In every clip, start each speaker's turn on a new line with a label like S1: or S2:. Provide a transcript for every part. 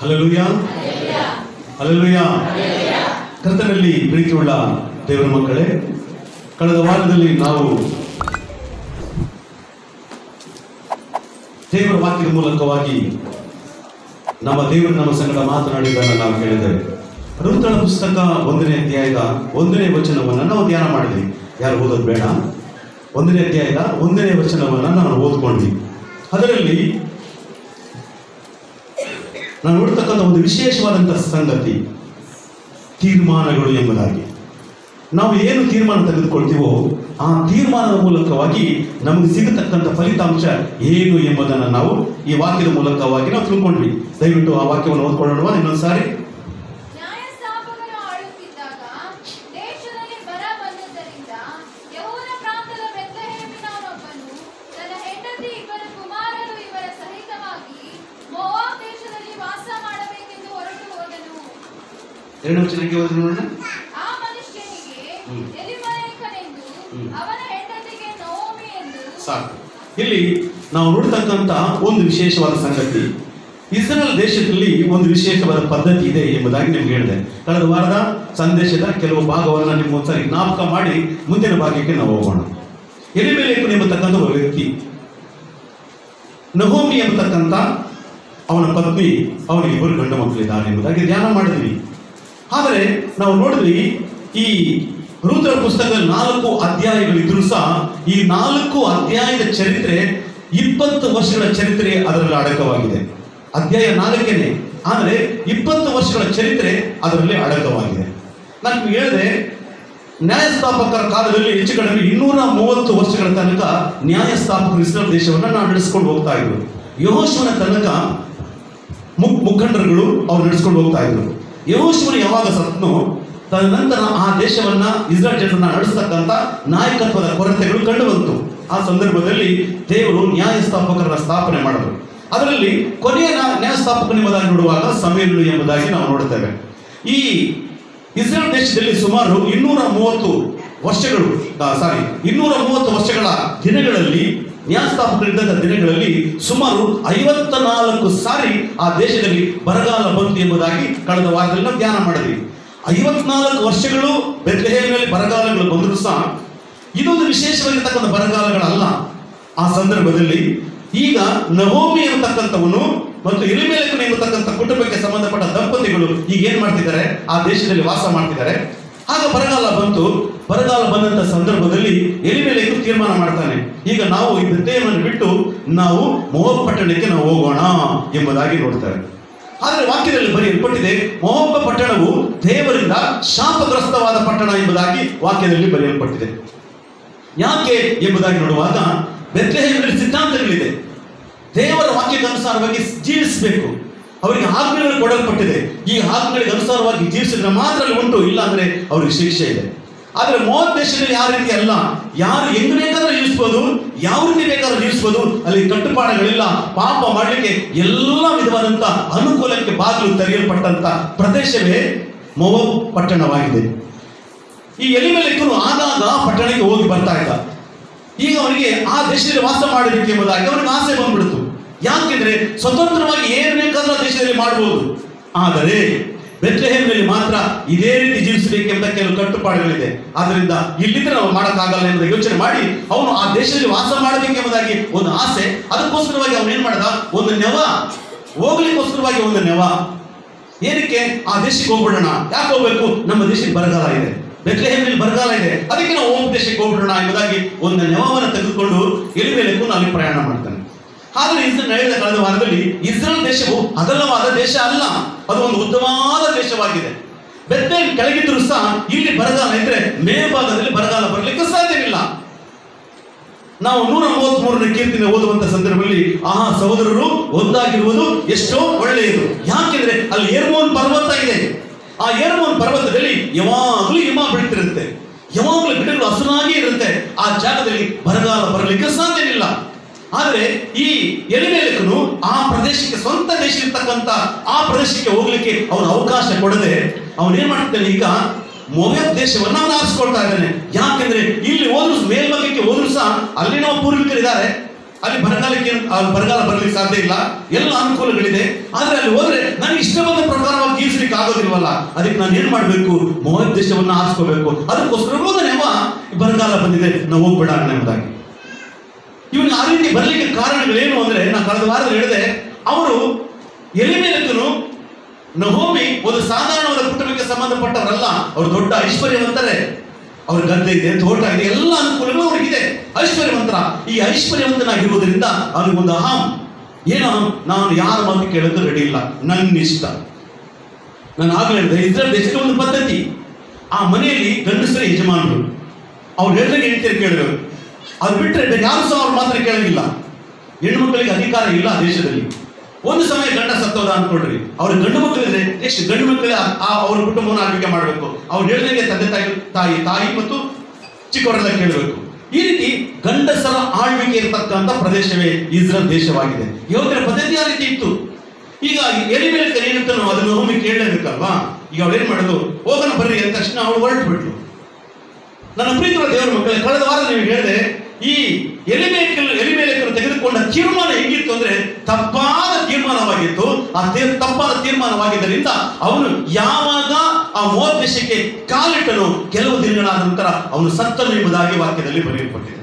S1: Hallelujah hallelujah ಕರ್ತನಲ್ಲಿ ಪ್ರೀತಿಯುಳ್ಳ ದೇವರ ಮಕ್ಕಳೇ ಕಳೆದ ವಾರದಲ್ಲಿ ನಾವು ದೇವರ ವಾಕ್ಯದ ಮೂಲಕವಾಗಿ ನಮ್ಮ ದೇವರು ನಮ್ಮ ಸಂಗಡ ಮಾತನಾಡಿದ್ದನ್ನು ನಾವು ಕೇಳಿದ್ದೇವೆ ಋತುಗಳ ಪುಸ್ತಕ ಒಂದನೇ ಅಧ್ಯಾಯದ ಒಂದನೇ ವಚನವನ್ನು ನಾವು ಧ್ಯಾನ ಮಾಡಿದ್ವಿ ಯಾರು ಓದೋದು ಬೇಡ ಒಂದನೇ ಅಧ್ಯಾಯದ ಒಂದನೇ ವಚನವನ್ನು ನಾವು ಓದ್ಕೊಂಡ್ವಿ ಅದರಲ್ಲಿ ನಾನು ನೋಡ್ತಕ್ಕಂಥ ಒಂದು ವಿಶೇಷವಾದಂಥ ಸಂಗತಿ ತೀರ್ಮಾನಗಳು ಎಂಬುದಾಗಿ ನಾವು ಏನು ತೀರ್ಮಾನ ತೆಗೆದುಕೊಳ್ತೀವೋ ಆ ತೀರ್ಮಾನದ ಮೂಲಕವಾಗಿ ನಮಗೆ ಸಿಗತಕ್ಕಂಥ ಫಲಿತಾಂಶ ಏನು ಎಂಬುದನ್ನು ನಾವು ಈ ವಾಕ್ಯದ ಮೂಲಕವಾಗಿ ನಾವು ತಿಳ್ಕೊಂಡ್ವಿ ದಯವಿಟ್ಟು ಆ ವಾಕ್ಯವನ್ನು ಓದ್ಕೊಳ್ಳೋಣ ಇನ್ನೊಂದ್ಸಾರಿ
S2: ನ್ಯಾಯಸ್ಥಾಪಕರು ಆಳುತ್ತಿದ್ದಾಗ ದೇಶದಲ್ಲಿ ಬರ ಬಂದದ್ದರಿಂದ ಯಹೂದ ಪ್ರಾಂತದ ಬೆತ್ಲೆಹೇಮಿನವನೊಬ್ಬನು ತನ್ನ ಹೆಂಡತಿ ಇಬ್ಬರು ಕುಮಾರರು ಇವರ ಸಹಿತವಾಗಿ ಮೋವಾಬ್ ದೇಶದಲ್ಲಿ ವಾಸ ಮಾಡಬೇಕೆಂದು ಹೊರಟು ಹೋದನು
S1: ಎರಡು ವಚನಕ್ಕೆ ಓದಿ ನೋಡೋಣ
S2: ಆ ಮನುಷ್ಯನಿಗೆ
S1: ಹ್ಮ್.
S2: ಎಲಿಮಲೇಕನೆಂದು
S1: ಹ್ಮ್.
S2: ಅವನ ಹೆಂಡತಿಗೆ ನವೋಮಿ ಎಂದು
S1: ಸಾಕು ಇಲ್ಲಿ ನಾವು ನೋಡ್ತಕ್ಕಂಥ ಒಂದು ವಿಶೇಷವಾದ ಸಂಗತಿ ಇಸ್ರೇಲ್ ದೇಶದಲ್ಲಿ ಒಂದು ವಿಶೇಷವಾದ ಪದ್ಧತಿ ಇದೆ ಎಂಬುದಾಗಿ ನಿಮ್ಗೆ ಹೇಳಿದೆ ಕಳೆದ ವಾರದ ಸಂದೇಶದ ಕೆಲವು ಭಾಗವನ್ನು ನಿಮ್ಮ ಒಂದ್ಸರಿ ಜ್ಞಾಪಕ ಮಾಡಿ ಮುಂದಿನ ಭಾಗಕ್ಕೆ ನಾವು ಹೋಗೋಣ ಎಲಿಮೆಲೇಕನ್ ಎಂಬತಕ್ಕಂಥ ಒಬ್ಬ ವ್ಯಕ್ತಿ ನಹೋಮಿ ಎಂಬತಕ್ಕಂಥ ಅವನ ಪತ್ನಿ ಅವನಿಗೆ ಇಬ್ಬರು ಗಂಡು ಮಕ್ಕಳಿದ್ದಾರೆ ಎಂಬುದಾಗಿ ಧ್ಯಾನ ಮಾಡಿದ್ವಿ ಆದರೆ ನಾವು ನೋಡಿದ್ವಿ ಈ ರುದ್ರ ಪುಸ್ತಕದಲ್ಲಿ ನಾಲ್ಕು ಅಧ್ಯಾಯಗಳಿದ್ರೂ ಸಹ ಈ ನಾಲ್ಕು ಅಧ್ಯಾಯದ ಚರಿತ್ರೆ ಇಪ್ಪತ್ತು ವರ್ಷಗಳ ಚರಿತ್ರೆ ಅದರಲ್ಲಿ ಅಡಕವಾಗಿದೆ ಅಧ್ಯಾಯ ನಾಲ್ಕೇನೆ ಆದರೆ ಇಪ್ಪತ್ತು ವರ್ಷಗಳ ಚರಿತ್ರೆ ಅದರಲ್ಲಿ ಅಡಕವಾಗಿದೆ ನಾನು ನಿಮ್ಗೆ ಹೇಳಿದೆ ನ್ಯಾಯಸ್ಥಾಪಕರ ಕಾಲದಲ್ಲಿ ಹೆಚ್ಚು ಕಡಿಮೆ ಇನ್ನೂರ ಮೂವತ್ತು ವರ್ಷಗಳ ತನಕ ನ್ಯಾಯಸ್ಥಾಪಕರು ಇಸ್ರೇಲ್ ದೇಶವನ್ನು ನಾವು ನಡೆಸ್ಕೊಂಡು ಹೋಗ್ತಾ ಇದ್ರು ಯಹೋಶುವನ ತನಕ ಮುಖ್ ಮುಖಂಡರುಗಳು ಅವ್ರು ನಡೆಸ್ಕೊಂಡು ಹೋಗ್ತಾ ಇದ್ರು ಯಹೋಶುವನು ಯಾವಾಗ ಸತ್ನೋ ತದನಂತರ ಆ ದೇಶವನ್ನ ಇಸ್ರೇಲ್ ಜನರನ್ನ ನಡೆಸ್ತಕ್ಕಂಥ ನಾಯಕತ್ವದ ಕೊರತೆಗಳು ಕಂಡು ಬಂತು ಆ ಸಂದರ್ಭದಲ್ಲಿ ದೇವರು ನ್ಯಾಯಸ್ಥಾಪಕರನ್ನ ಸ್ಥಾಪನೆ ಮಾಡಿದ್ರು ಅದರಲ್ಲಿ ಕೊನೆಯ ನ್ಯಾ- ನ್ಯಾಯಸ್ಥಾಪಕ ಎಂಬುದಾಗಿ ನೋಡುವಾಗ ಸಮೀರುಳು ಎಂಬುದಾಗಿ ನಾವು ನೋಡುತ್ತೇವೆ ಈ ಇಸ್ರೇಲ್ ದೇಶದಲ್ಲಿ ಸುಮಾರು ಇನ್ನೂರ ಮೂವತ್ತು ವರ್ಷಗಳು ಸಾರಿ ಇನ್ನೂರ ಮೂವತ್ತು ವರ್ಷಗಳ ದಿನಗಳಲ್ಲಿ ನ್ಯಾಯಸ್ಥಾಪಕರಿದ್ದಂಥ ದಿನಗಳಲ್ಲಿ ಸುಮಾರು ಐವತ್ತ ನಾಲ್ಕು ಸಾರಿ ಆ ದೇಶದಲ್ಲಿ ಬರಗಾಲ ಬಂತು ಎಂಬುದಾಗಿ ಕಳೆದ ವಾರದಲ್ಲಿ ನಾವು ಧ್ಯಾನ ಮಾಡಿದ್ವಿ ಐವತ್ನಾಲ್ಕು ವರ್ಷಗಳು ಬೆತ್ಲೆಹೇಮಿನಲ್ಲಿ ಬರಗಾಲಗಳು ಬಂದರೂ ಸಹ ಇದೊಂದು ವಿಶೇಷವಾಗಿರ್ತಕ್ಕಂಥ ಬರಗಾಲಗಳಲ್ಲ ಆ ಸಂದರ್ಭದಲ್ಲಿ ಈಗ ನವೋಮಿ ಎಂಬತಕ್ಕಂಥವನು ಮತ್ತು ಎಲಿಮೇಲಕನು ಎಂಬತಕ್ಕಂಥ ಕುಟುಂಬಕ್ಕೆ ಸಂಬಂಧಪಟ್ಟ ದಂಪತಿಗಳು ಈಗ ಏನ್ ಮಾಡ್ತಿದ್ದಾರೆ ಆ ದೇಶದಲ್ಲಿ ವಾಸ ಮಾಡ್ತಿದ್ದಾರೆ ಆಗ ಬರಗಾಲ ಬಂತು ಬರಗಾಲ ಬಂದಂತ ಸಂದರ್ಭದಲ್ಲಿ ಎಲಿಮೇಲೆಕು ತೀರ್ಮಾನ ಮಾಡ್ತಾನೆ ಈಗ ನಾವು ಈ ಬೆತ್ತೇಯನ್ನು ಬಿಟ್ಟು ನಾವು ಮೋಹಬ್ ಪಟ್ಟಣಕ್ಕೆ ನಾವು ಹೋಗೋಣ ಎಂಬುದಾಗಿ ನೋಡ್ತಾರೆ ಆದರೆ ವಾಕ್ಯದಲ್ಲಿ ಬರೆಯಲ್ಪಟ್ಟಿದೆ ಮೋಹಬ್ಬ ಪಟ್ಟಣವು ದೇವರಿಂದ ಶಾಪಗ್ರಸ್ತವಾದ ಪಟ್ಟಣ ಎಂಬುದಾಗಿ ವಾಕ್ಯದಲ್ಲಿ ಬರೆಯಲ್ಪಟ್ಟಿದೆ ಯಾಕೆ ಎಂಬುದಾಗಿ ನೋಡುವಾಗ ಬೆತ್ಲೆಹೇಮಿನಲ್ಲಿ ಸಿದ್ಧಾಂತಗಳಿದೆ ದೇವರ ವಾಕ್ಯಕ್ಕೆ ಅನುಸಾರವಾಗಿ ಜೀವಿಸಬೇಕು ಅವರಿಗೆ ಆಜ್ಞೆಗಳು ಕೊಡಲ್ಪಟ್ಟಿದೆ ಈ ಆಜ್ಞೆಗಳಿಗೆ ಅನುಸಾರವಾಗಿ ಜೀವಿಸಿದ್ರೆ ಮಾತ್ರ ಅಲ್ಲಿ ಉಂಟು ಇಲ್ಲ ಅಂದ್ರೆ ಅವರಿಗೆ ಶಿಕ್ಷೆ ಇದೆ ಆದರೆ ಮೋಹನ್ ದೇಶದಲ್ಲಿ ಯಾವ ರೀತಿ ಅಲ್ಲ ಯಾರು ಹೆಂಗ್ ಬೇಕಾದ್ರೂ ಜೀವಿಸ್ಬೋದು ಯಾವ ರೀತಿ ಬೇಕಾದ್ರೂ ಜೀವಿಸ್ಬೋದು ಅಲ್ಲಿ ಕಟ್ಟುಪಾಡುಗಳಿಲ್ಲ ಪಾಪ ಮಾಡಲಿಕ್ಕೆ ಎಲ್ಲ ವಿಧವಾದಂತ ಅನುಕೂಲಕ್ಕೆ ಬಾಗಿಲು ತೆರೆಯಲ್ಪಟ್ಟಂತ ಪ್ರದೇಶವೇ ಮೋಹ ಪಟ್ಟಣವಾಗಿದೆ ಈ ಎಲಿಮೆಲೆಕ್ಕನು ಆಗಾಗ ಪಟ್ಟಣಕ್ಕೆ ಹೋಗಿ ಬರ್ತಾ ಇದ್ದ ಈಗ ಅವನಿಗೆ ಆ ದೇಶದಲ್ಲಿ ವಾಸ ಮಾಡಬೇಕು ಎಂಬುದಾಗಿ ಅವನಿಗೆ ಆಸೆ ಬಂದ್ಬಿಡ್ತು ಯಾಕೆಂದ್ರೆ ಸ್ವತಂತ್ರವಾಗಿ ಏನು ಬೇಕಾದ್ರೂ ಆ ದೇಶದಲ್ಲಿ ಮಾಡಬಹುದು ಆದರೆ ಬೆತ್ಲೆಹೇಮ್ನಲ್ಲಿ ಮಾತ್ರ ಇದೇ ರೀತಿ ಜೀವಿಸಬೇಕೆಂಬ ಕೆಲವು ಕಟ್ಟುಪಾಡುಗಳಿದೆ ಆದ್ದರಿಂದ ಇಲ್ಲಿದ್ರೆ ನಾವು ಮಾಡೋಕ್ಕಾಗಲ್ಲ ಎಂಬುದು ಯೋಚನೆ ಮಾಡಿ ಅವನು ಆ ದೇಶದಲ್ಲಿ ವಾಸ ಮಾಡಬೇಕೆಂಬುದಾಗಿ ಒಂದು ಆಸೆ ಅದಕ್ಕೋಸ್ಕರವಾಗಿ ಅವನು ಏನ್ ಮಾಡ್ದ ಒಂದು ನೆವ ಹೋಗ್ಲಿಕ್ಕೋಸ್ಕರವಾಗಿ ಒಂದು ನೆವ ಏನಕ್ಕೆ ಆ ದೇಶಕ್ಕೆ ಹೋಗ್ಬಿಡೋಣ ಯಾಕೆ ಹೋಗ್ಬೇಕು ನಮ್ಮ ದೇಶಕ್ಕೆ ಬರಗಾಲ ಇದೆ ಬೆತ್ಲೆಹೇಮಿನಲ್ಲಿ ಬರಗಾಲ ಇದೆ ಅದಕ್ಕೆ ನಾವು ಹೋಮ್ ದೇಶಕ್ಕೆ ಹೋಗ್ಬಿಡೋಣ ಎಂಬುದಾಗಿ ಒಂದು ನೆವವನ್ನು ತೆಗೆದುಕೊಂಡು ಎಲಿಮೇಲೆಕ್ಕೂ ಅಲ್ಲಿ ಪ್ರಯಾಣ ಮಾಡ್ತಾನೆ ಆದರೆ ಇದನ್ನು ಹೇಳಿದ ಕಳೆದ ವಾರದಲ್ಲಿ ಇಸ್ರೇಲ್ ದೇಶವು ಅಗಲವಾದ ದೇಶ ಅಲ್ಲ ಅದು ಒಂದು ಉದ್ದವಾದ ದೇಶವಾಗಿದೆ ಬೆತ್ತೇಲ್ ಕೆಳಗಿದ್ರು ಸಹ ಇಲ್ಲಿ ಬರಗಾಲ ಇದ್ರೆ ಮೇಲ್ಭಾಗದಲ್ಲಿ ಬರಗಾಲ ಬರಲಿಕ್ಕೆ ಸಾಧ್ಯವಿಲ್ಲ ನಾವು ನೂರ ಮೂವತ್ತ್ ಮೂರನೇ ಕೀರ್ತಿನ ಓದುವಂತ ಸಂದರ್ಭದಲ್ಲಿ ಆ ಸಹೋದರರು ಒಂದಾಗಿರುವುದು ಎಷ್ಟೋ ಒಳ್ಳೆಯದು ಯಾಕೆಂದ್ರೆ ಅಲ್ಲಿ ಏರ್ಮೋನ್ ಪರ್ವತ ಇದೆ ಆ ಏರ್ಮೋನ್ ಪರ್ವತದಲ್ಲಿ ಯಾವಾಗಲೂ ಹಿಮ ಬೀಳ್ತಿರುತ್ತೆ ಯಾವಾಗಲೂ ಗಿಡಗಳು ಹಸುರಾಗಿ ಇರುತ್ತೆ ಆ ಜಾಗದಲ್ಲಿ ಬರಗಾಲ ಬರಲಿಕ್ಕೆ ಸಾಧ್ಯವಿಲ್ಲ ಆದರೆ ಈ ಎಲಿಮೇಲಕನು ಆ ಪ್ರದೇಶಕ್ಕೆ ಸ್ವಂತ ದೇಶ ಇರ್ತಕ್ಕಂಥ ಆ ಪ್ರದೇಶಕ್ಕೆ ಹೋಗ್ಲಿಕ್ಕೆ ಅವನು ಅವಕಾಶ ಕೊಡದೆ ಅವನು ಏನ್ ಮಾಡ್ತಾನೆ ಈಗ ಮೊವೆಬ್ ದೇಶವನ್ನ ಅವನು ಆರಿಸ್ಕೊಳ್ತಾ ಇದ್ದಾನೆ ಯಾಕೆಂದ್ರೆ ಇಲ್ಲಿ ಹೋದ್ರು ಮೇಲ್ಭಾಗಕ್ಕೆ ಹೋದ್ರು ಸಹ ಅಲ್ಲಿನ ಪೂರ್ವಿಕರಿದ್ದಾರೆ ಅಲ್ಲಿ ಬರಗಾಲಕ್ಕೆ ಏನು- ಆ ಬರಗಾಲ ಬರ್ಲಿಕ್ಕೆ ಸಾಧ್ಯ ಇಲ್ಲ ಎಲ್ಲ ಅನುಕೂಲಗಳಿದೆ ಆದ್ರೆ ಅಲ್ಲಿ ಹೋದ್ರೆ ನನಗೆ ಇಷ್ಟ ಬಂದ ಪ್ರಕಾರವಾಗಿ ಜೀವಿಸ್ಲಿಕ್ಕೆ ಆಗೋದಿಲ್ವಲ್ಲ ಅದಕ್ಕೆ ನಾನು ಏನ್ ಮಾಡ್ಬೇಕು ಮೋಹದ್ ದೇಶವನ್ನ ಆರಿಸ್ಕೋಬೇಕು ಅದಕ್ಕೋಸ್ಕರ ಹೋದ್ರೆ ಅವ ಬರಗಾಲ ಬಂದಿದೆ ನಾವು ಹೋಗ್ಬೇಡ ಅನ್ನೋದಾಗಿ ಇವನು ಆ ರೀತಿ ಬರ್ಲಿಕ್ಕೆ ಕಾರಣಗಳೇನು ಅಂದ್ರೆ ನಾನು ಕಳೆದ ವಾರದಲ್ಲಿ ಹೇಳಿದೆ ಅವರು ಎಲಿಮೇಲಕ್ಕನು ನಹೋಮಿ ಒಂದು ಸಾಧಾರಣವಾದ ಕುಟುಂಬಕ್ಕೆ ಸಂಬಂಧಪಟ್ಟವರಲ್ಲ ಅವರು ದೊಡ್ಡ ಐಶ್ವರ್ಯವಂತರೇ ಅವ್ರ ಗದ್ದೆ ಇದೆ ತೋಟ ಇದೆ ಎಲ್ಲ ಅನುಕೂಲಗಳು ಅವ್ರಿಗಿದೆ ಐಶ್ವರ್ಯವಂತರ ಈ ಐಶ್ವರ್ಯವಂತನಾಗಿರುವುದರಿಂದ ಅವನಿಗೊಂದು ಅಹಂ ಏನು ಅಹಂ? ನಾನು ಯಾರ ಮಾತು ಕೇಳೋದು ರೆಡಿ ಇಲ್ಲ ನನ್ನ ಇಷ್ಟ ನಾನು ಆಗಲೇ ಹೇಳಿದೆ ಇಸ್ರೇಲ್ ದೇಶದ ಒಂದು ಪದ್ಧತಿ ಆ ಮನೆಯಲ್ಲಿ ಗಂಡಸರೇ ಯಜಮಾನರು ಅವ್ರು ಹೇಳಿದ್ರೆ ಹೆಂಡತಿಯರು ಕೇಳಬೇಕು ಅದು ಬಿಟ್ಟರೆ ಬೇರೆ ಯಾರು ಸಹ ಅವ್ರ ಮಾತ್ರ ಕೇಳಂಗಿಲ್ಲ ಹೆಣ್ಣು ಅಧಿಕಾರ ಇಲ್ಲ ಆ ದೇಶದಲ್ಲಿ ಒಂದು ಸಮಯ ಗಂಡ ಸತ್ತೋದ ಅನ್ಕೊಳ್ರಿ ಅವ್ರ ಗಂಡು ಮಕ್ಕಳಿದ್ರೆ ಎಷ್ಟು ಗಂಡು ಮಕ್ಕಳೇ ಆ- ಆ ಅವ್ರ ಕುಟುಂಬವನ್ನು ಆಳ್ವಿಕೆ ಮಾಡಬೇಕು ಅವ್ರು ಹೇಳಿದಂಗೆ ತಂದೆ ತಾಯಿ ತಾಯಿ ತಾಯಿ ಮತ್ತು ಚಿಕ್ಕವರೆಲ್ಲ ಕೇಳಬೇಕು ಈ ರೀತಿ ಗಂಡಸರ ಆಳ್ವಿಕೆ ಇರತಕ್ಕಂಥ ಪ್ರದೇಶವೇ ಇಸ್ರೇಲ್ ದೇಶವಾಗಿದೆ ಯೋಧರ ಪದ್ಧತಿ ಆ ರೀತಿ ಇತ್ತು ಈಗ ಎಲಿಮೇಲೆ ಏನಂತ ನಾವು ಅದನ್ನು ಒಮ್ಮೆ ಕೇಳಲೇಬೇಕಲ್ವಾ ಈಗ ಅವ್ರು ಏನ್ ಮಾಡೋದು ಹೋಗೋಣ ಬರ್ರಿ ಅಂದ ತಕ್ಷಣ ಅವಳು ಹೊರಟು ಬಿಟ್ಲು ನನ್ನ ಪ್ರೀತಿಯ ದೇವರ ಮಕ್ಕಳೇ ಕಳೆದ ವಾರ ನೀವು ಹೇಳಿದೆ ಈ ಎಲಿಮೇಕಲ್ ಎಲಿಮೇಲೆಕರು ತೆಗೆದುಕೊಂಡ ತೀರ್ಮಾನ ಹೆಂಗಿತ್ತು ಅಂದ್ರೆ ತಪ್ಪಾದ ತೀರ್ಮಾನವಾಗಿತ್ತು ಆ ತೀರ್- ತಪ್ಪಾದ ತೀರ್ಮಾನವಾಗಿದ್ದರಿಂದ ಅವನು ಯಾವಾಗ ಆ ಮೋದ್ ದೇಶಕ್ಕೆ ಕಾಲಿಟ್ಟನು ಕೆಲವು ದಿನಗಳಾದ ನಂತರ ಅವನು ಸತ್ತನು ಎಂಬುದಾಗಿ ವಾಕ್ಯದಲ್ಲಿ ಬರೆಯಲ್ಪಟ್ಟಿದೆ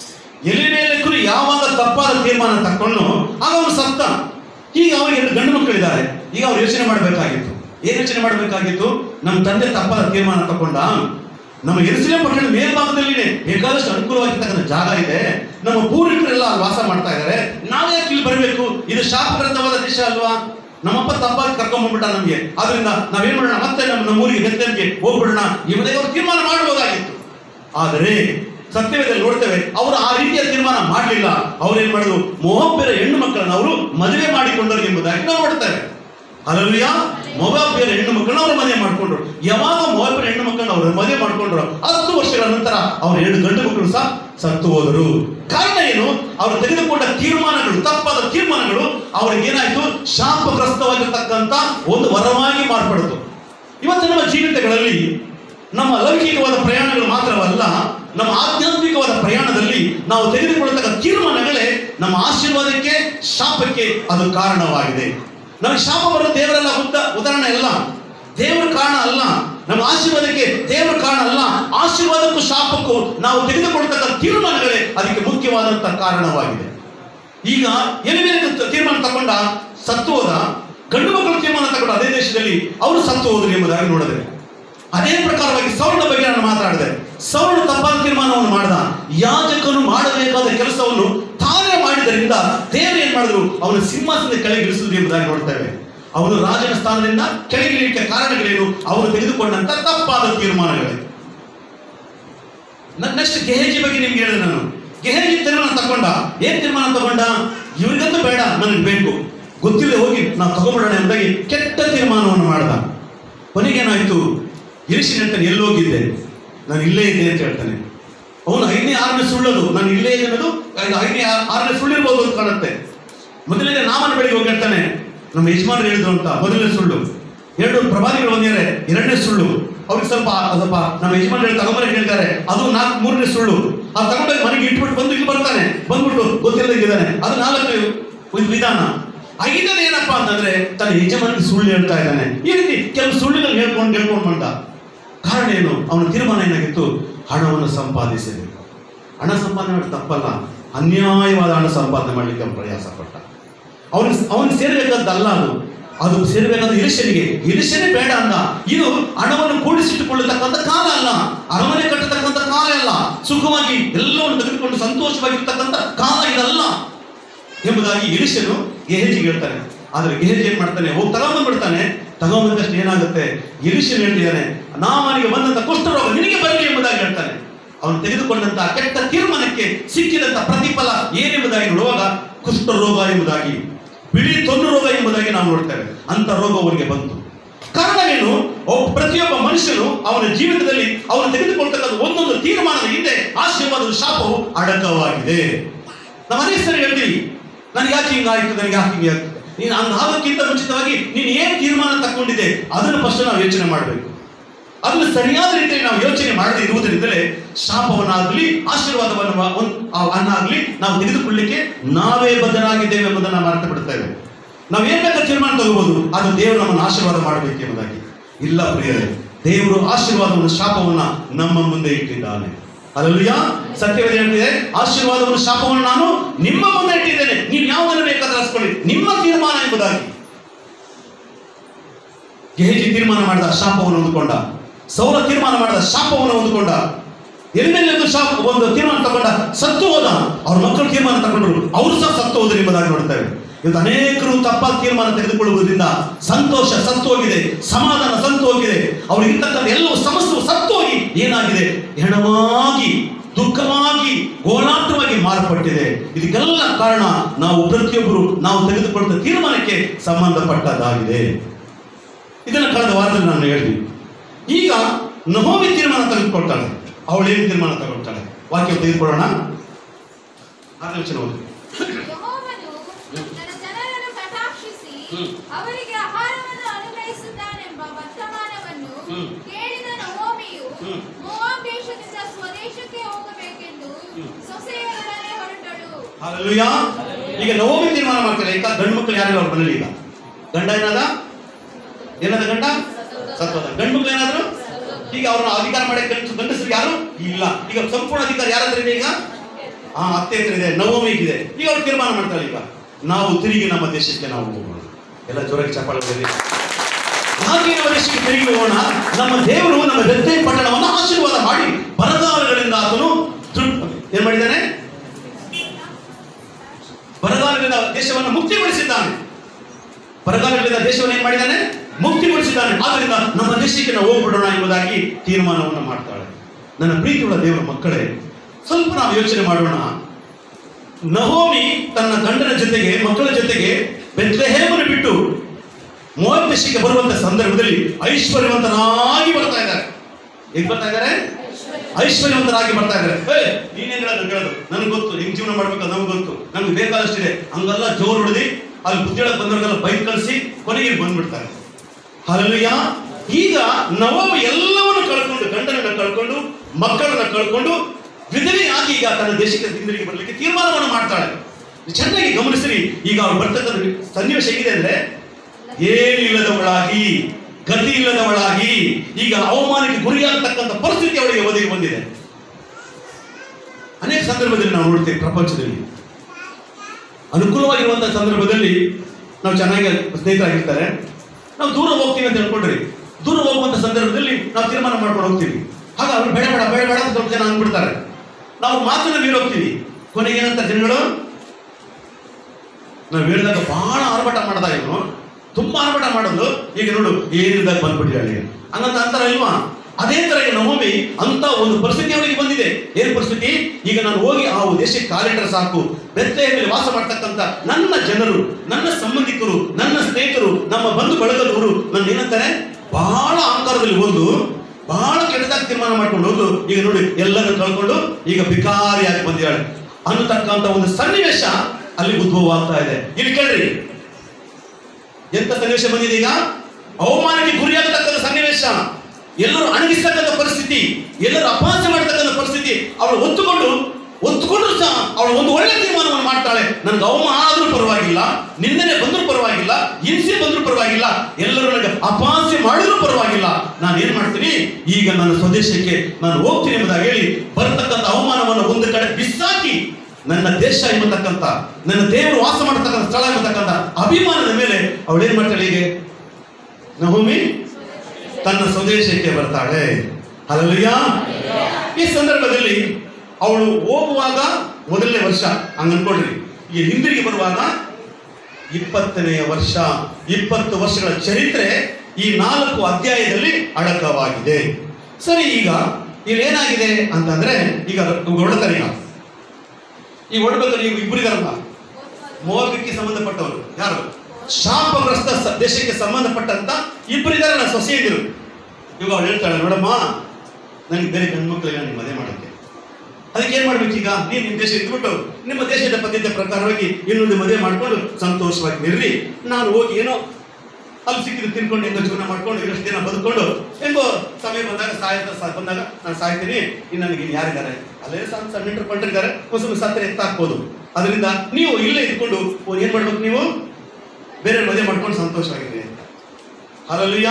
S1: ಎಲಿಮೇಲೆಕರು ಯಾವಾಗ ತಪ್ಪಾದ ತೀರ್ಮಾನ ತಕ್ಕೊಂಡು ಆಗ ಅವನು ಸತ್ತ ಈಗ ಅವರಿಗೆ ಎರಡು ಗಂಡು ಮಕ್ಕಳಿದ್ದಾರೆ ಈಗ ಅವ್ರು ಯೋಚನೆ ಮಾಡಬೇಕಾಗಿತ್ತು ಏನ್ ಯೋಚನೆ ಮಾಡಬೇಕಾಗಿತ್ತು ನಮ್ಮ ತಂದೆ ತಪ್ಪಾದ ತೀರ್ಮಾನ ತಕೊಂಡ ನಮ್ಮ ಎರುಸಲೇಂ ಪಟ್ಟಣ ಮೇಲ್ಭಾಗದಲ್ಲಿದೆ ಬೇಕಾದಷ್ಟು ಅನುಕೂಲವಾಗಿರ್ತಕ್ಕಂಥ ಜಾಗ ಇದೆ ನಮ್ಮ ಪೂರ್ವಿಕರೆಲ್ಲ ಅಲ್ಲಿ ವಾಸ ಮಾಡ್ತಾ ಇದ್ದಾರೆ ನಾವೇ ಯಾಕೆ ಇಲ್ಲಿ ಬರಬೇಕು ಇದು ಶಾಪಗ್ರಂಥವಾದ ದೇಶ ಅಲ್ವಾ ನಮ್ಮಪ್ಪ ತಪ್ಪಾಗಿ ಕರ್ಕೊಂಡ್ಬಂದ್ಬಿಟ್ಟ ನಮಗೆ ಆದ್ರಿಂದ ನಾವೇನ್ ಮಾಡೋಣ ಮತ್ತೆ ನಮ್ಮ ನಮ್ಮೂರಿಗೆ ಗದ್ದೆಗೆ ಹೋಗ್ಬಿಡೋಣ ಇವನಿಗೆ ಅವರು ತೀರ್ಮಾನ ಮಾಡಬಹುದಾಗಿತ್ತು ಆದರೆ ಸತ್ಯವೇದಲ್ಲಿ ನೋಡ್ತೇವೆ ಅವರು ಆ ರೀತಿಯ ತೀರ್ಮಾನ ಮಾಡಲಿಲ್ಲ ಅವ್ರು ಏನ್ ಮಾಡಿದ್ರು ಮೊಹಬ್ಬರ ಹೆಣ್ಣು ಮಕ್ಕಳನ್ನು ಅವರು ಮದುವೆ ಮಾಡಿಕೊಂಡರು ಎಂಬುದಾಗಿ ನಾವು ನೋಡ್ತೇವೆ ಅಲ್ಲಲ್ವಿಯ ಮೊಬಾಬಿಯರ ಹೆಣ್ಣು ಮಕ್ಕಳನ್ನ ಅವರು ಮದುವೆ ಮಾಡ್ಕೊಂಡ್ರು ಯಾವಾಗ ಮೊಬಾಬಿಯರ ಹೆಣ್ಣು ಮಕ್ಕಳನ್ನ ಅವರು ಮದುವೆ ಮಾಡ್ಕೊಂಡ್ರು ಹತ್ತು ವರ್ಷಗಳ ನಂತರ ಅವ್ರ ಎರಡು ಗಂಡು ಮಕ್ಕಳು ಸಹ ಸತ್ತು ಹೋದರು ಕಾರಣ ಏನು ಅವರು ತೆಗೆದುಕೊಂಡ ತೀರ್ಮಾನಗಳು ತಪ್ಪಾದ ತೀರ್ಮಾನಗಳು ಅವ್ರಿಗೆ ಏನಾಯ್ತು ಶಾಪಗ್ರಸ್ತವಾಗಿರ್ತಕ್ಕಂಥ ಒಂದು ವರವಾಗಿ ಮಾರ್ಪಡಿತು ಇವತ್ತು ನಮ್ಮ ಜೀವಿತಗಳಲ್ಲಿ ನಮ್ಮ ಲೌಕಿಕವಾದ ಪ್ರಯಾಣಗಳು ಮಾತ್ರವಲ್ಲ ನಮ್ಮ ಆಧ್ಯಾತ್ಮಿಕವಾದ ಪ್ರಯಾಣದಲ್ಲಿ ನಾವು ತೆಗೆದುಕೊಳ್ಳತಕ್ಕ ತೀರ್ಮಾನಗಳೇ ನಮ್ಮ ಆಶೀರ್ವಾದಕ್ಕೆ ಶಾಪಕ್ಕೆ ಅದು ಕಾರಣವಾಗಿದೆ ನಮಗೆ ಶಾಪ ಬರೋ ದೇವರೆಲ್ಲ ಉದ್ದ ಉದಾಹರಣೆ ಅಲ್ಲ ದೇವರ ಕಾರಣ ಅಲ್ಲ ನಮ್ಮ ಆಶೀರ್ವಾದಕ್ಕೆ ದೇವರ ಕಾರಣ ಅಲ್ಲ ಆಶೀರ್ವಾದಕ್ಕೂ ಶಾಪಕ್ಕೂ ನಾವು ತೆಗೆದುಕೊಳ್ತಕ್ಕ ತೀರ್ಮಾನಗಳೇ ಅದಕ್ಕೆ ಮುಖ್ಯವಾದಂತ ಕಾರಣವಾಗಿದೆ ಈಗ ಎಲ್ಲಿ ತೀರ್ಮಾನ ತಗೊಂಡ ಸತ್ತು ಹೋದ ಗಂಡು ಮಕ್ಕಳು ತೀರ್ಮಾನ ತಗೊಂಡು ಅದೇ ದೇಶದಲ್ಲಿ ಅವರು ಸತ್ತು ಹೋದ್ರು ಎಂಬುದಾಗಿ ನೋಡಿದ್ರೆ ಅದೇ ಪ್ರಕಾರವಾಗಿ ಸೌರನ ಬಗ್ಗೆ ನಾನು ಮಾತಾಡಿದೆ ಸೌರನು ತಪ್ಪಾದ ತೀರ್ಮಾನವನ್ನು ಮಾಡಿದ ಯಾಜಕನು ಮಾಡಬೇಕಾದ ಕೆಲಸವನ್ನು ತಾನೇ ಮಾಡಿದ್ದರಿಂದ ದೇವರು ಏನ್ ಮಾಡಿದ್ರು ಅವನ ಸಿಂಹಾಸನದ ಕೆಳಗೆ ಇಳಿಸಿದ್ರು ಎಂಬುದಾಗಿ ನೋಡ್ತೇವೆ ಅವನು ರಾಜನ ಸ್ಥಾನದಿಂದ ಕೆಳಗಿಳಿಯಲಿಕ್ಕೆ ಕಾರಣಗಳೇನು ಅವನು ತೆಗೆದುಕೊಂಡಂತ ತಪ್ಪಾದ ತೀರ್ಮಾನಗಳೇ ನೆಕ್ಸ್ಟ್ ಗೆಹೇಜಿ ಬಗ್ಗೆ ನಿಮ್ಗೆ ಹೇಳಿದೆ ನಾನು ಗೆಹೇಜಿ ತೀರ್ಮಾನ ತಗೊಂಡ ಏನ್ ತೀರ್ಮಾನ ತಗೊಂಡ ಇವ್ರಿಗಂತೂ ಬೇಡ ನನಗೆ ಬೇಕು ಗೊತ್ತಿಲ್ಲದೆ ಹೋಗಿ ನಾವು ತಗೊಂಡ್ಬಿಡೋಣ ಎಂಬುದಾಗಿ ಕೆಟ್ಟ ತೀರ್ಮಾನವನ್ನು ಮಾಡ್ದ ಕೊನೆಗೇನಾಯ್ತು ಇರಿಸಿನ ಹೇಳ್ತಾನೆ ಎಲ್ಲೋಗಿದ್ದೆ ನಾನು ಇಲ್ಲೇ ಇದ್ದೆ ಅಂತ ಹೇಳ್ತಾನೆ ಅವನು ಐದನೇ ಆರನೇ ಸುಳ್ಳದು ನಾನು ಇಲ್ಲೇ ಇದೆ ಅನ್ನೋದು ಐದು- ಐದನೇ ಆ- ಆರನೇ ಸುಳ್ಳಿರ್ಬೋದು ಅಂತ ಕಾಣುತ್ತೆ ಮೊದಲನೇ ನಾಮನ ಬೆಳಿಗ್ಗೆ ಹೋಗಿ ಹೇಳ್ತಾನೆ ನಮ್ಮ ಯಜಮಾನರು ಹೇಳಿದ್ರು ಅಂತ ಮೊದಲನೇ ಸುಳ್ಳು ಎರಡು ಪ್ರಭಾವಿಗಳು ಬಂದಿದ್ದಾರೆ ಎರಡನೇ ಸುಳ್ಳು ಅವ್ರಿಗೆ ಸ್ವಲ್ಪ ಸ್ವಲ್ಪ ನಮ್ಮ ಯಜಮಾನರು ಹೇಳಿ ತಗೊಂಬರ ಹೇಳಿದ್ದಾರೆ ಅದು ನಾಲ್ಕು ಮೂರನೇ ಸುಳ್ಳು ಆ ತಗೊಂಡೋಗಿ ಮನೆಗೆ ಇಟ್ಬಿಟ್ಟು ಬಂದು ಇಲ್ಲಿ ಬರ್ತಾನೆ ಬಂದ್ಬಿಟ್ಟು ಗೊತ್ತಿಲ್ಲದಂಗಿದ್ದಾನೆ ಅದು ನಾಲ್ಕು ಒಂದು ವಿಧಾನ ಐದನೇ ಏನಪ್ಪಾ ಅಂತಂದ್ರೆ ತನ್ನ ಯಜಮಾನಿಗೆ ಸುಳ್ಳು ಹೇಳ್ತಾ ಇದ್ದಾನೆ ಈ ರೀತಿ ಕೆಲವು ಸುಳ್ಳುಗಳು ಹೇಳ್ಕೊಂಡು ಹೇಳ್ಕೊಂಡು ಬಂದ ಕಾರಣ ಏನು ಅವನ ತೀರ್ಮಾನ ಏನಾಗಿತ್ತು ಹಣವನ್ನು ಸಂಪಾದಿಸಬೇಕು ಹಣ ಸಂಪಾದನೆ ಮಾಡಿ ತಪ್ಪಲ್ಲ ಅನ್ಯಾಯವಾದ ಹಣ ಸಂಪಾದನೆ ಮಾಡಲಿಕ್ಕೆ ಅವನು ಪ್ರಯಾಸ ಪಟ್ಟ ಅವನಿಗೆ ಅವನಿಗೆ ಸೇರಬೇಕಾದ್ದಲ್ಲ ಅದು ಅದು ಸೇರಬೇಕಾದ ಇರಿಶನಿಗೆ ಇರಿಶನೇ ಬೇಡ ಅಂದ ಇದು ಹಣವನ್ನು ಕೂಡಿಸಿಟ್ಟುಕೊಳ್ಳತಕ್ಕಂಥ ಕಾಲ ಅಲ್ಲ ಅರಮನೆ ಕಟ್ಟತಕ್ಕಂಥ ಕಾಲ ಅಲ್ಲ ಸುಖವಾಗಿ ಎಲ್ಲವನ್ನು ತೆಗೆದುಕೊಂಡು ಸಂತೋಷವಾಗಿರ್ತಕ್ಕಂಥ ಕಾಲ ಇದಲ್ಲ ಎಂಬುದಾಗಿ ಇರಿಶನು ಗೆಹೇಜಿಗೆ ಹೇಳ್ತಾನೆ ಆದ್ರೆ ಗೆಹೇಜಿ ಏನ್ ಮಾಡ್ತಾನೆ ಹೋಗಿ ತಗೊಂಡ್ಬಂದ್ಬಿಡ್ತಾನೆ ತಗೊಂಡ್ಬಂದಷ್ಟು ಏನಾಗುತ್ತೆ ಇರಿಶನ್ ಹೇಳ್ತಿದ್ದಾನೆ ನಾವನಿಗೆ ಬಂದಂತ ಕುಷ್ಠರೋಗ ನಿನಗೆ ಬರಲಿ ಎಂಬುದಾಗಿ ಹೇಳ್ತಾನೆ ಅವನು ತೆಗೆದುಕೊಂಡಂತ ಕೆಟ್ಟ ತೀರ್ಮಾನಕ್ಕೆ ಸಿಕ್ಕಿದಂತ ಪ್ರತಿಫಲ ಏನೆಂಬುದಾಗಿ ನೋಡುವಾಗ ಕುಷ್ಠರೋಗ ಎಂಬುದಾಗಿ ಬಿಳಿ ತೊನ್ನು ರೋಗ ಎಂಬುದಾಗಿ ನಾವು ನೋಡ್ತೇವೆ ಅಂತ ರೋಗ ಅವನಿಗೆ ಬಂತು ಕಾರಣವೇನು ಒಬ್ಬ ಪ್ರತಿಯೊಬ್ಬ ಮನುಷ್ಯನು ಅವನ ಜೀವಿತದಲ್ಲಿ ಅವನು ತೆಗೆದುಕೊಳ್ತಕ್ಕಂಥ ಒಂದೊಂದು ತೀರ್ಮಾನದ ಹಿಂದೆ ಆಶೀರ್ವಾದದ ಶಾಪವು ಅಡಕವಾಗಿದೆ ನಾವು ಅನೇಕ ಸರಿ ಹೇಳ್ತೀವಿ ನನಗೆ ಯಾಕೆ ಹಿಂಗಾಯ್ತು ನನಗೆ ಯಾಕೆ ಹಿಂಗೆ ಆಗ್ತದೆ ನೀನು ಹಂಗೆ ಆಗೋಕ್ಕಿಂತ ಮುಂಚಿತವಾಗಿ ನೀನು ಏನು ತೀರ್ಮಾನ ತಗೊಂಡಿದೆ ಅದನ್ನು ಫಸ್ಟ್ ನಾವು ಯೋಚನೆ ಮಾಡಬೇಕು ಅದನ್ನು ಸರಿಯಾದ ರೀತಿಯಲ್ಲಿ ನಾವು ಯೋಚನೆ ಮಾಡದೇ ಇರುವುದರಿಂದಲೇ ಶಾಪವನ್ನಾಗಲಿ ಆಶೀರ್ವಾದವನ್ನು ಒಂದ್- ಆ- ಅನ್ನಾಗಲಿ ನಾವು ತೆಗೆದುಕೊಳ್ಳಿಕ್ಕೆ ನಾವೇ ಬದ್ಧರಾಗಿದ್ದೇವೆ ಎಂಬುದನ್ನು ಮರೆತು ಬಿಡ್ತೇವೆ ನಾವು ಏನ್ ಬೇಕಾದ್ರೆ ತೀರ್ಮಾನ ತಗೋಬಹುದು ಅದು ದೇವರು ನಮ್ಮನ್ನು ಆಶೀರ್ವಾದ ಮಾಡಬೇಕು ಎಂಬುದಾಗಿ ಇಲ್ಲ ಪ್ರಿಯರೇ ದೇವರು ಆಶೀರ್ವಾದವನ್ನು ಶಾಪವನ್ನ ನಮ್ಮ ಮುಂದೆ ಇಟ್ಟಿದ್ದಾನೆ ಅಲ್ಲಲ್ಯ ಸತ್ಯವೇದ ಹೇಳ್ತಿದೆ ಆಶೀರ್ವಾದವನ್ನು ಶಾಪವನ್ನು ನಾನು ನಿಮ್ಮ ಮುಂದೆ ಇಟ್ಟಿದ್ದೇನೆ ನೀವು ಯಾವುದನ್ನು ಬೇಕಾದ್ರೆ ಹಸ್ಕೊಳ್ಳಿ ನಿಮ್ಮ ತೀರ್ಮಾನ ಎಂಬುದಾಗಿ ಗೆಹಜಿ ತೀರ್ಮಾನ ಮಾಡಿದ ಶಾಪವನ್ನು ಹೊಂದಿಕೊಂಡ ಸೌರ ತೀರ್ಮಾನ ಮಾಡಿದ ಶಾಪವನ್ನು ಹೊಂದಿಕೊಂಡ ಎಲ್ಲೆಲ್ಲಿ ಒಂದು ಶಾಪ ಒಂದು ತೀರ್ಮಾನ ತಗೊಂಡ ಸತ್ತು ಹೋದ ಅವ್ರ ಮಕ್ಕಳು ತೀರ್ಮಾನ ತಗೊಂಡ್ರು ಅವರು ಸಹ ಸತ್ತು ಹೋದ್ರು ಎಂಬುದಾಗಿ ನೋಡ್ತೇವೆ ಇವತ್ತು ಅನೇಕರು ತಪ್ಪಾದ ತೀರ್ಮಾನ ತೆಗೆದುಕೊಳ್ಳುವುದರಿಂದ ಸಂತೋಷ ಸತ್ತು ಹೋಗಿದೆ ಸಮಾಧಾನ ಸತ್ತು ಹೋಗಿದೆ ಅವ್ರಿಗೆ ಇರ್ತಕ್ಕಂಥ ಎಲ್ಲವೂ ಸಮಸ್ಯೆ ಸತ್ತು ಹೋಗಿ ಏನಾಗಿದೆ ಹೆಣವಾಗಿ ದುಃಖವಾಗಿ ಗೋಳಾಟವಾಗಿ ಮಾರ್ಪಟ್ಟಿದೆ ಇದಕ್ಕೆಲ್ಲ ಕಾರಣ ನಾವು ಪ್ರತಿಯೊಬ್ಬರು ನಾವು ತೆಗೆದುಕೊಂಡ ತೀರ್ಮಾನಕ್ಕೆ ಸಂಬಂಧಪಟ್ಟದ್ದಾಗಿದೆ ಇದನ್ನು ಕಳೆದ ವಾರದಲ್ಲಿ ನಾನು ಹೇಳಿದ್ವಿ ಈಗ ನಹೋಮಿ ತೀರ್ಮಾನ ತೆಗೆದುಕೊಳ್ತಾಳೆ ಅವಳು ಏನು ತೀರ್ಮಾನ ತಗೊಳ್ತಾಳೆ ವಾಕ್ಯ ತೆಗೆದುಕೊಳ್ಳೋಣ ಆರನೇ ವಚನ ಓದಿ
S2: ಯೆಹೋವನು ತನ್ನ ಜನರನ್ನು ಕಟಾಕ್ಷಿಸಿ
S1: ಹ್ಮ್.
S2: ಅವರಿಗೆ ಆಹಾರವನ್ನು ಅನುಗ್ರಹಿಸುತ್ತಾನೆಂಬ ವರ್ತಮಾನವನ್ನು
S1: ಹ್ಮ್.
S2: ಕೇಳಿದ ನಹೋಮಿಯು
S1: ಹ್ಮ್.
S2: ಮೋವಾಬ್ ದೇಶದಿಂದ ಸ್ವದೇಶಕ್ಕೆ ಹೋಗಬೇಕೆಂದು
S1: ಹ್ಮ್.
S2: ಸೊಸೆಯರೊಡನೆ ಹೊರಟಳು
S1: ಹಾಲೆಲೂಯಾ ಈಗ ನವೋಮಿ ತೀರ್ಮಾನ ಮಾಡ್ತಾರೆ ಈಗ ಗಂಡು ಮಕ್ಕಳು ಯಾರು ಅವ್ರ ಮನೇಲಿ ಈಗ ಗಂಡ ಏನಾದ ಏನದ ಗಂಡ ಸತ್ತೋದ ಗಂಡು ಮಕ್ಕಳು ಏನಾದ್ರು ಈಗ ಅವ್ರನ್ನ ಅಧಿಕಾರ ಮಾಡಕ್ಕೆ ಗಂಡಸರು ಗಂಡಸರು ಯಾರು ಇಲ್ಲ ಈಗ ಸಂಪೂರ್ಣ ಅಧಿಕಾರ ಯಾರ ಹತ್ರ ಇದೆ ಈಗ ಆ ಅತ್ತೆ ಹತ್ರ ಇದೆ ನವೋಮಿಗಿದೆ ಈಗ ಅವ್ರು ತೀರ್ಮಾನ ಮಾಡ್ತಾರೆ ಈಗ ನಾವು ತಿರುಗಿ ನಮ್ಮ ದೇಶಕ್ಕೆ ನಾವು ಹೋಗೋಣ ಎಲ್ಲ ಜೋರಾಗಿ ಚಪ್ಪಾಳೆ ಹೊಡೀರಿ. ಹಾಗೆ ನಮ್ಮ ದೇಶಕ್ಕೆ ತಿರುಗಿ ಹೋಗೋಣ ನಮ್ಮ ದೇವರು ನಮ್ಮ ಬೆತ್ತೆ ಪಟ್ಟಣವನ್ನು ಆಶೀರ್ವಾದ ಮಾಡಿ ಬರಗಾಲಗಳಿಂದ ಆತನು ತೃಪ್- ಏನ್ ಮಾಡಿದ್ದಾನೆ ಬರಗಾಲಗಳಿಂದ ದೇಶವನ್ನು ಮುಕ್ತಿಗೊಳಿಸಿದ್ದಾನೆ ಬರಗಾಲಗಳಿಂದ ದೇಶವನ್ನು ಏನ್ ಮಾಡಿದ್ದಾನೆ ಮುಕ್ತಿಗೊಳಿಸಿದ್ದಾನೆ ಆದ್ದರಿಂದ ನಮ್ಮ ದೇಶಕ್ಕೆ ನಾವು ಹೋಗ್ಬಿಡೋಣ ಎಂಬುದಾಗಿ ತೀರ್ಮಾನವನ್ನು ಮಾಡ್ತಾಳೆ ನನ್ನ ಪ್ರೀತಿಯುಳ್ಳ ದೇವರ ಮಕ್ಕಳೇ ಸ್ವಲ್ಪ ನಾವು ಯೋಚನೆ ಮಾಡೋಣ ನಹೋಮಿ ತನ್ನ ಗಂಡನ ಜೊತೆಗೆ ಮಕ್ಕಳ ಜೊತೆಗೆ ಬೆತ್ಲೆಹೇಮನ್ನು ಬಿಟ್ಟು ಮೋವಾಬ್ ದೇಶಕ್ಕೆ ಬರುವಂತ ಸಂದರ್ಭದಲ್ಲಿ ಐಶ್ವರ್ಯವಂತನಾಗಿ ಬರ್ತಾ ಇದ್ದಾರೆ ಹೇಗೆ ಬರ್ತಾ ಇದ್ದಾರೆ ಐಶ್ವರ್ಯವಂತರಾಗಿ ಬರ್ತಾ ಇದ್ದಾರೆ ಏ ನೀನೇನ್ ಹೇಳೋದು ಹೇಳೋದು ನನಗೆ ಗೊತ್ತು ಹೆಂಗ್ ಜೀವನ ಮಾಡ್ಬೇಕು ನಮ್ಗೆ ಗೊತ್ತು ನಮ್ಗೆ ಬೇಕಾದಷ್ಟಿದೆ ಹಂಗೆಲ್ಲ ಜೋರ್ ಹೊಡೆದಿ ಅಲ್ಲಿ ಬುದ್ಧಿ ಹೇಳಕ್ ಬಂದವ್ರಿಗೆಲ್ಲ ಬೈಕ್ ಕಳಿಸಿ ಕೊನೆಗೆ ಇಲ್ಲಿ ಬಂದ್ಬಿಡ್ತಾರೆ ಹಲಲುಯ ಈಗ ನವಮ ಎಲ್ಲವನ್ನು ಕಳ್ಕೊಂಡು ಗಂಡನನ್ನ ಕಳ್ಕೊಂಡು ಮಕ್ಕಳನ್ನ ಕಳ್ಕೊಂಡು ವಿಧವೆಯಾಗಿ ಈಗ ತನ್ನ ದೇಶಕ್ಕೆ ಹಿಂದಿರುಗಿ ಬರಲಿಕ್ಕೆ ತೀರ್ಮಾನವನ್ನು ಮಾಡ್ತಾಳೆ ಚೆನ್ನಾಗಿ ಗಮನಿಸಿರಿ ಈಗ ಅವ್ರು ಬರ್ತಕ್ಕಂಥ ಸನ್ನಿವೇಶ ಹೇಗಿದೆ ಅಂದ್ರೆ ಏನಿಲ್ಲದವಳಾಗಿ ಗತಿ ಇಲ್ಲದವಳಾಗಿ ಈಗ ಅವಮಾನಕ್ಕೆ ಗುರಿಯಾಗತಕ್ಕಂಥ ಪರಿಸ್ಥಿತಿ ಅವಳಿಗೆ ಒದಗಿ ಬಂದಿದೆ ಅನೇಕ ಸಂದರ್ಭದಲ್ಲಿ ನಾವು ನೋಡ್ತೇವೆ ಪ್ರಪಂಚದಲ್ಲಿ ಅನುಕೂಲವಾಗಿರುವಂತಹ ಸಂದರ್ಭದಲ್ಲಿ ನಾವು ಚೆನ್ನಾಗಿ ಸ್ನೇಹಿತರಾಗಿರ್ತಾರೆ ನಾವು ದೂರ ಹೋಗ್ತೀವಿ ಅಂತ ಹೇಳ್ಕೊಂಡ್ರಿ ದೂರ ಹೋಗುವಂತ ಸಂದರ್ಭದಲ್ಲಿ ನಾವು ತೀರ್ಮಾನ ಮಾಡ್ಕೊಂಡು ಹೋಗ್ತೀವಿ ಆಗ ಅವ್ರು ಬೇಡ ಬೇಡ ಬೇಡ ಬೇಡ ಅಂತ ಸ್ವಲ್ಪ ಜನ ಅಂದ್ಬಿಡ್ತಾರೆ ನಾವು ಮಾತನ್ನ ಮೀರಿ ಹೋಗ್ತೀವಿ ಕೊನೆಗೆ ಏನಂತ ಜನಗಳು ನಾವು ಹೇಳಿದಾಗ ಬಹಳ ಆರ್ಭಟ ಮಾಡ್ದ ಇವನು ತುಂಬಾ ಆರ್ಭಟ ಮಾಡೋದು ಈಗ ನೋಡು ಏನಿದಾಗ ಬಂದ್ಬಿಟ್ಟಿದ್ದಾಳೆ ಹಂಗಂತ ಅಂತಾರ ಇಲ್ವಾ ಅದೇ ತರ ಈಗ ನವಮಿ ಅಂತ ಒಂದು ಪರಿಸ್ಥಿತಿ ಅವರಿಗೆ ಬಂದಿದೆ ಏನ್ ಪರಿಸ್ಥಿತಿ ಈಗ ನಾನು ಹೋಗಿ ಆ ದೇಶಕ್ಕೆ ಕಾಲಿಟ್ಟರೆ ಸಾಕು ಬೆತ್ತೆಯ ಮೇಲೆ ವಾಸ ಮಾಡ್ತಕ್ಕಂಥ ನನ್ನ ಜನರು ನನ್ನ ಸಂಬಂಧಿಕರು ನನ್ನ ಸ್ನೇಹಿತರು ನಮ್ಮ ಬಂಧು ಬಳಗದವರು ನನ್ನ ಏನಂತಾರೆ ಬಹಳ ಅಹಂಕಾರದಲ್ಲಿ ಹೋದು ಬಹಳ ಕೆಟ್ಟದಾಗಿ ತೀರ್ಮಾನ ಮಾಡ್ಕೊಂಡು ಹೋದು ಈಗ ನೋಡಿ ಎಲ್ಲರೂ ಕಳ್ಕೊಂಡು ಈಗ ಬಿಕಾರಿಯಾಗಿ ಬಂದಿದ್ದಾಳೆ ಅನ್ನತಕ್ಕಂಥ ಒಂದು ಸನ್ನಿವೇಶ ಅಲ್ಲಿ ಉದ್ಭವ ಆಗ್ತಾ ಇದೆ ಇಲ್ಲಿ ಕೇಳ್ರಿ ಎಂತ ಸನ್ನಿವೇಶ ಬಂದಿದೆ ಈಗ ಅವಮಾನಕ್ಕೆ ಗುರಿಯಾಗತಕ್ಕಂಥ ಸನ್ನಿವೇಶ ಎಲ್ಲರೂ ಅಣಗಿಸ್ತಕ್ಕಂಥ ಪರಿಸ್ಥಿತಿ ಎಲ್ಲರೂ ಅಪಹಾಸ್ಯ ಮಾಡತಕ್ಕಂಥ ಪರಿಸ್ಥಿತಿ ಅವಳು ಒತ್ತುಕೊಂಡು ಒತ್ತುಕೊಂಡ್ರು ಸಹ ಅವಳು ಒಂದು ಒಳ್ಳೆ ತೀರ್ಮಾನವನ್ನು ಮಾಡ್ತಾಳೆ ನನಗೆ ಅವಮಾನ ಆದ್ರೂ ಪರವಾಗಿಲ್ಲ ನಿಂದನೆ ಬಂದ್ರೂ ಪರವಾಗಿಲ್ಲ ಹಿಂಸೆ ಬಂದ್ರೂ ಪರವಾಗಿಲ್ಲ ಎಲ್ಲರೂ ನನಗೆ ಅಪಹಾಸ್ಯ ಮಾಡಿದ್ರೂ ಪರವಾಗಿಲ್ಲ ನಾನು ಏನ್ ಮಾಡ್ತೀನಿ ಈಗ ನನ್ನ ಸ್ವದೇಶಕ್ಕೆ ನಾನು ಹೋಗ್ತೀನಿ ಎಂಬುದಾಗಿ ಹೇಳಿ ಬರತಕ್ಕಂಥ ಅವಮಾನವನ್ನು ಒಂದು ಕಡೆ ಬಿಸಾಕಿ ನನ್ನ ದೇಶ ಎಂಬತಕ್ಕಂಥ ನನ್ನ ದೇವರು ವಾಸ ಮಾಡತಕ್ಕಂಥ ಸ್ಥಳ ಎಂಬತಕ್ಕಂಥ ಅಭಿಮಾನದ ಮೇಲೆ ಅವಳು ಏನ್ ಮಾಡ್ತಾಳೆ ಹೀಗೆ ನಹೋಮಿ ತನ್ನ ಸ್ವದೇಶಕ್ಕೆ ಬರ್ತಾಳೆ ಅಲ್ಲಯ್ಯ ಈ ಸಂದರ್ಭದಲ್ಲಿ ಅವಳು ಹೋಗುವಾಗ ಮೊದಲನೇ ವರ್ಷ ಹಂಗ ಅನ್ಕೊಳ್ರಿ ಈ ಹಿಂದಿರುಗಿ ಬರುವಾಗ ಇಪ್ಪತ್ತನೆಯ ವರ್ಷ ಇಪ್ಪತ್ತು ವರ್ಷಗಳ ಚರಿತ್ರೆ ಈ ನಾಲ್ಕು ಅಧ್ಯಾಯದಲ್ಲಿ ಅಡಕವಾಗಿದೆ ಸರಿ ಈಗ ಇಲ್ಲಿ ಏನಾಗಿದೆ ಅಂತಂದ್ರೆ ಈಗ ಹೊರಡ್ತಾರೆ ಈಗ ಈ ಹೊರಡ್ಬೇಕಾದ್ರೆ ಈಗ ಇಬ್ಬರಿದಾರಲ್ಲ ಮೋಹಕ್ಕೆ ಸಂಬಂಧಪಟ್ಟವರು ಯಾರು ಶಾಪಗ್ರಸ್ತ ಸ- ದೇಶಕ್ಕೆ ಸಂಬಂಧಪಟ್ಟಂತ ಇಬ್ಬರಿದ್ದಾರೆ ನನ್ನ ಸೊಸೆಯದಿರು ಇವಾಗ ಅವಳು ಹೇಳ್ತಾಳೆ ನೋಡಮ್ಮ ನನಗೆ ಬೇರೆ ಗಂಡ್ಮಕ್ಳಿಲ್ಲ ನಿನ್ನ ಮದುವೆ ಮಾಡೋಕ್ಕೆ ಅದಕ್ಕೆ ಏನ್ ಮಾಡ್ಬೇಕು ಈಗ ನೀನು ನಿಮ್ಮ ದೇಶ ಇದ್ಬಿಟ್ಟು ನಿಮ್ಮ ದೇಶದ ಪದ್ಧತಿಯ ಪ್ರಕಾರವಾಗಿ ಇನ್ನೊಂದು ಮದುವೆ ಮಾಡ್ಕೊಂಡು ಸಂತೋಷವಾಗಿ ನಿರ್ರಿ ನಾನು ಹೋಗಿ ಏನೋ ಅಲ್ಲಿ ಸಿಕ್ಕಿದ್ದು ತಿನ್ಕೊಂಡು ಹೆಂಗೋ ಜೀವನ ಮಾಡ್ಕೊಂಡು ಇರಷ್ಟು ದಿನ ಬದುಕೊಂಡು ಹೆಂಗೋ ಸಮಯ ಬಂದಾಗ ಸಾಯ ಸಾ- ಬಂದಾಗ ನಾನು ಸಾಯ್ತೀನಿ ಇನ್ನು ನನಗೆ ಇನ್ನು ಯಾರಿದ್ದಾರೆ ಅಲ್ಲೇ ಸಣ್ಣ ಸಣ್ಣ ನೆಂಟರು ಪಂಟರಿದ್ದಾರೆ ಹೊಸ ಸತ್ತರೆ ಎತ್ತಾಕ್ಬೋದು ಅದರಿಂದ ನೀವು ಇಲ್ಲೇ ಇದ್ಕೊಂಡು ಓ, ಏನ್ ಮಾಡ್ಬೇಕು ನೀವು ಬೇರೆ ಮದುವೆ ಮಾಡ್ಕೊಂಡು ಸಂತೋಷವಾಗಿರಿ ಅಂತ ಹಲಲುಯ್ಯ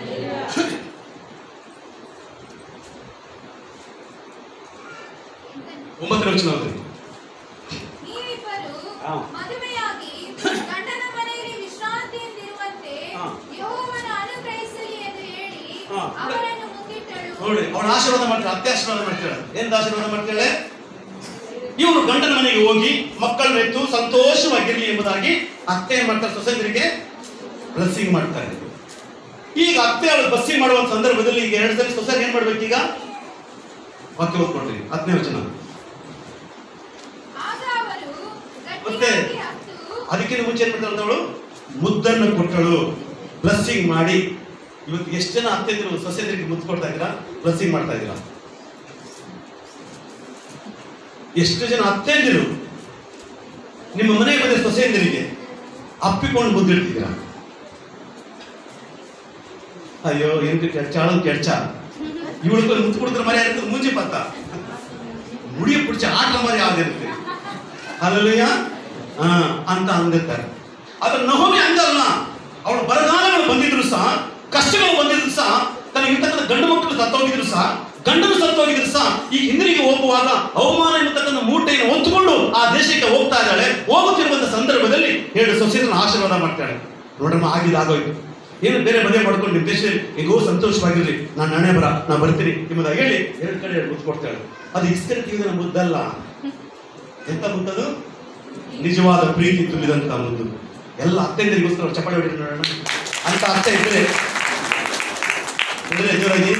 S1: ಒಂಬತ್ತನೇ ವಚನ ಓದ್ರಿ
S2: ನೀವಿಬ್ಬರು
S1: ಹಾ.
S2: ಮದುವೆಯಾಗಿ ಗಂಡನ ಮನೆಯಲ್ಲಿ ವಿಶ್ರಾಂತಿಯಿಂದಿರುವಂತೆ
S1: ಹಾ.
S2: ಯೆಹೋವನು ಅನುಗ್ರಹಿಸಲಿ ಎಂದು ಹೇಳಿ
S1: ಹಾ.
S2: ಅವರನ್ನು ಮುತ್ತಿಟ್ಟಳು
S1: ನೋಡಿ ಅವಳ ಆಶೀರ್ವಾದ ಮಾಡ್ತಾಳೆ ಅತ್ತೆ ಆಶೀರ್ವಾದ ಮಾಡ್ತಾಳೆ ಎಂತ ಆಶೀರ್ವಾದ ಮಾಡ್ತಾಳೆ ಇವರು ಗಂಡನ ಮನೆಗೆ ಹೋಗಿ ಮಕ್ಕಳನ್ನ ಎತ್ತು ಸಂತೋಷವಾಗಿರ್ಲಿ ಎಂಬುದಾಗಿ ಅತ್ತೆ ಏನ್ ಮಾಡ್ತಾರೆ ಸೊಸೈಟಿಗೆ ಬ್ಲೆಸ್ಸಿಂಗ್ ಮಾಡ್ತಾರೆ ಈಗ ಅತ್ತೆ ಅವಳು ಬಸ್ಸಿಂಗ್ ಮಾಡುವ ಸಂದರ್ಭದಲ್ಲಿ ಈಗ ಎರಡು ಸಲ ಸೊಸೈಟಿ ಏನ್ ಮಾಡ್ಬೇಕೀಗ ವಾಕ್ಯ ಓದ್ಕೊಡ್ರಿ ಹತ್ತನೇ ವಚನ
S2: ಆಗ ಅವರು
S1: ಮತ್ತೆ?
S2: ಗಟ್ಟಿಯಾಗಿ ಹತ್ತು
S1: ಅದಕ್ಕಿಂತ ಮುಂಚೆ ಏನ್ ಮಾಡ್ತಾಳೆ ಅವಳು ಮುದ್ದನ್ನು ಕೊಟ್ಟಳು ಬ್ಲೆಸ್ಸಿಂಗ್ ಮಾಡಿ ಇವತ್ತು ಎಷ್ಟು ಜನ ಅತ್ತೆಂದಿರು ಸೊಸೈಟಿಗೆ ಮುದ್ದು ಕೊಡ್ತಾ ಇದ್ದೀರಾ ಬ್ಲೆಸ್ಸಿಂಗ್ ಮಾಡ್ತಾ ಇದ್ದೀರಾ ಎಷ್ಟು ಜನ ಅತ್ತೆಂದಿರು ನಿಮ್ಮ ಮನೆಗೆ ಬಂದ ಸೊಸೆಯಂದಿರಿಗೆ ಅಪ್ಪಿಕೊಂಡು ಮುದ್ದಿಡ್ತಿದ್ದೀರಾ ಅಯ್ಯೋ ಏನ್ ಕೆಡ್ಚ ಆಳೋ ಕೆಡ್ಚ ಇವಳು ಮುತ್ತು ಕೊಡಿದ್ರೆ ಮರಿ ಇರ್ತದೆ ಮುಂಜಿ ಪತ್ತ ಮುಡಿಯ ಕುಡ್ಚ ಆಟ ಮರಿ ಆಗಿರುತ್ತೆ ಅಲ್ಲಯ್ಯ ಹಾ ಅಂತ ಅಂದಿರ್ತಾರೆ ಆದ್ರೆ ನಹೋಮಿ ಅಂದಲ್ಲ ಅವಳು ಬರಗಾಲಗಳು ಬಂದಿದ್ರು ಸಹ ಕಷ್ಟಗಳು ಬಂದಿದ್ರು ಸಹ ತನಗಿರ್ತಕ್ಕಂಥ ಗಂಡು ಮಕ್ಕಳು ಸತ್ತೋಗಿದ್ರು ಸಹ ಗಂಡನು ಸತ್ತೋಗಿದ್ರು ಸಹ ಈ ಹಿಂದಿರಿಗೆ ಹೋಗುವಾಗ ಅವಮಾನ ಎನ್ನುತಕ್ಕಂಥ ಮೂಟೆಯನ್ನು ಹೊತ್ತುಕೊಂಡು ಆ ದೇಶಕ್ಕೆ ಹೋಗ್ತಾ ಇದ್ದಾಳೆ ಹೋಗುತ್ತಿರುವಂತ ಸಂದರ್ಭದಲ್ಲಿ ಎರಡು ಸೊಸೆಯನ್ನು ಆಶೀರ್ವಾದ ಮಾಡ್ತಾಳೆ ನೋಡಮ್ಮ ಆಗಿದ್ದು ಆಗೋಯ್ತು ಏನು ಬೇರೆ ಮದುವೆ ಮಾಡ್ಕೊಂಡು ನಿಮ್ಮ ದೇಶದಲ್ಲಿ ಹೇಗೋ ಸಂತೋಷವಾಗಿರ್ಲಿ ನಾನು ನಾಳೆ ಬರ ನಾ ಬರ್ತೀನಿ ಎಂಬುದಾಗಿ ಹೇಳಿ ಎರಡು ಕಡೆ ಎರಡು ಮುದ್ದು ಕೊಡ್ತಾಳೆ ಅದು ಇಸ್ಕರ ಕಿವಿನ ಮುದ್ದಲ್ಲ ಎಂತ ಮುದ್ದದು ನಿಜವಾದ ಪ್ರೀತಿ ತುಂಬಿದಂತ ಮುದ್ದು ಎಲ್ಲ ಅತ್ತೆಂದರಿಗೋಸ್ಕರ ಚಪ್ಪಾಳೆ ಹೊಡಿ ನೋಡೋಣ ಅಂತ ಅರ್ಥ ಇದ್ರೆ ಇದ್ರೆ ಜೋರಾಗಿ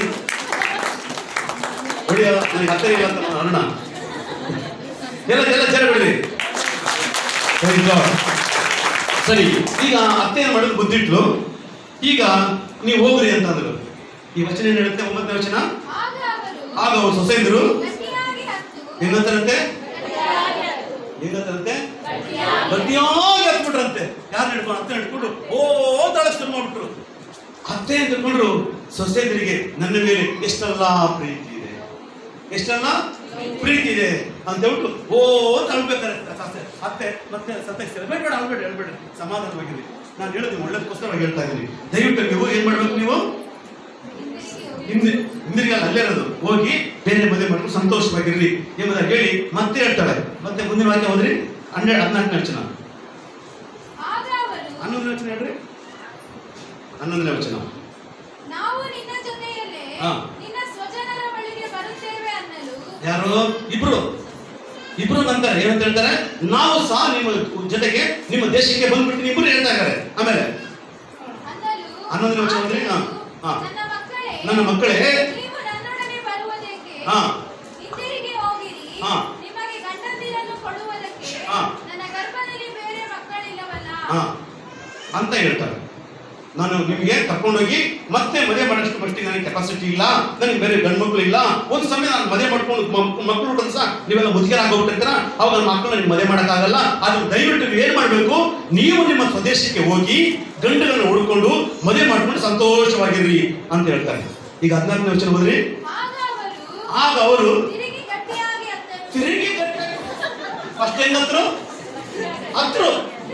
S1: ಹೊಡಿಯ ನನಗೆ ಅತ್ತೆ ಇಲ್ಲ ಅಂತ ನಾನು ಅಣ್ಣ ಎಲ್ಲ ಎಲ್ಲ ಜನ ಬಿಡ್ರಿ Very good. ಸರಿ ಈಗ ಅತ್ತೆ ಏನ್ ಮಾಡಿದ್ರು ಬುದ್ಧಿಟ್ಲು ಈಗ ನೀವು ಹೋಗ್ರಿ ಅಂತ ಅಂದ್ರು ಈ ವಚನ ಏನ್ ಹೇಳುತ್ತೆ ಒಂಬತ್ತನೇ ವಚನ
S2: ಆಗ ಅವರು
S1: ಆಗ ಅವ್ರು ಸೊಸೆಂದ್ರು
S2: ಗಟ್ಟಿಯಾಗಿ ಹತ್ತು
S1: ಹೆಂಗಂತಾರಂತೆ
S2: ಗಟ್ಟಿಯಾಗಿ ಹತ್ತು
S1: ಹೆಂಗಂತಾರಂತೆ
S2: ಗಟ್ಟಿಯಾಗಿ
S1: ಗಟ್ಟಿಯಾಗಿ ಹತ್ಬಿಟ್ರಂತೆ ಯಾರು ಹಿಡ್ಕೊಂಡು ಅತ್ತೆ ಹಿಡ್ಕೊಂಡು ಓ ತಳಕ್ ಶುರು ಮಾಡ್ಬಿಟ್ರು ಅತ್ತೆ ಅಂತ ಹಿಡ್ಕೊಂಡ್ರು ಸೊಸೆಯರಿಗೆ ನನ್ನ ಮೇಲೆ ಎಷ್ಟೆಲ್ಲ ಪ್ರೀತಿ ಇದೆ ಎಷ್ಟೆಲ್ಲ ಪ್ರೀತಿ ಇದೆ ಅಂತ ಹೇಳ್ಬಿಟ್ಟು ಓ ತಳ್ಬೇಕಾರೆ ಅತ್ತೆ ಅತ್ತೆ ಮತ್ತೆ ಸತ್ತೆ ಬೇಡ ಬೇಡ ಅಳ್ಬೇಡಿ ಅಳ್ಬೇಡಿ ಸಮಾಧಾನವಾಗಿರಿ ನಾನು ಹೇಳೋದು ಒಳ್ಳೇದಕ್ಕೋಸ್ಕರವಾಗಿ ಹೇಳ್ತಾ ಇದ್ದೀನಿ ದಯವಿಟ್ಟು ನೀವು ಏನ್ ಮಾಡ್ಬೇಕು ನೀವು ಹಿಂದೆ ಹಿಂದಿರಿಗಲ್ಲ ಅಲ್ಲೇ ಇರೋದು ಹೋಗಿ ಬೇರೆ ಮದುವೆ ಮಾಡ್ಕೊಂಡು ಸಂತೋಷವಾಗಿರ್ಲಿ ಎಂಬುದಾಗಿ ಹೇಳಿ ಮತ್ತೆ ಹೇಳ್ತಾಳೆ ಮತ್ತೆ ಮುಂದಿನ ವಾಕ್ಯ ಹೋದ್ರಿ ಹನ್ನೆರಡು ಹದಿನಾಲ್ಕನೇ ವಚನ
S2: ಆಗ ಅವರು
S1: ಹನ್ನೊಂದನೇ ವಚನ ಹೇಳ್ರಿ ಹನ್ನೊಂದನೇ ವಚನ
S2: ನಾವು ನಿನ್ನ ಜೊತೆಯಲ್ಲೇ
S1: ಹಾ.
S2: ನಿನ್ನ ಸ್ವಜನರ ಬಳಿಗೆ ಬರುತ್ತೇವೆ ಅನ್ನಲು
S1: ಯಾರು ಇಬ್ರು ಇಬ್ರು ನಂತರ ಏನಂತ ಹೇಳ್ತಾರೆ ನಾವು ಸಹ ನಿಮ್ಮ ಜೊತೆಗೆ ನಿಮ್ಮ ದೇಶಕ್ಕೆ ಬಂದ್ಬಿಡ್ತೀನಿ ಇಬ್ರು ಹೇಳ್ತಾ ಇದ್ದಾರೆ ಆಮೇಲೆ
S2: ಅನ್ನಲು
S1: ಹನ್ನೊಂದನೇ ವಚನ ಓದ್ರಿ? ಹಾ, ಹಾ.
S2: ನನ್ನ ಮಕ್ಕಳೇ
S1: ನನ್ನ ಮಕ್ಕಳೇ
S2: ನೀವು ನನ್ನೊಡನೆ ಬರುವುದಕ್ಕೆ
S1: ಹಾ.
S2: ಹಿಂದಿರುಗಿ ಹೋಗಿರಿ
S1: ಹಾ.
S2: ನಿಮಗೆ ಗಂಡಂದಿರನ್ನು ಕೊಡುವುದಕ್ಕೆ
S1: ಹಾ.
S2: ನನ್ನ ಗರ್ಭದಲ್ಲಿ ಬೇರೆ ಮಕ್ಕಳಿಲ್ಲವಲ್ಲ
S1: ಹಾ ಅಂತ ಹೇಳ್ತಾರೆ ನಾನು ನಿಮಗೆ ಕರ್ಕೊಂಡೋಗಿ ಮತ್ತೆ ಮದುವೆ ಮಾಡೋಷ್ಟು ಮಟ್ಟಿಗೆ ನನಗೆ ಕೆಪಾಸಿಟಿ ಇಲ್ಲ ನನಗೆ ಬೇರೆ ಗಂಡು ಮಕ್ಕಳು ಇಲ್ಲ ಒಂದು ಸಮಯ ನಾನು ಮದುವೆ ಮಾಡ್ಕೊಂಡು ಮ- ಮಕ್ಕಳು ಹುಟ್ಟಿದ್ರೆ ಸಹ ನೀವೆಲ್ಲ ಮುದುಕರ ಆಗೋಗ್ಬಿಟ್ಟಿರ್ತೀರ ಅವಾಗ ನನ್ನ ಮಕ್ಕಳು ನನಗೆ ಮದುವೆ ಮಾಡೋಕ್ಕಾಗಲ್ಲ ಆದ್ರೆ ದಯವಿಟ್ಟು ನೀವು ಏನ್ ಮಾಡಬೇಕು ನೀವು ನಿಮ್ಮ ಸ್ವದೇಶಕ್ಕೆ ಹೋಗಿ ಗಂಡುಗಳನ್ನ ಹುಡ್ಕೊಂಡು ಮದುವೆ ಮಾಡ್ಕೊಂಡು ಸಂತೋಷವಾಗಿರ್ರಿ ಅಂತ ಹೇಳ್ತಾರೆ ಈಗ ಹದಿನಾಲ್ಕನೇ ವಚನ ಹೋದ್ರಿ
S2: ಆಗ ಅವರು
S1: ಆಗ ಅವರು
S2: ತಿರುಗಿ ಗಟ್ಟಿಯಾಗಿ ಅತ್ತರು
S1: ತಿರುಗಿ ಫಸ್ಟ್ ಹೆಂಗ್ ಹತ್ರು ಹತ್ರು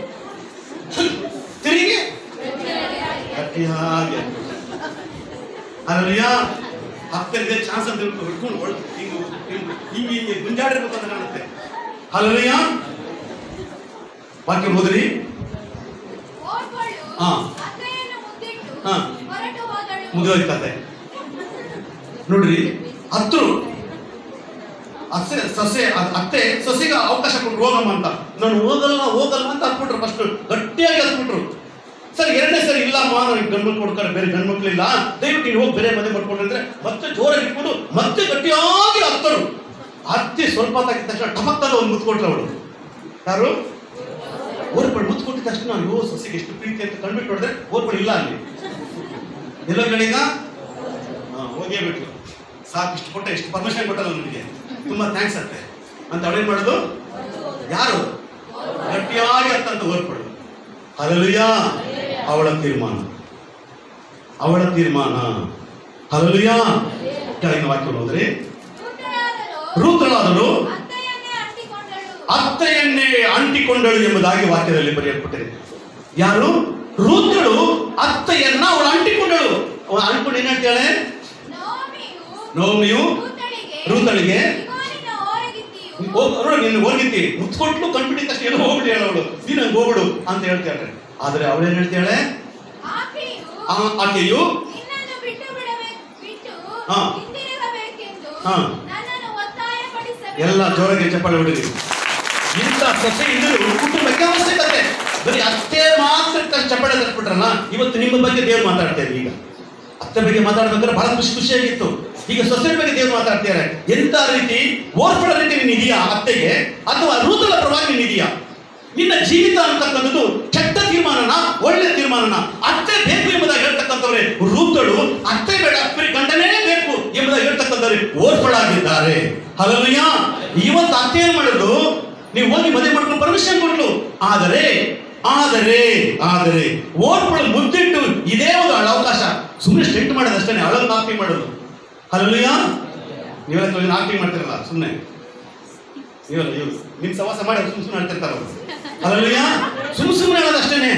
S1: ತಿರುಗಿ ಗಟ್ಟಿಯಾಗಿ ಅಲ್ಲಯ್ಯ ಹತ್ತರಿಗೆ ಚಾನ್ಸ್ ಅಂತ ಹೇಳ್ಬಿಟ್ಟು ಹಿಡ್ಕೊಂಡು ಒಳ್ ಹಿಂಗ್ ಹಿಂಗ್ ಹಿಂಗೆ ಹಿಂಗೆ ಗುಂಜಾಡಿರ್ಬೇಕು ಅಂತ ಕಾಣುತ್ತೆ ಅಲ್ಲಯ್ಯ ವಾಕ್ಯ ಹೋದ್ರಿ
S2: ಓರ್ವಳು
S1: ಹಾ.
S2: ಅತ್ತೆಯನ್ನು ಮುದ್ದಿಟ್ಟು
S1: ಹಾ.
S2: ಹೊರಟು ಹೋದಳು
S1: ಮುಗಿದೋಯ್ತದೆ ನೋಡ್ರಿ ಹತ್ರು ಅತ್ತೆ ಸೊಸೆ ಅದ್- ಅತ್ತೆ ಸೊಸೆಗೆ ಅವಕಾಶ ಕೊಟ್ರು ಹೋಗಮ್ಮ ಅಂತ ನಾನು ಹೋಗಲ್ಲ ಹೋಗಲ್ಲ ಅಂತ ಹತ್ಬಿಟ್ರು ಫಸ್ಟ್ ಗಟ್ಟಿಯಾಗಿ ಹತ್ಬಿಟ್ರು ಸರ್ ಎರಡನೇ ಸರಿ ಇಲ್ಲಮ್ಮ ನನಗೆ ಗಂಡು ಕೊಡ್ತಾರೆ ಬೇರೆ ಗಂಡು ಮಕ್ಳಿಲ್ಲ ದಯವಿಟ್ಟು ನೀವು ಹೋಗಿ ಬೇರೆ ಮದುವೆ ಮಾಡ್ಕೊಂಡ್ರೆ ಅಂದ್ರೆ ಮತ್ತೆ ಜೋರಾಗಿ ಇಟ್ಕೊಂಡು ಮತ್ತೆ ಗಟ್ಟಿಯಾಗಿ ಹತ್ತರು ಹತ್ತಿ ಸ್ವಲ್ಪ ತಾಗಿದ ತಕ್ಷಣ ಟಮಕ್ತಾಗ ಒಂದು ಮುತ್ತು ಕೊಟ್ರು ಅವಳು ಯಾರು ಓರ್ಪಡ್ ಮುತ್ತು ಕೊಟ್ಟಿದ ತಕ್ಷಣ ಅಯ್ಯೋ ಸೊಸೆಗೆ ಎಷ್ಟು ಪ್ರೀತಿ ಅಂತ ಕಂಡ್ಬಿಟ್ಟು ನೋಡಿದ್ರೆ ಓರ್ಪಡ್ ಇಲ್ಲ ಅಲ್ಲಿ ಎಲ್ಲೋ ಕಡೆಗ ಹೋಗೇ ಬಿಟ್ರು ಸಾಕು ಇಷ್ಟು ಕೊಟ್ಟೆ ಇಷ್ಟು ಪರ್ಮಿಷನ್ ಕೊಟ್ಟಲ್ಲ ನನಗೆ ತುಂಬಾ ಥ್ಯಾಂಕ್ಸ್ ಅಂತೆ ಅಂತ ಅವಳೇನ್ ಮಾಡೋದು ಯಾರು ಗಟ್ಟಿಯಾಗಿ ಅಂತಂತ ಓರ್ಪಡು ಅಲ್ಲಯ್ಯ ಅವಳ ತೀರ್ಮಾನ ಅವಳ ತೀರ್ಮಾನ ಹಲಲುಯಾ ಕೆಳಗಿನ ವಾಕ್ಯ ಹೋದ್ರೆ
S2: ರೂತಳಾದಳು
S1: ರೂತಳಾದಳು
S2: ಅತ್ತೆಯನ್ನೇ ಅಂಟಿಕೊಂಡಳು
S1: ಅತ್ತೆಯನ್ನೇ ಅಂಟಿಕೊಂಡಳು ಎಂಬುದಾಗಿ ವಾಕ್ಯದಲ್ಲಿ ಬರೆಯಲ್ಪಟ್ಟಿದೆ ಯಾರು ರೂತಳು ಅತ್ತೆಯನ್ನ ಅವಳು ಅಂಟಿಕೊಂಡಳು ಅವಳು ಅಂಟಿಕೊಂಡು ಏನ್ ಹೇಳ್ತಾಳೆ
S2: ನವಮಿಯು
S1: ನೋಮಿಯು
S2: ರೂತಳಿಗೆ
S1: ರೂತಳಿಗೆ
S2: ಇಗೋ ನಿನ್ನ ಓರಗಿತ್ತಿಯು
S1: ಹೋಗ್- ನೋಡು ನೀನು ಹೋಗಿದ್ದಿ ಮುತ್ಕೊಟ್ಲು ಕಂಡುಬಿಟ್ಟಿದ ತಕ್ಷಣ ಎಲ್ಲ ಹೋಗ್ಬಿಡಿ ಅವಳು ನೀನು ಹಂಗ್ ಹೋಗ್ಬಿಡು ಅಂತ ಹೇಳ್ತಾಳೆ ಆದ್ರೆ ಅವಳೇನ್ ಹೇಳ್ತಾಳೆ
S2: ಆಕೆಯು
S1: ಆ- ಆಕೆಯು
S2: ನಿನ್ನನ್ನು ಬಿಟ್ಟು ಬಿಡಬೇಕು ಬಿಟ್ಟು
S1: ಹಾ.
S2: ಹಿಂದಿರುಗಬೇಕೆಂದು
S1: ಹಾ.
S2: ನನ್ನನ್ನು ಒತ್ತಾಯಪಡಿಸಬೇಕು
S1: ಎಲ್ಲ ಜೋರಾಗಿ ಚಪ್ಪಾಳೆ ಹೊಡಿರಿ ಇಂಥ ಸೊಸೆ ಇದ್ದರು ಕುಟುಂಬಕ್ಕೆ ಅವಶ್ಯಕತೆ ಬರೀ ಅತ್ತೆ ಮಾತ್ರ ಕ- ಚಪ್ಪಾಳೆ ತಟ್ಬಿಟ್ರಲ್ಲ ಇವತ್ತು ನಿಮ್ಮ ಬಗ್ಗೆ ದೇವ್ರು ಮಾತಾಡ್ತೇವೆ ಈಗ ಅತ್ತೆ ಬಗ್ಗೆ ಮಾತಾಡ್ಬೇಕಾದ್ರೆ ಬಹಳ ಖುಷಿ ಖುಷಿಯಾಗಿತ್ತು ಈಗ ಸೊಸೆ ಬಗ್ಗೆ ದೇವ್ರು ಮಾತಾಡ್ತಾರೆ ಎಂತ ರೀತಿ ಓರ್ಪಡ ರೀತಿ ನೀನು ಇದೆಯಾ ಅತ್ತೆಗೆ ಅಥವಾ ರೂತಲ ಪರವಾಗಿ ನೀನು ಇದೆಯಾ ನಿನ್ನ ಜೀವಿತ ಅಂತಕ್ಕಂಥದ್ದು ಕೆಟ್ಟ ತೀರ್ಮಾನನ ಒಳ್ಳೆ ತೀರ್ಮಾನನ ಅತ್ತೆ ಬೇಕು ಎಂಬುದಾಗಿ ಹೇಳ್ತಕ್ಕಂಥವ್ರೆ ರೂತಳು ಅತ್ತೆ ಬೇಡ ಬರೀ ಗಂಡನೇ ಬೇಕು ಎಂಬುದಾಗಿ ಹೇಳ್ತಕ್ಕಂಥವ್ರೆ ಓರ್ಪಳಾಗಿದ್ದಾರೆ ಹಲಲುಯ್ಯ ಇವತ್ತು ಅತ್ತೆ ಏನ್ ಮಾಡಿದ್ರು ನೀವು ಹೋಗಿ ಮದುವೆ ಮಾಡ್ಕೊಂಡು ಪರ್ಮಿಷನ್ ಕೊಟ್ಲು ಆದರೆ ಆದರೆ ಆದರೆ ಓರ್ಪಳು ಮುದ್ದಿಟ್ಟು ಇದೇ ಒಂದು ಅಳ ಅವಕಾಶ ಸುಮ್ಮನೆ ಸ್ಟೆಂಟ್ ಮಾಡೋದು ಅಷ್ಟೇ ಅಳಲ್ ನಾಪಿ ಮಾಡೋದು ಹಲಲುಯ್ಯ ನೀವೆಲ್ಲ ನಾಪಿ ಮಾಡ್ತಿರಲ್ಲ ಸುಮ್ಮನೆ ಇವರು ಇವರು ನಿಮ್ ಸವಾಸ ಮಾಡಿ ಸುಮ್ ಸುಮ್ಮನೆ ಹೇಳ್ತಿರ್ತಾರ ಅವರು ಅಲ್ಲಯ್ಯ ಸುಮ್ ಸುಮ್ಮನೆ ಹೇಳೋದು ಅಷ್ಟೇನೆ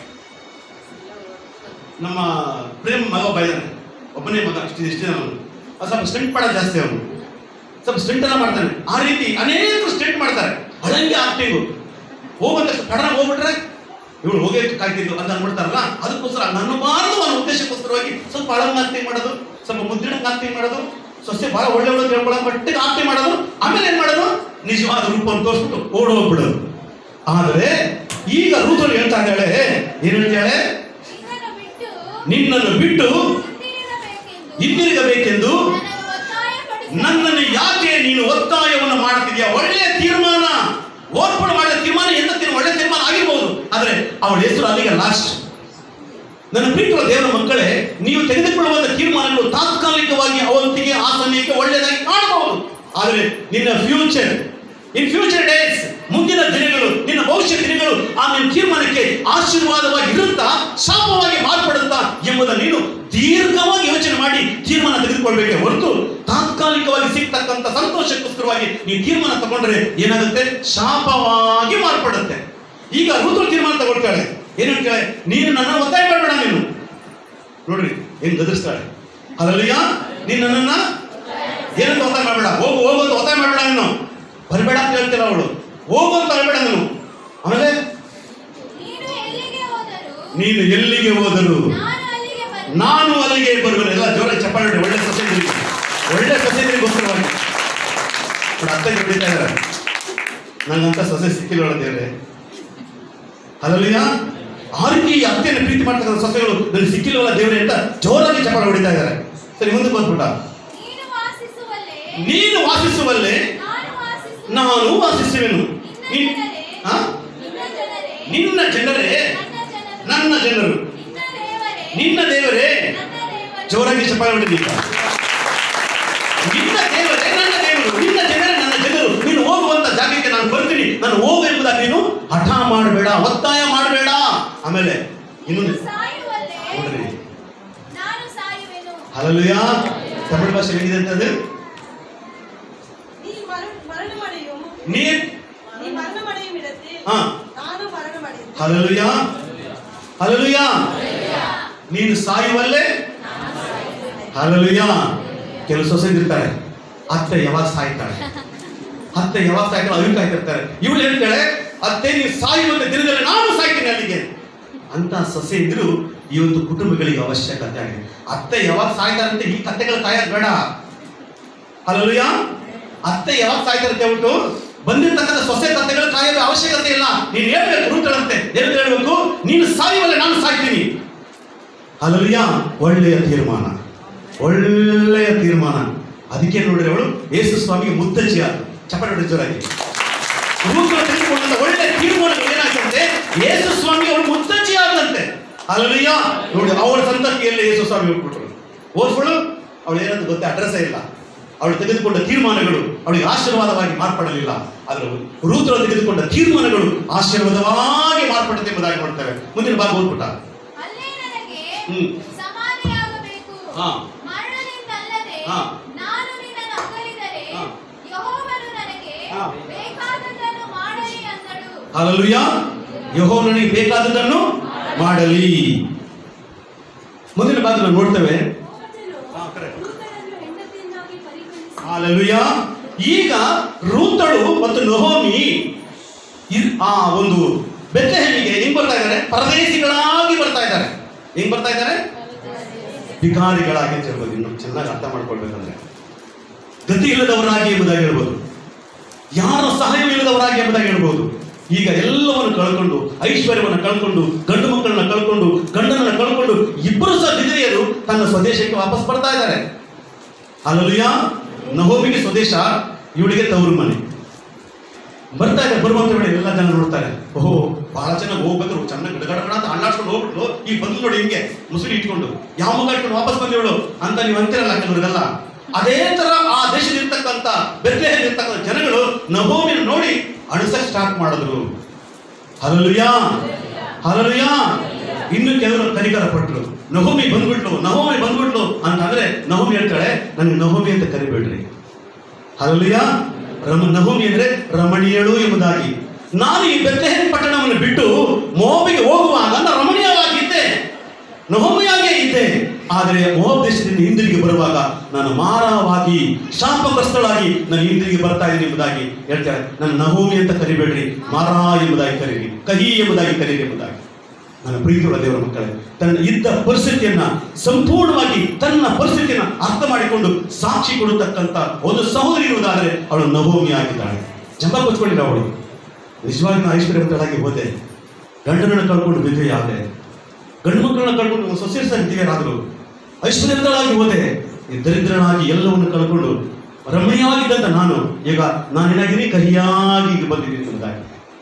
S1: ನಮ್ಮ ಪ್ರೇಮ್ ಮಗ ಒಬ್ಬ ಇದ್ದಾನೆ ಒಬ್ಬನೇ ಮಗ ಇಷ್ಟು ಇಷ್ಟು ಜನ ಅವನು ಅದು ಸ್ವಲ್ಪ ಸ್ಟೆಂಟ್ ಮಾಡೋದು ಜಾಸ್ತಿ ಅವನು ಸ್ವಲ್ಪ ಸ್ಟೆಂಟ್ ಎಲ್ಲ ಮಾಡ್ತಾನೆ ಆ ರೀತಿ ಅನೇಕರು ಸ್ಟೆಂಟ್ ಮಾಡ್ತಾರೆ ಅದಂಗೆ ಆಕ್ಟಿಂಗು ಹೋಗುವಂತ ಕಡನ ಹೋಗ್ಬಿಟ್ರೆ ಇವಳು ಹೋಗೇ ಕಾಯ್ತಿದ್ದು ಅಂತ ಅನ್ಬಿಡ್ತಾರಲ್ಲ ಅದಕ್ಕೋಸ್ಕರ ನನ್ನ ಬಾರದು ಅನ್ನೋ ಉದ್ದೇಶಕ್ಕೋಸ್ಕರವಾಗಿ ಸ್ವಲ್ಪ ಅಳಂಗ ಆಕ್ಟಿಂಗ್ ಮಾಡೋದು ಸ್ವಲ್ಪ ಮುದ್ದಿಡಂಗ ಆಕ್ಟಿಂಗ್ ಮಾಡೋದು ಸೊಸೆ ಬಹಳ ಒಳ್ಳೆ ಒಳ್ಳೆ ಹೇಳ್ಕೊಳ್ಳೋ ಮಟ್ಟಿಗೆ ಆಕ್ಟಿಂಗ್ ಮಾಡೋದು ಆಮೇಲೆ ಏನ್ ಮಾಡೋದು ನಿಜವಾದ ರೂಪವನ್ನು ತೋರಿಸ್ಬಿಟ್ಟು ಓಡ್ ಹೋಗ್ಬಿಡೋದು ಆದರೆ ಈಗ ರೂತಳು ಹೇಳ್ತಾ ಇದ್ದಾಳೆ ಏನ್ ಹೇಳ್ತಾಳೆ
S2: ನಿನ್ನನ್ನು ಬಿಟ್ಟು
S1: ನಿನ್ನನ್ನು ಬಿಟ್ಟು
S2: ಹಿಂದಿರುಗಬೇಕೆಂದು
S1: ಹಿಂದಿರುಗಬೇಕೆಂದು
S2: ನನ್ನನ್ನು ಒತ್ತಾಯಪಡಿಸಿ
S1: ನನ್ನನ್ನು ಯಾಕೆ ನೀನು ಒತ್ತಾಯವನ್ನು ಮಾಡ್ತಿದ್ಯಾ ಒಳ್ಳೆಯ ತೀರ್ಮಾನ ಓರ್ಪಣೆ ಮಾಡಿದ ತೀರ್ಮಾನ ಎಂತ ತೀರ್ಮಾನ ಒಳ್ಳೆ ತೀರ್ಮಾನ ಆಗಿರ್ಬೋದು ಆದರೆ ಅವಳ ಹೆಸರು ಅಲ್ಲಿಗೆ ಲಾಸ್ಟ್ ನನ್ನ ಪ್ರೀತಿಯ ದೇವರ ಮಕ್ಕಳೇ ನೀವು ತೆಗೆದುಕೊಳ್ಳುವಂತ ತೀರ್ಮಾನಗಳು ತಾತ್ಕಾಲಿಕವಾಗಿ ಅವತ್ತಿಗೆ ಆ ಸಮಯಕ್ಕೆ ಒಳ್ಳೆಯದಾಗಿ ಕಾಣಬಹುದು ಆದರೆ ನಿನ್ನ ಫ್ಯೂಚರ್ ಇನ್ ಫ್ಯೂಚರ್ ಡೇಸ್ ಮುಂದಿನ ದಿನಗಳು ನಿನ್ನ ಭವಿಷ್ಯ ದಿನಗಳು ಆ ನಿನ್ನ ತೀರ್ಮಾನಕ್ಕೆ ಆಶೀರ್ವಾದವಾಗಿ ಇರುತ್ತಾ ಶಾಪವಾಗಿ ಮಾರ್ಪಡುತ್ತಾ ಎಂಬುದನ್ನು ನೀನು ದೀರ್ಘವಾಗಿ ಯೋಚನೆ ಮಾಡಿ ತೀರ್ಮಾನ ತೆಗೆದುಕೊಳ್ಬೇಕೆ ಹೊರತು ತಾತ್ಕಾಲಿಕವಾಗಿ ಸಿಗ್ತಕ್ಕಂಥ ಸಂತೋಷಕ್ಕೋಸ್ಕರವಾಗಿ ನೀವು ತೀರ್ಮಾನ ತಗೊಂಡ್ರೆ ಏನಾಗುತ್ತೆ ಶಾಪವಾಗಿ ಮಾರ್ಪಡುತ್ತೆ ಈಗ ಋತು ತೀರ್ಮಾನ ತಗೊಳ್ತಾಳೆ ಏನು ಹೇಳ್ತಾಳೆ ನೀನು ನನ್ನ ಒತ್ತಾಯ ಮಾಡಬೇಡ ನೀನು ನೋಡ್ರಿ ಏನ್ ಗದರಿಸ್ತಾಳೆ ಅಲ್ಲಯ್ಯ ನೀನು ನನ್ನನ್ನ ಏನಂತ ಒತ್ತಾಯ ಮಾಡಬೇಡ ಹೋಗು ಹೋಗು ಅಂತ ಒತ್ತಾಯ ಮಾಡಬೇಡ ನೀನು ಬರಬೇಡ ಅಂತ ಹೇಳ್ತಿಲ್ಲ ಅವಳು ಹೋಗು ಅಂತ ಹೇಳ್ಬೇಡ ನೀನು ಆಮೇಲೆ
S2: ನೀನು ಎಲ್ಲಿಗೆ ಹೋದರೂ
S1: ನೀನು ಎಲ್ಲಿಗೆ ಹೋದರು
S2: ನಾನು ಅಲ್ಲಿಗೆ ಬರುವೆ
S1: ನಾನು ಅಲ್ಲಿಗೆ ಬರುವೆನು ಎಲ್ಲ ಜೋರ ಚಪ್ಪಾಳೆ ಹೊಡಿ, ಒಳ್ಳೆ ಸೊಸೈಟಿ ಒಳ್ಳೆ ಸೊಸೈಟಿಗೋಸ್ಕರವಾಗಿ ನೋಡಿ ಅತ್ತಗೆ ಬಿಡ್ತಾ ಇದ್ದಾರೆ ನಂಗಂತ ಸೊಸೆ ಸಿಕ್ಕಿಲ್ಲ ದೇವ್ರೆ ಅಲ್ಲಲ್ಲಿಯ ಆ ರೀತಿ ಈ ಅತ್ತೆಯನ್ನು ಪ್ರೀತಿ ಮಾಡ್ತಕ್ಕಂಥ ಸೊಸೆಗಳು ನನಗೆ ಸಿಕ್ಕಿಲ್ವಲ್ಲ ದೇವ್ರೆ ಅಂತ ಜೋರಾಗಿ ಚಪ್ಪಾಳೆ ಹೊಡಿತಾ ಇದ್ದಾರೆ ಸರಿ ಮುಂದಕ್ಕೆ ಬಂದ್ಬಿಟ್ಟ
S2: ನೀನು ವಾಸಿಸುವಲ್ಲೇ
S1: ನೀನು ವಾಸಿಸುವಲ್ಲೇ
S2: ನಾನು ವಾಸಿಸುವೆ
S1: ನಾನು ವಾಸಿಸುವೆನು
S2: ನಿನ್ನ
S1: ನೀನ್-
S2: ಜನರೇ
S1: ಆ?
S2: ನಿನ್ನ ಜನರೇ
S1: ನಿನ್ನ ಜನರೇ
S2: ನನ್ನ ಜನರು
S1: ನನ್ನ ಜನರು
S2: ನಿನ್ನ ದೇವರೇ
S1: ನಿನ್ನ ದೇವರೇ
S2: ನನ್ನ ದೇವರು
S1: ಜೋರಾಗಿ ಚಪ್ಪಾಳೆ ಹೊಡಿದೀಗ ನಿನ್ನ ದೇವರೇ ನನ್ನ ದೇವರು ನಿನ್ನ ಜನರೇ ನನ್ನ ಜನರು ನೀನು ಹೋಗುವಂತ ಜಾಗಕ್ಕೆ ನಾನು ಬರ್ತೀನಿ ನಾನು ಹೋಗು ಎಂಬುದಾಗಿ ನೀನು ಹಠ ಮಾಡಬೇಡ ಒತ್ತಾಯ ಮಾಡಬೇಡ ಆಮೇಲೆ
S2: ನೀನು
S1: ಇನ್ನೊಂದು
S2: ಸಾಯುವಲ್ಲೇ
S1: ನೋಡ್ರಿ
S2: ನಾನು ಸಾಯುವೆನು
S1: ಹಲಲುಯ ತಮಿಳು ಭಾಷೆ ಹೇಗಿದೆ ಅಂತಂದ್ರೆ
S3: நீ மரண மரணமடையும்
S1: ನೀ
S3: நீ மரணமடையும் இடத்தில்
S1: ಹಾ
S3: நானும் மரணமடையும்
S1: ಹಲಲುಯ ಹಲಲುಯ ನೀನು ಸಾಯುವಲ್ಲೇ ಹಲಲುಯ ಕೆಲವು ಸೊಸೆದಿರ್ತಾರೆ ಅತ್ತೆ ಯಾವಾಗ ಸಾಯ್ತಾಳೆ ಅತ್ತೆ ಯಾವಾಗ ಸಾಯ್ತಾಳೆ ಅವ್ರು ಕಾಯ್ತಿರ್ತಾರೆ ಇವಳು ಹೇಳ್ತಾಳೆ ಅತ್ತೆ ನೀವು ಸಾಯುವಂತ ದಿನದಲ್ಲಿ ನಾನು ಸಾಯ್ತೀನಿ ಅಲ್ಲಿಗೆ ಅಂತ ಸೊಸೆ ಇದ್ರು ಈ ಒಂದು ಕುಟುಂಬಗಳಿಗೆ ಅವಶ್ಯಕತೆ ಆಗಿದೆ ಅತ್ತೆ ಯಾವಾಗ ಸಾಯ್ತಾರಂತೆ ಈ ಕತ್ತೆಗಳು ಕಾಯೋದು ಬೇಡ ಹಲಲುಯ ಅತ್ತೆ ಯಾವಾಗ ಸಾಯ್ತಾರೆ ಅಂತ ಹೇಳ್ಬಿಟ್ಟು ಬಂದಿರ್ತಕ್ಕಂಥ ಸೊಸೆ ಕತ್ತೆಗಳು ಕಾಯೋದು ಅವಶ್ಯಕತೆ ಇಲ್ಲ ನೀನು ಹೇಳ್ಬೇಕು ರೂತಳಂತೆ ಏನು ಹೇಳ್ಬೇಕು ನೀನು ಸಾಯುವಲ್ಲ ನಾನು ಸಾಯ್ತೀನಿ ಹಲಲುಯ ಒಳ್ಳೆಯ ತೀರ್ಮಾನ ಒಳ್ಳೆಯ ತೀರ್ಮಾನ ಅದಕ್ಕೆ ನೋಡಿದ್ರೆ ಅವಳು ಯೇಸು ಸ್ವಾಮಿಗೆ ಮುದ್ದಜ್ಜಿ ಆದ ಚಪ್ಪಟೆ ಹೊಡಿ ಜೋರಾಗಿ ರೂಪಗಳು ತೆಗೆದುಕೊಂಡಂತ ಒಳ್ಳೆ ತೀರ್ಮಾನ ಏನಾಯ್ತಂತೆ ಯೇಸು ಸ್ವಾಮಿ ಅವಳು ಮುದ್ದಜ್ಜಿ ಆದಂತೆ ಅಲ್ಲಯ್ಯ ನೋಡಿ ಅವಳ ಸಂತತಿಯಲ್ಲಿ ಯೇಸು ಸ್ವಾಮಿ ಹುಟ್ಬಿಟ್ರು ಓದ್ಗಳು ಅವಳು ಏನಂತ ಗೊತ್ತೇ ಅಡ್ರೆಸ್ಸೇ ಇಲ್ಲ ಅವಳು ತೆಗೆದುಕೊಂಡ ತೀರ್ಮಾನಗಳು ಅವಳಿಗೆ ಆಶೀರ್ವಾದವಾಗಿ ಮಾರ್ಪಡಲಿಲ್ಲ ಆದರೆ ರೂತರು ತೆಗೆದುಕೊಂಡ ತೀರ್ಮಾನಗಳು ಆಶೀರ್ವಾದವಾಗಿ ಮಾರ್ಪಡುತ್ತೆ ಎಂಬುದಾಗಿ ನೋಡ್ತೇವೆ ಮುಂದಿನ ಭಾಗ ಓದ್ಬಿಟ್ಟ
S2: ಅಲ್ಲೇ ನನಗೆ
S1: ಹ್ಮ್.
S2: ಸಮಾಧಿ
S1: ಹಾ
S2: ಮರಣದಿಂದಲ್ಲದೆ
S1: ಹಾ.
S2: ನಾನು ನಿನ್ನನ್ನು ಅಗಲಿದರೆ
S1: ಹಾ.
S2: ಯೆಹೋವನು ನನಗೆ
S1: ಹಾ.
S2: ಬೇಕಾದದ್ದನ್ನು ಮಾಡಲಿ ಅಂದಳು
S1: ಹಾಲಲುಯ ಯಹೋ ನನಗೆ ಬೇಕಾದದನ್ನು ಮಾಡಲಿ ಮುಂದಿನ ಭಾಗ ನಾವು ನೋಡ್ತೇವೆ ಹಾ, correct.
S3: ರೂತಳನ್ನು ಹೆಂಡತಿಯನ್ನಾಗಿ ಪರಿಗಣಿಸಿ
S1: ಹಾಲೆಲುಯ ಈಗ ರೂತಳು ಮತ್ತು ನಹೋಮಿ ಇದ್- ಆ ಒಂದು ಬೆತ್ತಹೆಮ್ಮಿಗೆ ಹೆಂಗ್ ಬರ್ತಾ ಇದ್ದಾರೆ ಪರದೇಶಿಗಳಾಗಿ ಬರ್ತಾ ಇದ್ದಾರೆ ಹೆಂಗ್ ಬರ್ತಾ ಇದ್ದಾರೆ ಭಿಕಾರಿಗಳಾಗಿ ಅಂತ ಹೇಳ್ಬೋದು ಇನ್ನು ಚೆನ್ನಾಗಿ ಅರ್ಥ ಮಾಡ್ಕೊಳ್ಬೇಕಂದ್ರೆ ಗತಿ ಇಲ್ಲದವರಾಗಿ ಎಂಬುದಾಗಿ ಹೇಳ್ಬೋದು ಯಾರ ಸಹಾಯವಿಲ್ಲದವರಾಗಿ ಎಂಬುದಾಗಿ ಹೇಳ್ಬೋದು ಈಗ ಎಲ್ಲವನ್ನು ಕಳ್ಕೊಂಡು ಐಶ್ವರ್ಯವನ್ನು ಕಳ್ಕೊಂಡು ಗಂಡು ಮಕ್ಕಳನ್ನ ಕಳ್ಕೊಂಡು ಗಂಡನನ್ನ ಕಳ್ಕೊಂಡು ಇಬ್ಬರು ಸಹ ವಿಧೇಯರು ತನ್ನ ಸ್ವದೇಶಕ್ಕೆ ವಾಪಸ್ ಬರ್ತಾ ಇದ್ದಾರೆ ಅಲ್ಲಲಿಯ ನಹೋಮಿಗೆ ಸ್ವದೇಶ ಇವಳಿಗೆ ತವರು ಮನೆ ಬರ್ತಾ ಇದೆ ಬರುವಂತ ವೇಳೆ ಎಲ್ಲ ಜನ ನೋಡ್ತಾರೆ ಓಹೋ ಬಹಳ ಚೆನ್ನಾಗಿ ಹೋಗ್ಬೇಕು ಚೆನ್ನಾಗಿ ಗಡಗಡ ಅಂತ ಅಳ್ಳಾಡ್ಸ್ಕೊಂಡು ಹೋಗ್ಬಿಟ್ಟು ಈ ಬಂದು ನೋಡಿ ಹಿಂಗೆ ಮುಸುಳಿ ಇಟ್ಕೊಂಡು ಯಾವ ಮಗ ಇಟ್ಕೊಂಡು ವಾಪಸ್ ಬಂದಿವಳು ಅಂತ ನೀವು ಅಂತಿರಲ್ಲ ಕೆಲವರಿಗೆಲ್ಲ ಅದೇ ತರ ಆ ದೇಶದಲ್ಲಿರ್ತಕ್ಕಂಥ ಬೆತ್ತಲೆಯಲ್ಲಿರ್ತಕ್ಕಂಥ ಜನಗಳು ನಹೋಮಿನ ನೋಡಿ ಅಳಿಸಕ್ ಸ್ಟಾರ್ಟ್ ಮಾಡಿದ್ರು ಹಲಲುಯ ಹಲಲುಯ ಇನ್ನು ಕೆಲವರು ಕನಿಕರ ಪಟ್ರು ನಹೋಮಿ ಬಂದ್ಬಿಟ್ಲು ನಹೋಮಿ ಬಂದ್ಬಿಟ್ಲು ಅಂತಂದ್ರೆ ನಹೋಮಿ ಹೇಳ್ತಾಳೆ ನನಗೆ ನಹೋಮಿ ಅಂತ ಕರಿಬೇಡ್ರಿ ಹಲಲುಯ ರಮ ನಹೋಮಿ ಅಂದ್ರೆ ರಮಣೀಯಳು ಎಂಬುದಾಗಿ ನಾನು ಈ ಬೆತ್ತಲೆಹೇಮ್ ಪಟ್ಟಣವನ್ನು ಬಿಟ್ಟು ಮೋಬಿಗೆ ಹೋಗುವಾಗ ನಾನು ರಮಣೀಯವಾಗಿದ್ದೆ ನಹೋಮಿಯಾಗೇ ಇದ್ದೆ ಆದರೆ ಮೋಬ್ ದೇಶದಿಂದ ಹಿಂದಿರುಗಿ ಬರುವಾಗ ನಾನು ಮಾರವಾಗಿ ಶಾಪಗ್ರಸ್ತಳಾಗಿ ನಾನು ಹಿಂದಿರುಗಿ ಬರ್ತಾ ಇದ್ದೀನಿ ಎಂಬುದಾಗಿ ಹೇಳ್ತಾರೆ ನನ್ನ ನಹೋಮಿ ಅಂತ ಕರಿಬೇಡ್ರಿ ಮಾರ ಎಂಬುದಾಗಿ ಕರೀರಿ ಕಹಿ ಎಂಬುದಾಗಿ ಕರೀರಿ ಎಂಬುದಾಗಿ ನನ್ನ ಪ್ರೀತಿಯುಳ್ಳ ದೇವರ ಮಕ್ಕಳೇ ತನ್ನ ಇದ್ದ ಪರಿಸ್ಥಿತಿಯನ್ನ ಸಂಪೂರ್ಣವಾಗಿ ತನ್ನ ಪರಿಸ್ಥಿತಿಯನ್ನ ಅರ್ಥ ಮಾಡಿಕೊಂಡು ಸಾಕ್ಷಿ ಕೊಡತಕ್ಕಂತ ಒಂದು ಸಹೋದರಿ ಇರುವುದಾದರೆ ಅವಳು ನವೋಮಿ ಆಗಿದ್ದಾಳೆ ಜಂಬ ಕೊಚ್ಕೊಂಡಿಲ್ಲ ಅವಳು ನಿಜವಾಗಿ ನಾನು ಐಶ್ವರ್ಯವಂತಳಾಗಿ ಹೋದೆ ಗಂಡನನ್ನು ಕಳ್ಕೊಂಡು ವಿಧೇಯ ಆದೆ ಗಂಡು ಮಕ್ಕಳನ್ನ ಕಳ್ಕೊಂಡು ಸೊಸೆ ಸಹ ವಿಧೇಯರಾದರು ಐಶ್ವರ್ಯವಂತಳಾಗಿ ಹೋದೆ ಈ ದರಿದ್ರನಾಗಿ ಎಲ್ಲವನ್ನು ಕಳ್ಕೊಂಡು ರಮಣೀಯವಾಗಿದ್ದಂತ ನಾನು ಈಗ ನಾನೇನಾಗಿನಿ ಕಹಿಯಾಗಿ ಇಲ್ಲಿ ಬಂದಿದ್ದೀನಿ ಎಂಬುದಾಗಿ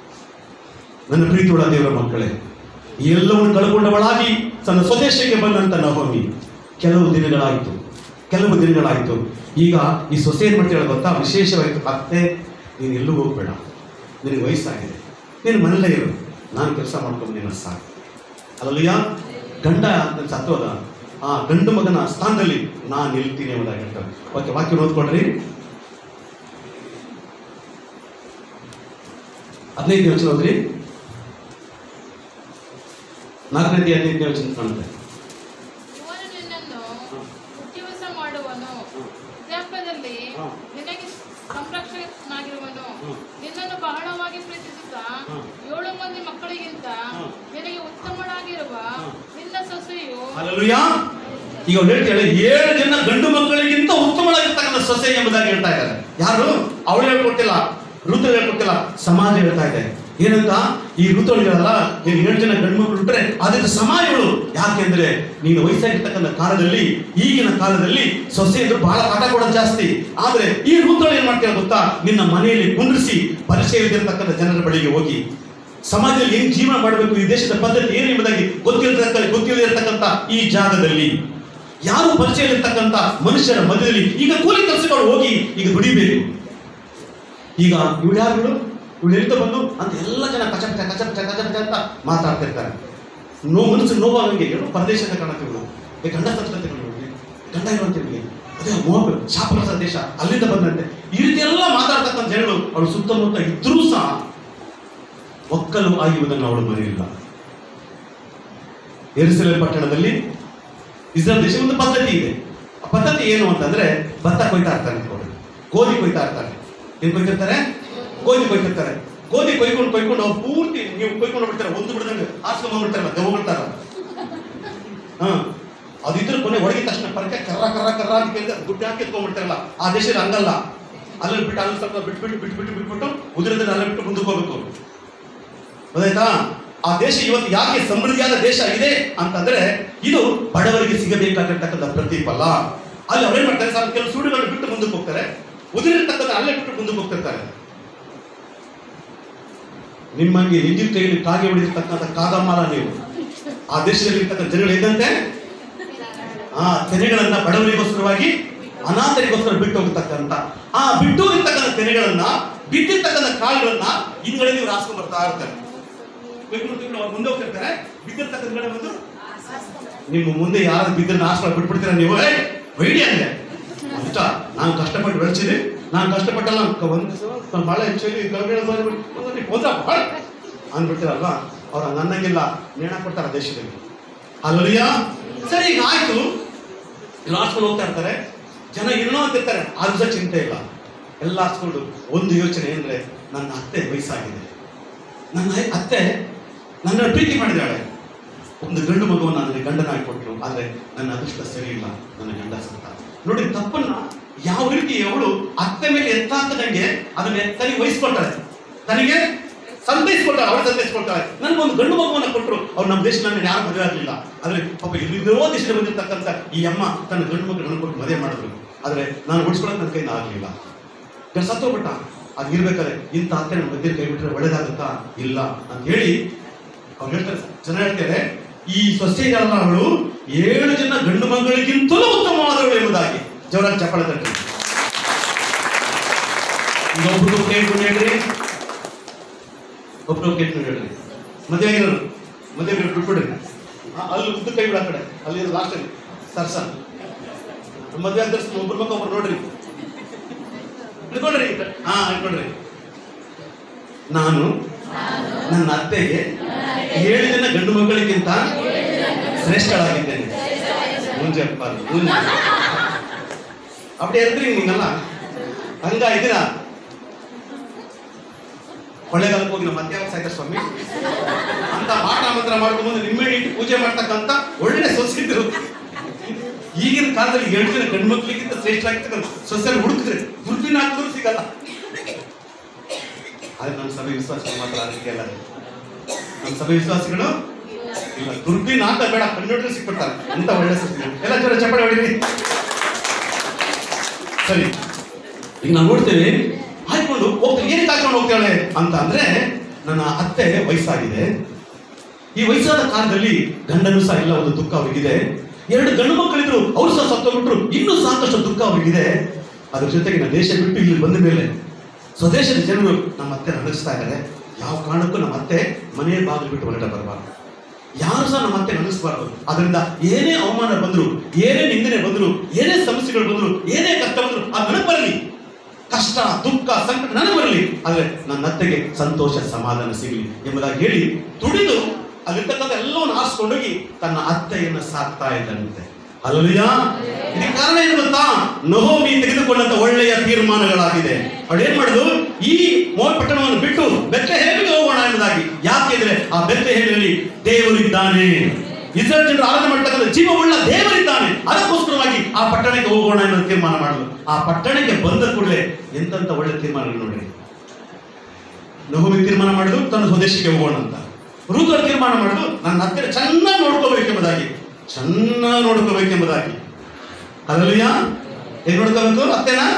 S1: ನನ್ನ ಪ್ರೀತಿಯುಳ್ಳ ದೇವರ ಮಕ್ಕಳೇ ಈ ಎಲ್ಲವನ್ನು ಕಳ್ಕೊಂಡವಳಾಗಿ ತನ್ನ ಸ್ವದೇಶಕ್ಕೆ ಬಂದಂತ ನಹೋಮಿ ಕೆಲವು ದಿನಗಳಾಯಿತು ಕೆಲವು ದಿನಗಳಾಯಿತು ಈಗ ಈ ಸೊಸೆ ಏನು ಮಾಡ್ತಾಳೆ ಗೊತ್ತಾ ವಿಶೇಷವಾಯಿತು ಅತ್ತೆ ನೀನು ಎಲ್ಲೂ ಹೋಗ್ಬೇಡ ನಿನಗೆ ವಯಸ್ಸಾಗಿದೆ ನೀನು ಮನೇಲೇ ಇರು ನಾನು ಕೆಲಸ ಮಾಡ್ಕೊಂಡು ನಿನ್ನ ಸಾಕು ಅಲ್ಲಯ್ಯ ಗಂಡ ನನ್ನ ಸತ್ತೋದ ಆ ಗಂಡು ಮಗನ ಸ್ಥಾನದಲ್ಲಿ ನಾನು ನಿಲ್ತೀನಿ ಎಂಬುದಾಗಿ ಹೇಳ್ತಾರೆ ಓಕೆ ವಾಕ್ಯ ಓದ್ಕೊಡ್ರಿ ಹದಿನೈದು ವರ್ಷ ಹೋದ್ರಿ ನಾಲ್ಕನೇ ಹದಿನೈದನೇ ವಚನ ಕಾಣುತ್ತೆ
S4: ಇವನು ನಿನ್ನನ್ನು ಉದ್ಯೋಗ ಮಾಡುವನು ವೃದ್ಧಾಪ್ಯದಲ್ಲಿ
S1: ಹ.
S4: ನಿನಗೆ ಸಂರಕ್ಷಕನಾಗಿರುವನು
S1: ಹ.
S4: ನಿನ್ನನ್ನು ಬಹಳವಾಗಿ ಪ್ರೀತಿಸುತ್ತಾ
S1: ಹ.
S4: ಏಳು ಮಂದಿ ಮಕ್ಕಳಿಗಿಂತ
S1: ಹ.
S4: ನಿನಗೆ ಉತ್ತಮಳಾಗಿರುವ
S1: ಹ.
S4: ನಿನ್ನ ಸೊಸೆಯು
S1: ಅಲ್ಲಲ್ವಯ್ಯ ಈಗ ಅವ್ರು ಹೇಳ್ತಾಳೆ ಏಳು ಜನ ಗಂಡು ಮಕ್ಕಳಿಗಿಂತ ಉತ್ತಮವಾಗಿರ್ತಕ್ಕಂಥ ಸೊಸೆ ಎಂಬುದಾಗಿ ಹೇಳ್ತಾ ಇದ್ದಾರೆ ಯಾರು ಅವಳು ಹೇಳ್ಕೊಟ್ಟಿಲ್ಲ ಋತು ಹೇಳ್ಕೊಟ್ಟಿಲ್ಲ ಸಮಾಜ ಹೇಳ್ತಾ ಇದೆ ಏನಂತ ಈ ಋತುಗಳಿಗೆಲ್ಲ ನೀನು ಏಳು ಜನ ಗಂಡು ಮಕ್ಕಳು ಬಿಟ್ರೆ ಅದಕ್ಕೆ ಸಮಾಜಗಳು ಯಾಕೆಂದ್ರೆ ನೀನು ವಯಸ್ಸಾಗಿರ್ತಕ್ಕಂಥ ಕಾಲದಲ್ಲಿ ಈಗಿನ ಕಾಲದಲ್ಲಿ ಸೊಸೆ ಅಂದ್ರೆ ಬಹಳ ಕಾಟ ಕೊಡೋದು ಜಾಸ್ತಿ ಆದ್ರೆ ಈ ಋತುಗಳು ಏನ್ ಮಾಡ್ತೀರ ಗೊತ್ತಾ ನಿನ್ನ ಮನೆಯಲ್ಲಿ ಕುಂದಿರಿಸಿ ಪರಿಚಯ ಇದ್ದಿರ್ತಕ್ಕಂಥ ಜನರ ಬಳಿಗೆ ಹೋಗಿ ಸಮಾಜದಲ್ಲಿ ಏನ್ ಜೀವನ ಮಾಡಬೇಕು ಈ ದೇಶದ ಪದ್ಧತಿ ಏನು ಎಂಬುದಾಗಿ ಗೊತ್ತಿರತಕ್ಕ ಗೊತ್ತಿರತಕ್ಕಂಥ ಈ ಜಾಗದಲ್ಲಿ ಯಾರು ಪರಿಚಯ ಇರತಕ್ಕಂಥ ಮನುಷ್ಯರ ಮಧ್ಯದಲ್ಲಿ ಈಗ ಕೂಲಿ ಕೆಲಸಗಳು ಹೋಗಿ ಈಗ ದುಡಿಬೇಕು ಈಗ ಇವಳು ಯಾರು ಇವಳು ಎಲ್ಲಿಂದ ಬಂದು ಅಂತ ಎಲ್ಲ ಜನ ಕಚ ಕಚ ಕಚ ಕಚ ಕಚ ಕಚ ಅಂತ ಮಾತಾಡ್ತಿರ್ತಾರೆ ನೋ ಮನಸ್ಸು ನೋವಾಗಂಗೆ ಏನೋ ಪರದೇಶದ ಕಾಣತೀವಿ ಈ ಗಂಡ ಸಂಸ್ಕೃತಿಗಳು ಗಂಡ ಇರುವಂತೀವಿ ಅದೇ ಮೋಹ ಶಾಪಗ್ರಸ್ತ ದೇಶ ಅಲ್ಲಿಂದ ಬಂದಂತೆ ಈ ರೀತಿ ಎಲ್ಲ ಮಾತಾಡ್ತಕ್ಕಂಥ ಜನಗಳು ಅವಳು ಸುತ್ತಮುತ್ತ ಇದ್ರೂ ಸಹ ಒಕ್ಕಲು ಆಗಿರುವುದನ್ನು ಅವಳು ಮರೆಯಿಲ್ಲ ಎರುಸಲೇಮ್ ಪಟ್ಟಣದಲ್ಲಿ ಇಸ್ರೇಲ್ ದೇಶ ಒಂದು ಪದ್ಧತಿ ಇದೆ ಆ ಪದ್ಧತಿ ಏನು ಅಂತಂದ್ರೆ ಭತ್ತ ಕೊಯ್ತಾ ಇರ್ತಾರೆ ನೋಡಿ ಗೋಧಿ ಕೊಯ್ತಾ ಇರ್ತಾರೆ ಏನ್ ಕೊಯ್ತಿರ್ತಾರೆ ಗೋಧಿ ಕೊಯ್ತಿರ್ತಾರೆ ಗೋಧಿ ಕೊಯ್ಕೊಂಡು ಕೊಯ್ಕೊಂಡು ಅವ್ರು ಪೂರ್ತಿ ನೀವು ಕೊಯ್ಕೊಂಡು ಬಿಡ್ತಾರೆ ಒಂದು ಬಿಡದಂಗೆ ಆಸ್ಕೊಂಡ್ ಬಂದ್ಬಿಡ್ತಾರಲ್ಲ ದೆವ್ವಬಿಡ್ತಾರ ಹಾ ಅದಿದ್ರೆ ಕೊನೆ ಒಳಗಿದ ತಕ್ಷಣ ಪರಕೆ ಕರ್ರ ಕರ್ರ ಕರ್ರ ಅಂತ ಕೇಳಿದ್ರೆ ಗುಡ್ಡ ಹಾಕಿ ಎತ್ಕೊಂಡ್ಬಿಡ್ತಾರಲ್ಲ ಆ ದೇಶದಲ್ಲಿ ಹಂಗಲ್ಲ ಅಲ್ಲಿ ಬಿಟ್ಟು ಅಲ್ಲಿ ಸ್ವಲ್ಪ ಬಿಟ್ಬಿಟ್ಟು ಬಿಟ್ಬಿಟ್ಟು ಬಿಟ್ಬಿಟ್ಟು ಉದುರದಲ್ಲಿ ಅಲ್ಲೇ ಬಿಟ್ಟು ಮುಂದಕ್ಕೆ ಹೋಗ್ಬೇಕು ಗೊತ್ತಾಯ್ತಾ ಆ ದೇಶ ಇವತ್ತು ಯಾಕೆ ಸಮೃದ್ಧಿಯಾದ ದೇಶ ಇದೆ ಅಂತಂದ್ರೆ ಇದು ಬಡವರಿಗೆ ಸಿಗಬೇಕಾಗಿರ್ತಕ್ಕಂಥ ಪ್ರತಿಫಲ ಅಲ್ಲಿ ಅವ್ರೇನ್ ಮಾಡ್ತಾರೆ ಸರ್ ಕೆಲವು ಸುಡುಗಳು ಬಿಟ್ಟು ಮುಂದಕ್ಕೆ ಹೋಗ್ತಾರೆ ಉದುರಿರ್ತಕ್ಕಂಥ ಅಲ್ಲೇ ಬಿಟ್ಟು ಮುಂದಕ್ಕೆ ಹೋಗ್ತಿರ್ತಾರೆ ನಿಮ್ಮಂಗೆ ಎಂಜಿನ್ ಕೈಯಲ್ಲಿ ಕಾಗೆ ಹೊಡಿರ್ತಕ್ಕಂಥ ಕಾಗಮಾಲ ನೀವು ಆ ದೇಶದಲ್ಲಿ ಇರ್ತಕ್ಕಂಥ ಜನಗಳು ಇದ್ದಂತೆ ಆ ತೆನೆಗಳನ್ನ ಬಡವರಿಗೋಸ್ಕರವಾಗಿ ಅನಾಥರಿಗೋಸ್ಕರ ಬಿಟ್ಟು ಹೋಗ್ತಕ್ಕಂಥ ಆ ಬಿಟ್ಟು ಹೋಗಿರ್ತಕ್ಕಂಥ ತೆನೆಗಳನ್ನ ಬಿದ್ದಿರ್ತಕ್ಕಂಥ ಕಾಳುಗಳನ್ನ ಹಿಂದ್ಗಡೆ ನೀವು ರಾಸ್ಕೊಂಡ್ ಬರ್ತಾ ಇರ್ತಾರೆ ಕೊಯ್ಕೊಂಡು ಕೊಯ್ಕೊಂಡು ಅವ್ರು ಮುಂದೆ ಹೋಗ್ತಿರ್ತಾರೆ ಬಿದ್ದಿರ್ತಕ್ಕಂಥ ಕಡೆ ಬಂದು ನಿಮ್ಮ ಮುಂದೆ ಯಾರು ಬಿದ್ದರೆ ನಾಶ ಬಿಟ್ಬಿಡ್ತೀರ ನೀವು ಏ ಬೈಡಿ ಅಂದೆ ಅಂತ ನಾನು ಕಷ್ಟಪಟ್ಟು ಬೆಳೆಸಿದೆ ನಾನು ಕಷ್ಟಪಟ್ಟಲ್ಲ ಕ- ಒಂದು ದಿವಸ ಮಳೆ ಚಳಿ ಕಲ್ಬೇಡ ಹೋದ್ರ ಅಂದ್ಬಿಡ್ತೀರಲ್ವಾ ಅವ್ರು ಹಂಗೆ ಅನ್ನಂಗಿಲ್ಲ ನೇಣ ಕೊಡ್ತಾರೆ ದೇಶದಲ್ಲಿ ಅಲ್ಲರಿಯ ಸರಿ ಈಗ ಆಯ್ತು ಇಲ್ಲಿ ಆಡ್ಸ್ಕೊಂಡು ಹೋಗ್ತಾ ಇರ್ತಾರೆ ಜನ ಏನೋ ಅಂತಿರ್ತಾರೆ ಆದ್ರೂ ಸಹ ಚಿಂತೆ ಇಲ್ಲ ಎಲ್ಲ ಆಡ್ಸ್ಕೊಂಡು ಒಂದು ಯೋಚನೆ ಅಂದ್ರೆ ನನ್ನ ಅತ್ತೆ ವಯಸ್ಸಾಗಿದೆ ನನ್ನ ಅತ್ತೆ ನನ್ನ ಪ್ರೀತಿ ಮಾಡಿದಾಳೆ ಒಂದು ಗಂಡು ಮಗುವನ್ನು ನನಗೆ ಗಂಡನಾಗಿ ಕೊಟ್ಟರು ಆದ್ರೆ ನನ್ನ ಅದೃಷ್ಟ ಸರಿ ಇಲ್ಲ ನನ್ನ ಗಂಡ ಸತ್ತ ನೋಡಿ ತಪ್ಪನ್ನ ಯಾವ ರೀತಿ ಅವಳು ಅತ್ತೆ ಮೇಲೆ ಎತ್ತಾಕದಂಗೆ ಅದನ್ನ ತನಗೆ ವಹಿಸ್ಕೊಳ್ತಾಳೆ ತನಗೆ ಸಂತೈಸ್ಕೊಳ್ತಾಳೆ ಅವಳು ಸಂತೈಸ್ಕೊಳ್ತಾಳೆ ನನಗೊಂದು ಗಂಡು ಮಗುವನ್ನ ಕೊಟ್ಟರು ಅವ್ರು ನಮ್ಮ ದೇಶ ನನ್ನ ಯಾರು ಮದುವೆ ಆಗಲಿಲ್ಲ ಆದ್ರೆ ಪಾಪ ಎಲ್ಲಿದ್ದೋ ದೇಶದ ಬಂದಿರ್ತಕ್ಕಂಥ ಈ ಅಮ್ಮ ತನ್ನ ಗಂಡು ಮಗು ನನ್ನ ಕೊಟ್ಟು ಮದುವೆ ಮಾಡಿದ್ರು ಆದ್ರೆ ನಾನು ಉಳಿಸ್ಕೊಳ್ಳೋಕೆ ನನ್ನ ಕೈಯಿಂದ ಆಗಲಿಲ್ಲ ಈಗ ಸತ್ತೋಗ್ಬಿಟ್ಟ ಅದು ಇರ್ಬೇಕಾದ್ರೆ ಇಂಥ ಅತ್ತೆ ನನ್ನ ಮಧ್ಯೆ ಕೈ ಬಿಟ್ಟರೆ ಒಳ್ಳೇದಾಗುತ್ತಾ ಇಲ್ಲ ಅಂತ ಹೇಳಿ ಅವ್ರು ಹೇಳ್ತಾರೆ ಜನ ಹೇಳ್ತಾರೆ ಈ ಸೊಸೆ ಇದೆಯಲ್ಲ ಅವಳು ಏಳು ಜನ ಗಂಡು ಮಕ್ಕಳಿಗಿಂತಲೂ ಉತ್ತಮವಾದವಳು ಎಂಬುದಾಗಿ ಜವರಾಗಿ ಚಪ್ಪಳ ತಟ್ಟಿ ಈಗ ಒಬ್ರು ಕೇಳ್ಕೊಂಡು ಹೇಳ್ರಿ ಒಬ್ರು ಕೇಳ್ಕೊಂಡು ಹೇಳ್ರಿ ಮದುವೆ ಆಗಿರೋರು ಮದುವೆ ಆಗಿರೋರು ಬಿಟ್ಬಿಡ್ರಿ ಆ, ಅಲ್ಲಿ ಉದ್ದ ಕೈ ಬಿಡ ಆ ಕಡೆ ಅಲ್ಲಿ ಲಾಸ್ಟ್ ಅಲ್ಲಿ ಸರ್ಸ ಮದುವೆ ಆದ ತಕ್ಷಣ ಒಬ್ರು ಮಕ್ಕ ಒಬ್ರು ನೋಡ್ರಿ ಹಿಡ್ಕೊಳ್ರಿ ಹಾ ಹಿಡ್ಕೊಳ್ರಿ ನಾನು ನನ್ನ ಅತ್ತೆಗೆ ಏಳು ಜನ ಗಂಡು ಮಕ್ಕಳಿಗಿಂತ ಶ್ರೇಷ್ಠಳಾಗಿದ್ದೇನೆ ಮುಂಜೆ ಅಪ್ಪ ಮುಂಜೆ அப்படி இருக்கிறீங்க நீங்கெல்லாம் ಹಂಗ ಇದ್ದೀರಾ ಕೊಳ್ಳೇಗಾಲಕ್ಕೆ ಹೋಗಿ ನಮ್ಮ ಅತ್ಯಾವ ಸಾಯ್ತ ಸ್ವಾಮಿ ಅಂತ ಮಾಟ ಮಂತ್ರ ಮಾಡ್ಕೊಂಡು ನಿಮ್ಮೆ ಇಟ್ಟು ಪೂಜೆ ಮಾಡ್ತಕ್ಕಂಥ ಒಳ್ಳೆ ಸೊಸಿದ್ರು ಈಗಿನ ಕಾಲದಲ್ಲಿ ಎರಡು ಜನ ಗಂಡು ಮಕ್ಕಳಿಗಿಂತ ಶ್ರೇಷ್ಠ ಆಗ್ತಕ್ಕಂಥ ಸೊಸೆನ ಹುಡುಕಿದ್ರೆ ದುರ್ಬಿನ ಹಾಕಿದ್ರು ಸಿಗಲ್ಲ ಆದ್ರೆ ನಮ್ಮ ಸಭೆ ವಿಶ್ವಾಸಿಗಳು ಮಾತ್ರ ಅದಕ್ಕೆ ಅಲ್ಲ ನಮ್ಮ ಸಭೆ ವಿಶ್ವಾಸಿಗಳು ಇಲ್ಲ ದುರ್ಬಿನ ಹಾಕ ಬೇಡ ಕಣ್ಣೊಡ್ರೆ ಸಿಕ್ಬಿಡ್ತಾರೆ ಅಂತ ಒಳ್ಳೆ ಸೊಸೆ ಎಲ್ಲ ಜೋರ ಚಪ್ಪಳೆ ಹೊಡಿರಿ ಸರಿ ಈಗ ನಾವು ನೋಡ್ತೇವೆ ಹಾಕೊಂಡು ಹೋಗ್ತೇವೆ ಏನಕ್ಕೆ ಹಾಕೊಂಡು ಹೋಗ್ತಾಳೆ ಅಂತ ಅಂದ್ರೆ ನನ್ನ ಅತ್ತೆ ವಯಸ್ಸಾಗಿದೆ ಈ ವಯಸ್ಸಾದ ಕಾಲದಲ್ಲಿ ಗಂಡನು ಸಹ ಎಲ್ಲ ಒಂದು ದುಃಖ ಅವರಿಗಿದೆ ಎರಡು ಗಂಡು ಮಕ್ಕಳಿದ್ರು ಅವ್ರು ಸಹ ಸತ್ತೋಗ್ಬಿಟ್ರು ಇನ್ನೂ ಸಾಕಷ್ಟು ದುಃಖ ಅವರಿಗಿದೆ ಅದ್ರ ಜೊತೆಗೆ ನಾನು ದೇಶ ಬಿಟ್ಟು ಇಲ್ಲಿ ಬಂದ ಮೇಲೆ ಸ್ವದೇಶದ ಜನರು ನಮ್ಮ ಅತ್ತೆ ನಡೆಸ್ತಾ ಇದ್ದಾರೆ ಯಾವ ಕಾರಣಕ್ಕೂ ನಮ್ಮ ಅತ್ತೆ ಮನೆ ಬಾಗಿಲು ಬಿಟ್ಟು ಹೊರಟ ಬರಬಾರ್ದು ಯಾರು ಸಹ ನಮ್ಮ ಅತ್ತೆ ನಡೆಸಬಾರ್ದು ಅದರಿಂದ ಏನೇ ಅವಮಾನ ಬಂದ್ರು ಏನೇ ನಿಂದನೆ ಬಂದ್ರು ಏನೇ ಸಮಸ್ಯೆಗಳು ಬಂದ್ರು ಏನೇ ಕಷ್ಟ ಬಂದ್ರು ಅದು ನನಗೆ ಬರಲಿ ಕಷ್ಟ ದುಃಖ ಸಂಕಟ ನನಗೆ ಬರಲಿ ಆದ್ರೆ ನನ್ನ ಅತ್ತೆಗೆ ಸಂತೋಷ ಸಮಾಧಾನ ಸಿಗಲಿ ಎಂಬುದಾಗಿ ಹೇಳಿ ದುಡಿದು ಅಲ್ಲಿರ್ತಕ್ಕಂಥ ಎಲ್ಲವನ್ನು ಆರಿಸ್ಕೊಂಡೋಗಿ ತನ್ನ ಅತ್ತೆಯನ್ನು ಸಾಕ್ತಾ ಇದ್ದಂತೆ ಅಲ್ಲಲಿಯ ಇದಕ್ಕೆ ಕಾರಣ ಏನು ಗೊತ್ತಾ ನಹೋಮಿ ತೆಗೆದುಕೊಂಡಂತ ಒಳ್ಳೆಯ ತೀರ್ಮಾನಗಳಾಗಿದೆ ಅವಳು ಏನ್ ಮಾಡುದು ಈ ಮೋಲ್ ಪಟ್ಟಣವನ್ನು ಬಿಟ್ಟು ಬೆತ್ತಹೇಮಿಗೆ ಹೋಗೋಣ ಎಂಬುದಾಗಿ ಯಾಕೆಂದ್ರೆ ಆ ಬೆತ್ತಹೇಮಿನಲ್ಲಿ ದೇವರಿದ್ದಾನೆ ಇಸ್ರೇಲ್ ಜನರು ಆರಾಧನೆ ಮಾಡ್ತಕ್ಕಂಥ ಜೀವವುಳ್ಳ ದೇವರಿದ್ದಾನೆ ಅದಕ್ಕೋಸ್ಕರವಾಗಿ ಆ ಪಟ್ಟಣಕ್ಕೆ ಹೋಗೋಣ ಎಂಬ ತೀರ್ಮಾನ ಮಾಡಲು ಆ ಪಟ್ಟಣಕ್ಕೆ ಬಂದ ಕೂಡಲೇ ಎಂತೆಂತ ಒಳ್ಳೆ ತೀರ್ಮಾನಗಳು ನೋಡ್ರಿ ನಹುಮಿ ತೀರ್ಮಾನ ಮಾಡುದು ತನ್ನ ಸ್ವದೇಶಕ್ಕೆ ಹೋಗೋಣ ಅಂತ ರೂಕರ್ ತೀರ್ಮಾನ ಮಾಡುದು ನನ್ನ ಹತ್ತಿರ ಚೆನ್ನಾಗಿ ನೋಡ್ಕೋಬೇಕೆಂಬುದಾಗಿ ಚೆನ್ನಾಗಿ ನೋಡ್ಕೋಬೇಕೆಂಬುದಾಗಿ ಅಲ್ಲಯ್ಯ ಏನ್ ನೋಡ್ಕೋಬೇಕು ಅತ್ತೆನಾ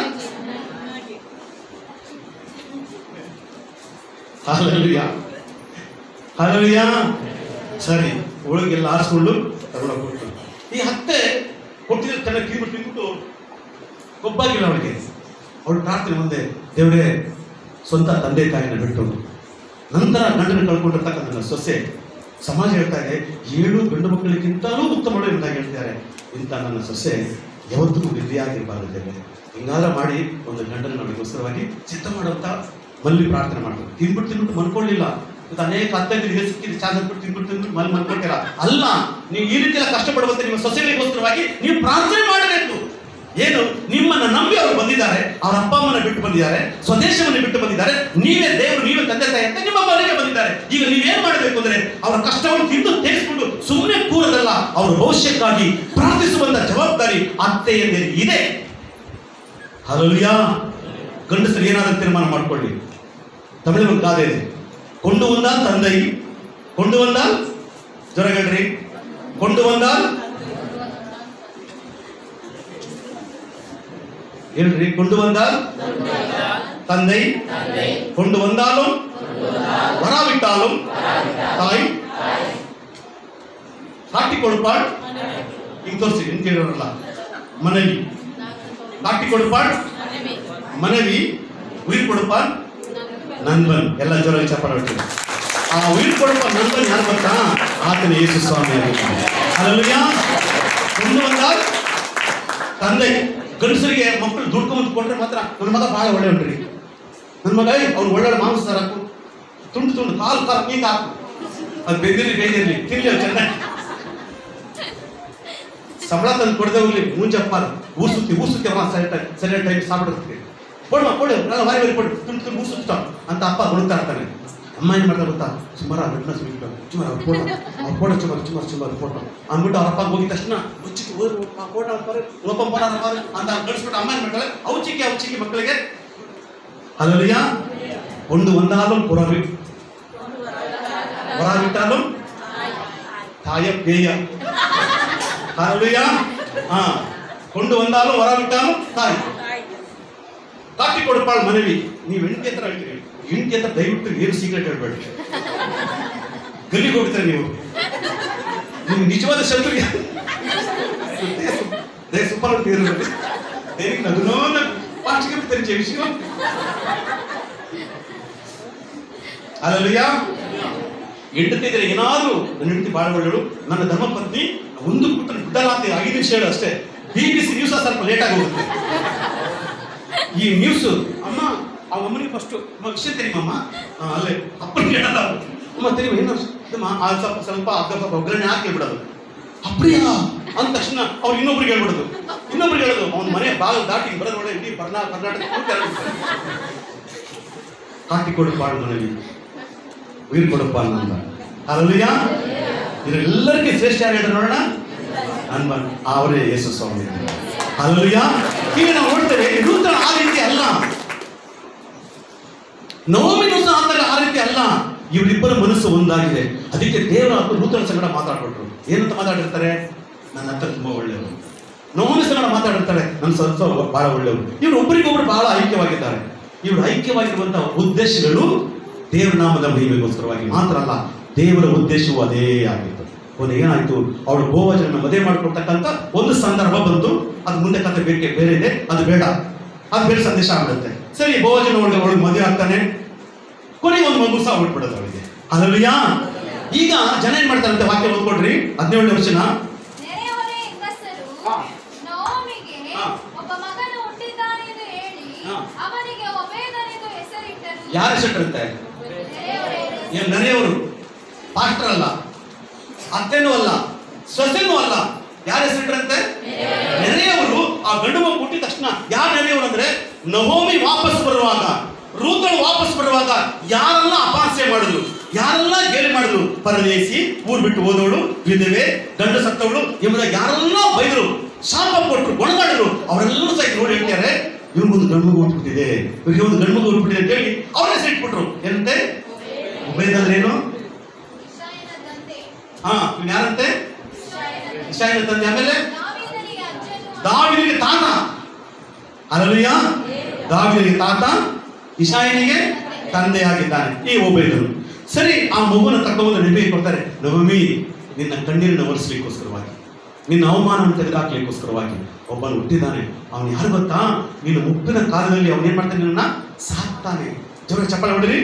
S1: ಹಾಲೆಲೂಯ ಹಾಲೆಲೂಯ ಸರಿ ಒಳಗೆಲ್ಲ ಆರಿಸ್ಕೊಂಡು ತಗೊಂಡು ಕೊಟ್ಟು ಈ ಹತ್ತೆ ಕೊಟ್ಟಿದ್ರೆ ಚೆನ್ನಾಗಿ ಕಿವಿಬಿಟ್ಟು ತಿಂದ್ಬಿಟ್ಟು ಕೊಬ್ಬಾಗಿಲ್ಲ ಅವಳಿಗೆ ಅವಳು ಪ್ರಾರ್ಥನೆ ಮುಂದೆ ದೇವರೇ ಸ್ವಂತ ತಂದೆ ತಾಯಿನ ಬಿಟ್ಟು ನಂತರ ಗಂಡನ ಕಳ್ಕೊಂಡಿರ್ತಕ್ಕಂಥ ನನ್ನ ಸೊಸೆ ಸಮಾಜ ಹೇಳ್ತಾ ಇದೆ ಏಳು ಗಂಡು ಮಕ್ಕಳಿಗಿಂತಲೂ ಉತ್ತಮಳು ಎಂಬುದಾಗಿ ಹೇಳ್ತಾರೆ ಇಂಥ ನನ್ನ ಸೊಸೆ ಯಾವತ್ತಿಗೂ ವಿಧಿಯಾಗಿರಬಾರದು ದೇವರೇ ಹಿಂಗಾದ್ರೆ ಮಾಡಿ ಒಂದು ಗಂಡನ ನಮಗೋಸ್ಕರವಾಗಿ ಸಿದ್ಧ ಮಾಡುವಂತ ಮಲ್ಲಿ ಪ್ರಾರ್ಥನೆ ಮಾಡ್ತಾರೆ ತಿನ್ಬಿಟ್ಟು ತಿನ್ಬಿಟ್ಟು ಮನ್ಕೊಳ್ಳಿಲ್ಲ ಇವತ್ತು ಅನೇಕ ಅತ್ಯಂತ ಸಿಕ್ಕಿದ್ದು ಚಾದ ಬಿಟ್ಟು ತಿನ್ಬಿಟ್ಟು ತಿನ್ಬಿಟ್ಟು ಮಲ್ಲಿ ಮನ್ಕೊಳ್ತೀರ ಅಲ್ಲ ನೀವು ಈ ರೀತಿ ಎಲ್ಲ ಕಷ್ಟಪಡುವಂತೆ ನಿಮ್ಮ ಸೊಸೆಗಳಿಗೋಸ್ಕರವಾಗಿ ನೀವು ಪ್ರಾರ್ಥನೆ ಮಾಡಬೇಕು ಏನು ನಿಮ್ಮನ್ನ ನಂಬಿ ಅವರು ಬಂದಿದ್ದಾರೆ ಅವರ ಅಪ್ಪ ಅಮ್ಮನ ಬಿಟ್ಟು ಬಂದಿದ್ದಾರೆ ಸ್ವದೇಶವನ್ನು ಬಿಟ್ಟು ಬಂದಿದ್ದಾರೆ ನೀವೇ ದೇವರು ನೀವೇ ತಂದೆ ತಾಯಿ ಅಂತ ನಿಮ್ಮ ಮನೆಗೆ ಬಂದಿದ್ದಾರೆ ಈಗ ನೀವೇನ್ ಮಾಡಬೇಕು ಅಂದ್ರೆ ಅವರ ಕಷ್ಟವನ್ನು ತಿಂದು ತೇರಿಸಿಕೊಂಡು ಸುಮ್ಮನೆ ಕೂರದಲ್ಲ ಅವರ ಭವಿಷ್ಯಕ್ಕಾಗಿ ಪ್ರಾರ್ಥಿಸುವಂತ ಜವಾಬ್ದಾರಿ ಅತ್ತೆಯಂದೇ ಇದೆ ಹಲೋಲಿಯಾ ಗಂಡಸರು ಏನಾದರೂ ತೀರ್ಮಾನ ಮಾಡ್ಕೊಳ್ಳಿ ತಮಿಳು ಒಂದು ಗಾದೆ ಇದೆ ಕೊಂಡು ಬಂದಾಲ್ ತಂದೈ ಕೊಂಡು ಬಂದಾಲ್ ಜ್ವರಗಳ್ರಿ ಕೊಂಡು ಬಂದಾಲ್ ಹೇಳ್ರಿ ಕೊಂಡು ಬಂದಾಲ್ தந்தை கொண்டு வந்தாலும் வராவிட்டாலும் தாய் காட்டி கொடுப்பாள் இங்க தோர்ಸಿ இங்க ಕೇಳೋರಲ್ಲ ಮனைವಿ காட்டி கொடுப்பாள் மனைவி உயிர் கொடுப்பான் நண்பன் ಎಲ್ಲ ಜೋರಾಗಿ ಚಪ್ಪಾಳೆ ಹೊಡಿತೀವಿ ಆ ಉಯಿರ್ ಕೊಡುವ ನನ್ಬನ್ ಯಾರು ಗೊತ್ತಾ ಆತನ ಯೇಸು ಸ್ವಾಮಿ ಆಗಿರ್ತಾನೆ ಅಲ್ಲಲ್ಯ ಒಂದು ಒಂದಾಲ್ ತಂದೆ ಗಂಡಸರಿಗೆ ಮಕ್ಕಳು ದುಡ್ಕೊಂಡ್ ಕೊಟ್ರೆ ಮಾತ್ರ ನನ್ನ ಮಗ ಬಹಳ ಒಳ್ಳೆಯವನ್ರಿ ನನ್ನ ಮಗ ಅವ್ನು ಒಳ್ಳೆ ಮಾಂಸ ಸಾರ್ ಹಾಕು ತುಂಡು ತುಂಡು ಕಾಲು ಕಾಲು ಮೀನ್ ಹಾಕು ಅದು ಬೆಂದಿರ್ಲಿ ಬೇದಿರ್ಲಿ ತಿನ್ಲಿ ಅವ್ರು ಚೆನ್ನಾಗಿ ಸಂಬಳ ತಂದು ಕೊಡದೆ ಹೋಗ್ಲಿ ಮುಂಜಪ್ಪ ಊರ್ ಸುತ್ತಿ ಊರ್ ಸುತ್ತಿ ಅಮ್ಮ ಸರಿ ಟೈಮ್ ಸರಿಯಾದ ಟೈಮ್ ಸಾಪಿಡುತ್ತೆ ಕೊಡು ಕೊಡು ನಾನು ವಾರಿ ವಾರಿ ಕೊಡು ತುಂಡು ತುಂಡು ಊರ್ ಸುತ್ತ ಅಂತ ಅಪ್ಪ ಹುಡುಕ್ತಾ ಇರ್ತಾನೆ ಅಮ್ಮ ಏನ್ ಮಾಡ್ತಾರೆ ಗೊತ್ತಾ ಸುಮಾರು ಆ ಬಿಟ್ನ ಸುಮ್ಮನೆ ಸುಮಾರು ಅವ್ರ ಫೋಟೋ ಅವ್ರ ಫೋಟೋ ಸುಮಾರು ಸುಮಾರು ಸುಮಾರು ಫೋಟೋ ಅಂದ್ಬಿಟ್ಟು ಅವ್ರ ಅಪ್ಪ ಹೋಗಿದ ತಕ್ಷಣ ಮುಚ್ಚಿಟ್ಟು ಹೋದ್ರು ಆ ಫೋಟೋ ಅಂತಾರೆ ಓಪನ್ ಫೋಟೋ ಅಂತಾರೆ ಅಂತ ಕಳಿಸ್ಬಿಟ್ಟು ಅಮ್ಮ ಏನ್ ಮಾಡ್ತಾರೆ ಅವು ಚಿಕ್ಕಿ ಅವು ಚಿಕ್ಕಿ ಮಕ್ಕಳಿಗೆ ಅಲ್ಲಲ್ಲಿಯ ಒಂದು ಒಂದಾலும் புறவி ಹೊರಬಿಟ್ಟಾலும் ತಾಯ ಪೇಯ ಅಲ್ಲಲ್ಲಿಯ ಹಾ ಕೊಂಡು ಒಂದಾலும் ಹೊರಬಿಟ್ಟಾலும் ತಾಯಿ ಕಾಫಿ ಕೊಡಪಾಳ ಮನವಿ ನೀವು ಹೆಂಡತಿ ಹತ್ರ ಹೇಳ್ತೀರಿ ಹೆಂಡತಿ ಹತ್ರ ದಯವಿಟ್ಟು ಏನು ಸೀಕ್ರೆಟ್ ಹೇಳ್ಬೇಡಿ ಗಲ್ಲಿಗೆ ಹೋಗ್ತಾರೆ ನೀವು ನೀವು ನಿಜವಾದ ಶತ್ರುಗೆ ദേ സൂപ്പർ തീർന്നത് എനിക്ക് നഗ്നോന്ന് പാട്ടിಗೆ തെരിച്ച വിഷയം ಅಲ್ಲಲ್ಲಿಯ ಹೆಂಡತಿದ್ರೆ ಏನಾದ್ರೂ ನನ್ನ ಹೆಂಡತಿ ಬಾಳ ಒಳ್ಳೆಯಳು ನನ್ನ ಧರ್ಮಪತ್ನಿ ಒಂದು ಪುಟ್ಟ ಬಿಡಲ್ಲ ಅಂತ ಐದು ನಿಮಿಷ ಹೇಳು ಅಷ್ಟೇ ಬಿ ಬಿ ಸಿ ನ್ಯೂಸ್ ಸ್ವಲ್ಪ ಲೇಟ್ ಆಗಿ ಹೋಗುತ್ತೆ ಈ ನ್ಯೂಸ್ ಅಮ್ಮ ಆ ಅಮ್ಮನಿಗೆ ಫಸ್ಟ್ ವಿಷಯ ತೆರಿಮಮ್ಮ ಆ, ಅಲ್ಲೇ ಅಪ್ಪನಿಗೆ ಹೇಳಲ್ಲ ಅವ್ರು. ಅಮ್ಮ ತೆರಿಮ ಏನು ಇದಮ್ಮ ಆ ಸ್ವಲ್ಪ ಸ್ವಲ್ಪ ಅರ್ಧ ಸ್ವಲ್ಪ ಒಗ್ಗರಣೆ ಹಾಕಿ ಬಿಡೋದು ಅಪ್ರಿಯಾ ಅಂದ ತಕ್ಷಣ ಅವ್ರು ಇನ್ನೊಬ್ರಿಗೆ ಹೇಳ್ಬಿಡೋದು ಇನ್ನೊಬ್ರಿಗೆ ಹೇಳೋದು ಅವ್ನ ಮನೆ ಬಾಗಿಲು ದಾಟಿ ಬರೋದ್ರೊಳಗೆ ಇಡೀ ಬರ್ನಾ ಕರ್ನಾಟಕ ಪೂರ್ತಿ ಹರಡ್ಬಿಡ್ತಾರೆ. ಕಾಟಿ ಕೊಡು ಬಾಳು ಮನೆಗೆ ಉಯಿರು ಕೊಡಪ್ಪ ಅನ್ನಂದ ಅಲ್ಲಯ್ಯ ಇದರೆಲ್ಲರಿಗೆ ಶ್ರೇಷ್ಠ ಯಾರು ಹೇಳ್ತಾರೆ ನೋಡೋಣ ಅನ್ಬ ಅವರೇ ಯೇಸು ಸ್ವಾಮಿ ಅಲ್ಲಯ್ಯ ಈಗ ನಾವು ನೋಡ್ತೇವೆ ನೂತನ ಆ ರೀತಿ ಅಲ್ಲ ನವಮಿನೂ ಸಹ ಆತರ ಆ ರೀತಿ ಅಲ್ಲ ಇವರಿಬ್ಬರ ಮನಸ್ಸು ಒಂದಾಗಿದೆ ಅದಕ್ಕೆ ದೇವರ ನೂತನ ಸಂಗಡ ಮಾತಾಡ್ಬಿಟ್ರು ಏನಂತ ಮಾತಾಡಿರ್ತಾರೆ ನನ್ನ ಅಕ್ಕ ತುಂಬಾ ಒಳ್ಳೆಯವರು ನವಮಿ ಸಂಗಡ ಮಾತಾಡಿರ್ತಾರೆ ನನ್ನ ಸ್ವಲ್ಪ ಬಹಳ ಒಳ್ಳೆಯವರು ಇವರು ಒಬ್ಬರಿಗೊಬ್ಬರು ಬಹಳ ಐಕ್ಯವಾಗಿದ್ದಾರೆ ಇವರು ಐಕ್ಯವಾಗಿರುವಂತಹ ಉದ್ದೇಶಗಳು ದೇವರ ನಾಮದ ಮಹಿಮೆಗೋಸ್ಕರವಾಗಿ ಮಾತ್ರ ಅಲ್ಲ ದೇವರ ಉದ್ದೇಶವೂ ಅದೇ ಆಗಿತ್ತು ಒಂದು ಏನಾಯ್ತು ಅವಳು ಗೋವಜನ ಮದುವೆ ಮಾಡಿಕೊಡ್ತಕ್ಕಂಥ ಒಂದು ಸಂದರ್ಭ ಬಂತು ಅದು ಮುಂದೆ ಕತೆ ಬೇಕೆ ಬೇರೆ ಇದೆ ಅದು ಬೇಡ ಅದು ಬೇರೆ ಸಂದೇಶ ಆಗ್ಬಿಡುತ್ತೆ ಸರಿ ಗೋವಜನ ಒಳಗೆ ಒಳಗೆ ಮದುವೆ ಆಗ್ತಾನೆ ಕೊನೆಗೆ ಒಂದು ಮಗು ಸಹ ಹುಟ್ಬಿಡೋದು ಅವಳಿಗೆ ಅಲ್ಲಯ್ಯ ಈಗ ಜನ ಏನ್ ಮಾಡ್ತಾರಂತೆ ವಾಕ್ಯ ಓದ್ಕೊಡ್ರಿ ಹದಿನೇಳನೇ ವಚನ
S2: ನೆರೆಯವರೇ ಹೆಂಗಸರು
S1: ಹಾ.
S2: ನವಮಿಗೆ
S1: ಹಾ.
S2: ಒಬ್ಬ ಮಗನು ಹುಟ್ಟಿದ್ದಾನೆಂದು ಹೇಳಿ
S1: ಹಾ.
S2: ಅವನಿಗೆ ಒಬೇದನೆಂದು ಹೆಸರಿಟ್ಟರು
S1: ಯಾರ ಹೆಸರಿರುತ್ತೆ
S2: ನೆರೆಯವರೇ
S1: ಏನು ನೆರೆಯವರು ಪಾಸ್ಟರ್ ಅಲ್ಲ ಅತ್ತೆನೂ ಅಲ್ಲ ಸೊಸೆನೂ ಅಲ್ಲ ಯಾರ ಹೆಸರಿಟ್ರಂತೆ ನೆರೆಯವರು ಆ ಗಂಡು ಮಗು ಹುಟ್ಟಿದ ತಕ್ಷಣ ಯಾರು ನೆರೆಯವರು ಅಂದ್ರೆ ನವೋಮಿ ವಾಪಸ್ ಬರುವಾಗ ರೂತಳು ವಾಪಸ್ ಬರುವಾಗ ಯಾರೆಲ್ಲ ಅಪಾಸ್ಯ ಮಾಡಿದ್ರು ಯಾರೆಲ್ಲ ಗೇಲಿ ಮಾಡಿದ್ರು ಪರದೇಸಿ ಊರ್ ಬಿಟ್ಟು ಹೋದವಳು ವಿಧವೆ ಗಂಡು ಸತ್ತವಳು ಎಂಬುದಾಗಿ ಯಾರೆಲ್ಲ ಬೈದ್ರು ಶಾಪ ಕೊಟ್ಟರು ಗೊಣಗಾಡಿದ್ರು ಅವರೆಲ್ಲರೂ ಸಹ ನೋಡಿ ಹೇಳ್ತಾರೆ ಇವ್ರಿಗೊಂದು ಗಂಡು ಮಗು ಹುಟ್ಬಿಟ್ಟಿದೆ ಇವ್ರಿಗೆ ಒಂದು ಗಂಡು ಮಗು ಹುಟ್ಬಿಟ್ಟಿದೆ ಅಂತ ಹೇಳಿ ಅವ್ರ ಹೆಸರು ಇಟ್ಬಿಟ್ರು ಏನಂತೆ ಉಬೇದ್ ಅಂದ್ರೆ ಏನು
S2: ಇಷಾಯನ ತಂದೆ
S1: ಹಾ ಇವ್ನು ಯಾರಂತೆ
S2: ಇಷಾಯನ ತಂದೆ
S1: ಇಷಾಯನ ತಂದೆ ಆಮೇಲೆ
S2: ದಾವೀದನಿಗೆ ಅಜ್ಜನು
S1: ದಾವಿನಿಗೆ ತಾತ ಅಲ್ಲಯ್ಯ ದಾವಿನಿಗೆ ತಾತ ಇಶಾಯನಿಗೆ ತಂದೆಯಾಗಿದ್ದಾನೆ ಈ ಒಬ್ಬರು ಸರಿ ಆ ಮಗುನ ತಗೊಂಡು ನೆನಪಿಗೆ ಕೊಡ್ತಾರೆ ನವಮಿ ನಿನ್ನ ಕಣ್ಣೀರನ್ನು ಒರೆಸ್ಲಿಕ್ಕೋಸ್ಕರವಾಗಿ ನಿನ್ನ ಅವಮಾನವನ್ನು ತೆಗೆದುಹಾಕ್ಲಿಕ್ಕೋಸ್ಕರವಾಗಿ ಒಬ್ಬನು ಹುಟ್ಟಿದ್ದಾನೆ ಅವನು ಯಾರು ಗೊತ್ತಾ ನಿನ್ನ ಮುಪ್ಪಿನ ಕಾಲದಲ್ಲಿ ಅವನು ಏನ್ ಮಾಡ್ತಾನೆ ನಿನ್ನ ಸಾಕ್ತಾನೆ ಜೋರ ಚಪ್ಪಳ ಹೊಡಿರಿ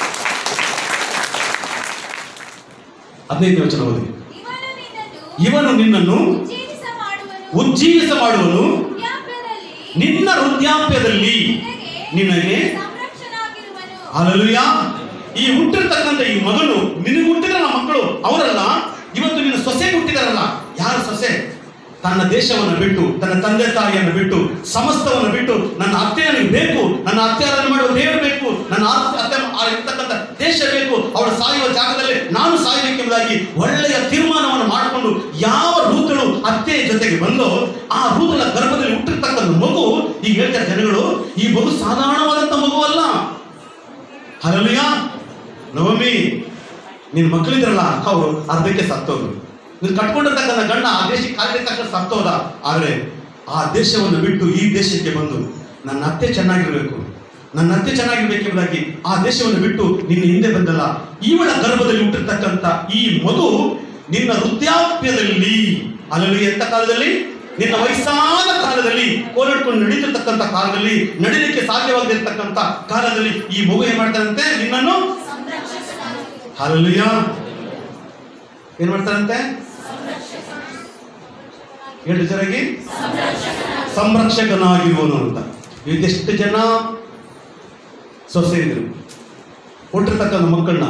S1: ಹದಿನೈದನೇ ವಚನ ಓದಿ
S2: ಇವನು ನಿನ್ನನ್ನು
S1: ಇವನು ನಿನ್ನನ್ನು
S2: ಉಜ್ಜೀವಿಸ ಮಾಡುವನು
S1: ಉಜ್ಜೀವಿಸ ಮಾಡುವನು
S2: ವೃದ್ಧಾಪ್ಯದಲ್ಲಿ
S1: ನಿನ್ನ ವೃದ್ಧಾಪ್ಯದಲ್ಲಿ ನಿನಗೆ
S2: ಸಂರಕ್ಷಣಾಗಿರುವನು
S1: ಅಲಲುಯ ಈ ಹುಟ್ಟಿರ್ತಕ್ಕಂಥ ಈ ಮಗನು ನಿನಗೆ ಹುಟ್ಟಿದ್ರಲ್ಲ ಮಕ್ಕಳು ಅವರಲ್ಲ ಇವತ್ತು ನಿನ್ನ ಸೊಸೆ ಹುಟ್ಟಿದಾರಲ್ಲ ಯಾರು ಸೊಸೆ ತನ್ನ ದೇಶವನ್ನು ಬಿಟ್ಟು ತನ್ನ ತಂದೆ ತಾಯಿಯನ್ನು ಬಿಟ್ಟು ಸಮಸ್ತವನ್ನು ಬಿಟ್ಟು ನನ್ನ ಅತ್ತೆ ನನಗೆ ಬೇಕು ನನ್ನ ಅತ್ತೆ ಆರಾಧನೆ ಮಾಡುವ ದೇವರು ಬೇಕು ನನ್ನ ಆ- ಅತ್ತೆ ಆ ಇರ್ತಕ್ಕಂಥ ದೇಶ ಬೇಕು ಅವಳು ಸಾಯುವ ಜಾಗದಲ್ಲಿ ನಾನು ಸಾಯಬೇಕೆಂಬುದಾಗಿ ಒಳ್ಳೆಯ ತೀರ್ಮಾನವನ್ನು ಮಾಡಿಕೊಂಡು ಯಾವ ರೂತಳು ಅತ್ತೆಯ ಜೊತೆಗೆ ಬಂದೋ ಆ ರೂತಳ ಗರ್ಭದಲ್ಲಿ ಹುಟ್ಟಿರ್ತಕ್ಕಂಥ ಮಗು ಈಗ ಹೇಳ್ತಾರೆ ಜನಗಳು ಈ ಮಗು ಸಾಧಾರಣವಾದಂಥ ಮಗು ಅಲ್ಲ ಹಲಲಿಯ ನವಮಿ ನಿನ್ನ ಮಕ್ಕಳಿದ್ರಲ್ಲ ಅವರು ಅರ್ಧಕ್ಕೆ ಸತ್ತೋದ್ರು ನೀನು ಕಟ್ಕೊಂಡಿರ್ತಕ್ಕಂಥ ಗಂಡ ಆ ದೇಶಕ್ಕೆ ಕಾಲಿದ ತಕ್ಷಣ ಸತ್ತೋದ ಆದರೆ ಆ ದೇಶವನ್ನು ಬಿಟ್ಟು ಈ ದೇಶಕ್ಕೆ ಬಂದು ನನ್ನ ಅತ್ತೆ ಚೆನ್ನಾಗಿರ್ಬೇಕು ನನ್ನ ಅತ್ತೆ ಚೆನ್ನಾಗಿರ್ಬೇಕೆಂಬುದಾಗಿ ಆ ದೇಶವನ್ನು ಬಿಟ್ಟು ನಿನ್ನ ಹಿಂದೆ ಬಂದಲ್ಲ ಇವಳ ಗರ್ಭದಲ್ಲಿ ಹುಟ್ಟಿರ್ತಕ್ಕಂಥ ಈ ಮಗು ನಿನ್ನ ವೃದ್ಧಾಪ್ಯದಲ್ಲಿ ಅಲ್ಲಲ್ಲಿ ಎಂತ ಕಾಲದಲ್ಲಿ ನಿನ್ನ ವಯಸ್ಸಾದ ಕಾಲದಲ್ಲಿ ಕೋಲಿಡ್ಕೊಂಡು ನಡೀತಿರ್ತಕ್ಕಂಥ ಕಾಲದಲ್ಲಿ ನಡೀಲಿಕ್ಕೆ ಸಾಧ್ಯವಾಗಿರ್ತಕ್ಕಂಥ ಕಾಲದಲ್ಲಿ ಈ ಮಗು ಏನ್ ಮಾಡ್ತಾರಂತೆ ನಿನ್ನನ್ನು ಹಾಲಲ್ಲಯ್ಯ ಏನ್ ಮಾಡ್ತಾರಂತೆ ಎರಡು ಜನಾಗಿ ಸಂರಕ್ಷಕನಾಗಿರುವನು ಅಂತ ಇದೆಷ್ಟು ಜನ ಸೊಸೆಯಂದಿರು ಹುಟ್ಟಿರ್ತಕ್ಕಂಥ ಮಕ್ಕಳನ್ನ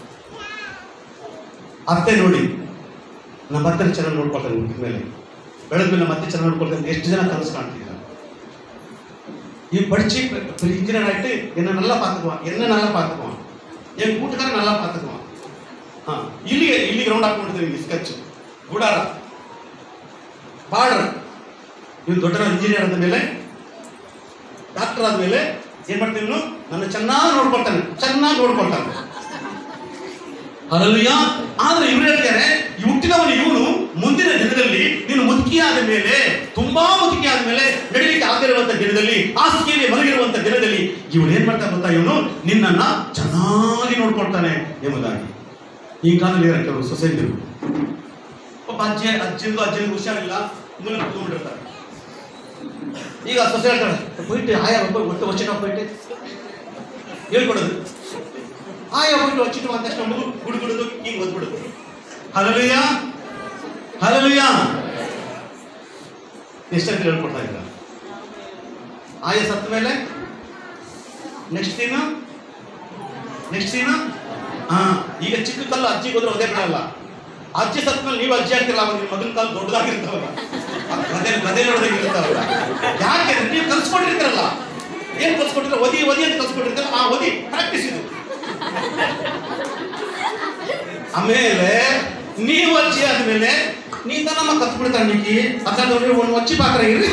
S1: ಅತ್ತೆ ನೋಡಿ ನಮ್ಮ ಅತ್ತೆ ಚೆನ್ನಾಗಿ ನೋಡ್ಕೊಳ್ತಾನೆ ಹುಟ್ಟಿದ ಮೇಲೆ ಬೆಳೆದ ಮೇಲೆ ನಮ್ಮ ಅತ್ತೆ ಚೆನ್ನಾಗಿ ನೋಡ್ಕೊಳ್ತಾನೆ ಎಷ್ಟು ಜನ ಕನಸು ಕಾಣ್ತಿದ್ದಾರೆ ഈ പഠിച്ച് എഞ്ചിനീയറായിട്ട് എന്നെ നല്ല പാത്തുക്കുവാൻ എന്നെ നല്ല പാത്തുക്കുവാൻ ഞാൻ കൂട്ടുകാരൻ നല്ല പാത്തുക്കുവാൻ ಹಾ ಇಲ್ಲಿಗೆ ಇಲ್ಲಿ ಗ್ರೌಂಡ್ ಹಾಕೊಂಡಿರ್ತೀವಿ ಸ್ಕೆಚ್ ಗುಡಾರ ಬಾರ್ಡರ್ ನೀವು ದೊಡ್ಡ ಇಂಜಿನಿಯರ್ ಆದ ಮೇಲೆ ಡಾಕ್ಟರ್ ಆದ್ಮೇಲೆ ಏನ್ ಮಾಡ್ತೀವಿ ಇವ್ನು? ನನ್ನ ಚೆನ್ನಾಗಿ ನೋಡ್ಕೊಳ್ತಾನೆ ಚೆನ್ನಾಗಿ ನೋಡ್ಕೊಳ್ತಾನೆ ಅಲ್ಲಯ್ಯ ಆದ್ರೆ ಇವ್ರು ಹೇಳ್ತಾರೆ ಈ ಹುಟ್ಟಿದವನು ಇವನು ಮುಂದಿನ ದಿನದಲ್ಲಿ ನೀನು ಮುದುಕಿ ಆದ ಮೇಲೆ ತುಂಬಾ ಮುದುಕಿ ಆದ ಮೇಲೆ ನಡೀಲಿಕ್ಕೆ ಆಗದಿರುವಂತ ದಿನದಲ್ಲಿ ಹಾಸಿಗೆಯಲ್ಲಿ ಮಲಗಿರುವಂತ ದಿನದಲ್ಲಿ ಇವನು ಏನ್ ಮಾಡ್ತಾ ಗೊತ್ತಾ ಇವನು ನಿನ್ನನ್ನ ಚೆನ್ನಾಗಿ ನೋಡ್ಕೊಳ್ತಾನೆ ಎಂಬುದಾಗಿ ಈ ಕಾಲದಲ್ಲಿ ಇರೋ ಕೆಲವು ಸೊಸೈಟಿರು ಒಬ್ಬ ಅಜ್ಜಿ ಅಜ್ಜಿಂದು ಅಜ್ಜಿಂದು ಹುಷಾರಿಲ್ಲ ಮುಂದೆ ಕುತ್ಕೊಂಡ್ಬಿಟ್ಟಿರ್ತಾರೆ ಈಗ ಸೊಸೆ ಹೇಳ್ತಾಳೆ போயிட்டு ஆயா ரொம்ப ஒட்டு வச்சுட்டா போயிட்டு ಹೇಳ್ಕೊಡೋದು ಆಯಾ ಹೋಗ್ಬಿಟ್ಟು ವಚ್ಚಿಟ್ಟು ಅಂದ ತಕ್ಷಣ ಮಗು ಗುಡುಗುಡುದು ಹಿಂಗ್ ಓದ್ಬಿಡುದು ಹಲಲುಯ್ಯ ಹಲಲುಯ್ಯ ಎಷ್ಟಂತ ಹೇಳ್ಕೊಡ್ತಾ ಇದ್ರ ಆಯ ಸತ್ತ ಮೇಲೆ ನೆಕ್ಸ್ಟ್ ದಿನ ನೆಕ್ಸ್ಟ್ ದಿನ ಹಾ ಈಗ ಚಿಕ್ಕ ಕಲ್ಲು ಅಜ್ಜಿಗೆ ಹೋದ್ರೆ ಅದೇ ಬಿಡಲ್ಲ ಅಜ್ಜಿ ಸತ್ತ ಮೇಲೆ ನೀವು ಅಜ್ಜಿ ಆಗ್ತಿರಲ್ಲ ಅವಾಗ ನಿಮ್ಮ ಮಗನ ಕಾಲು ದೊಡ್ಡದಾಗಿರ್ತಾವಲ್ಲ ಆ ಗದೆ ಗದೆ ನೋಡೋದಾಗಿ ಇರ್ತಾವಲ್ಲ ಯಾಕೆ ನೀವು ಕಲ್ಸ್ಕೊಂಡಿರ್ತೀರಲ್ಲ ಏನ್ ಕಲ್ಸ್ಕೊಟ್ಟಿರ ಒದಿ ಒದಿ ಅಂತ ಕಲ್ಸ್ಕೊಟ್ಟಿರ್ತೀರ ಆ ಒದಿ ಪ್ರಾಕ್ಟೀಸ್ ಇದು ಆಮೇಲೆ ನೀವು ಅಜ್ಜಿ ಆದ್ಮೇಲೆ ನೀತ ನಮ್ಮ ಕತ್ಬಿಡ್ತಾನೆ ನಿಕ್ಕಿ ಅದ್ರಲ್ಲಿ ಒಂದು ಒಚ್ಚಿ ಪಾತ್ರ ಇರ್ರಿ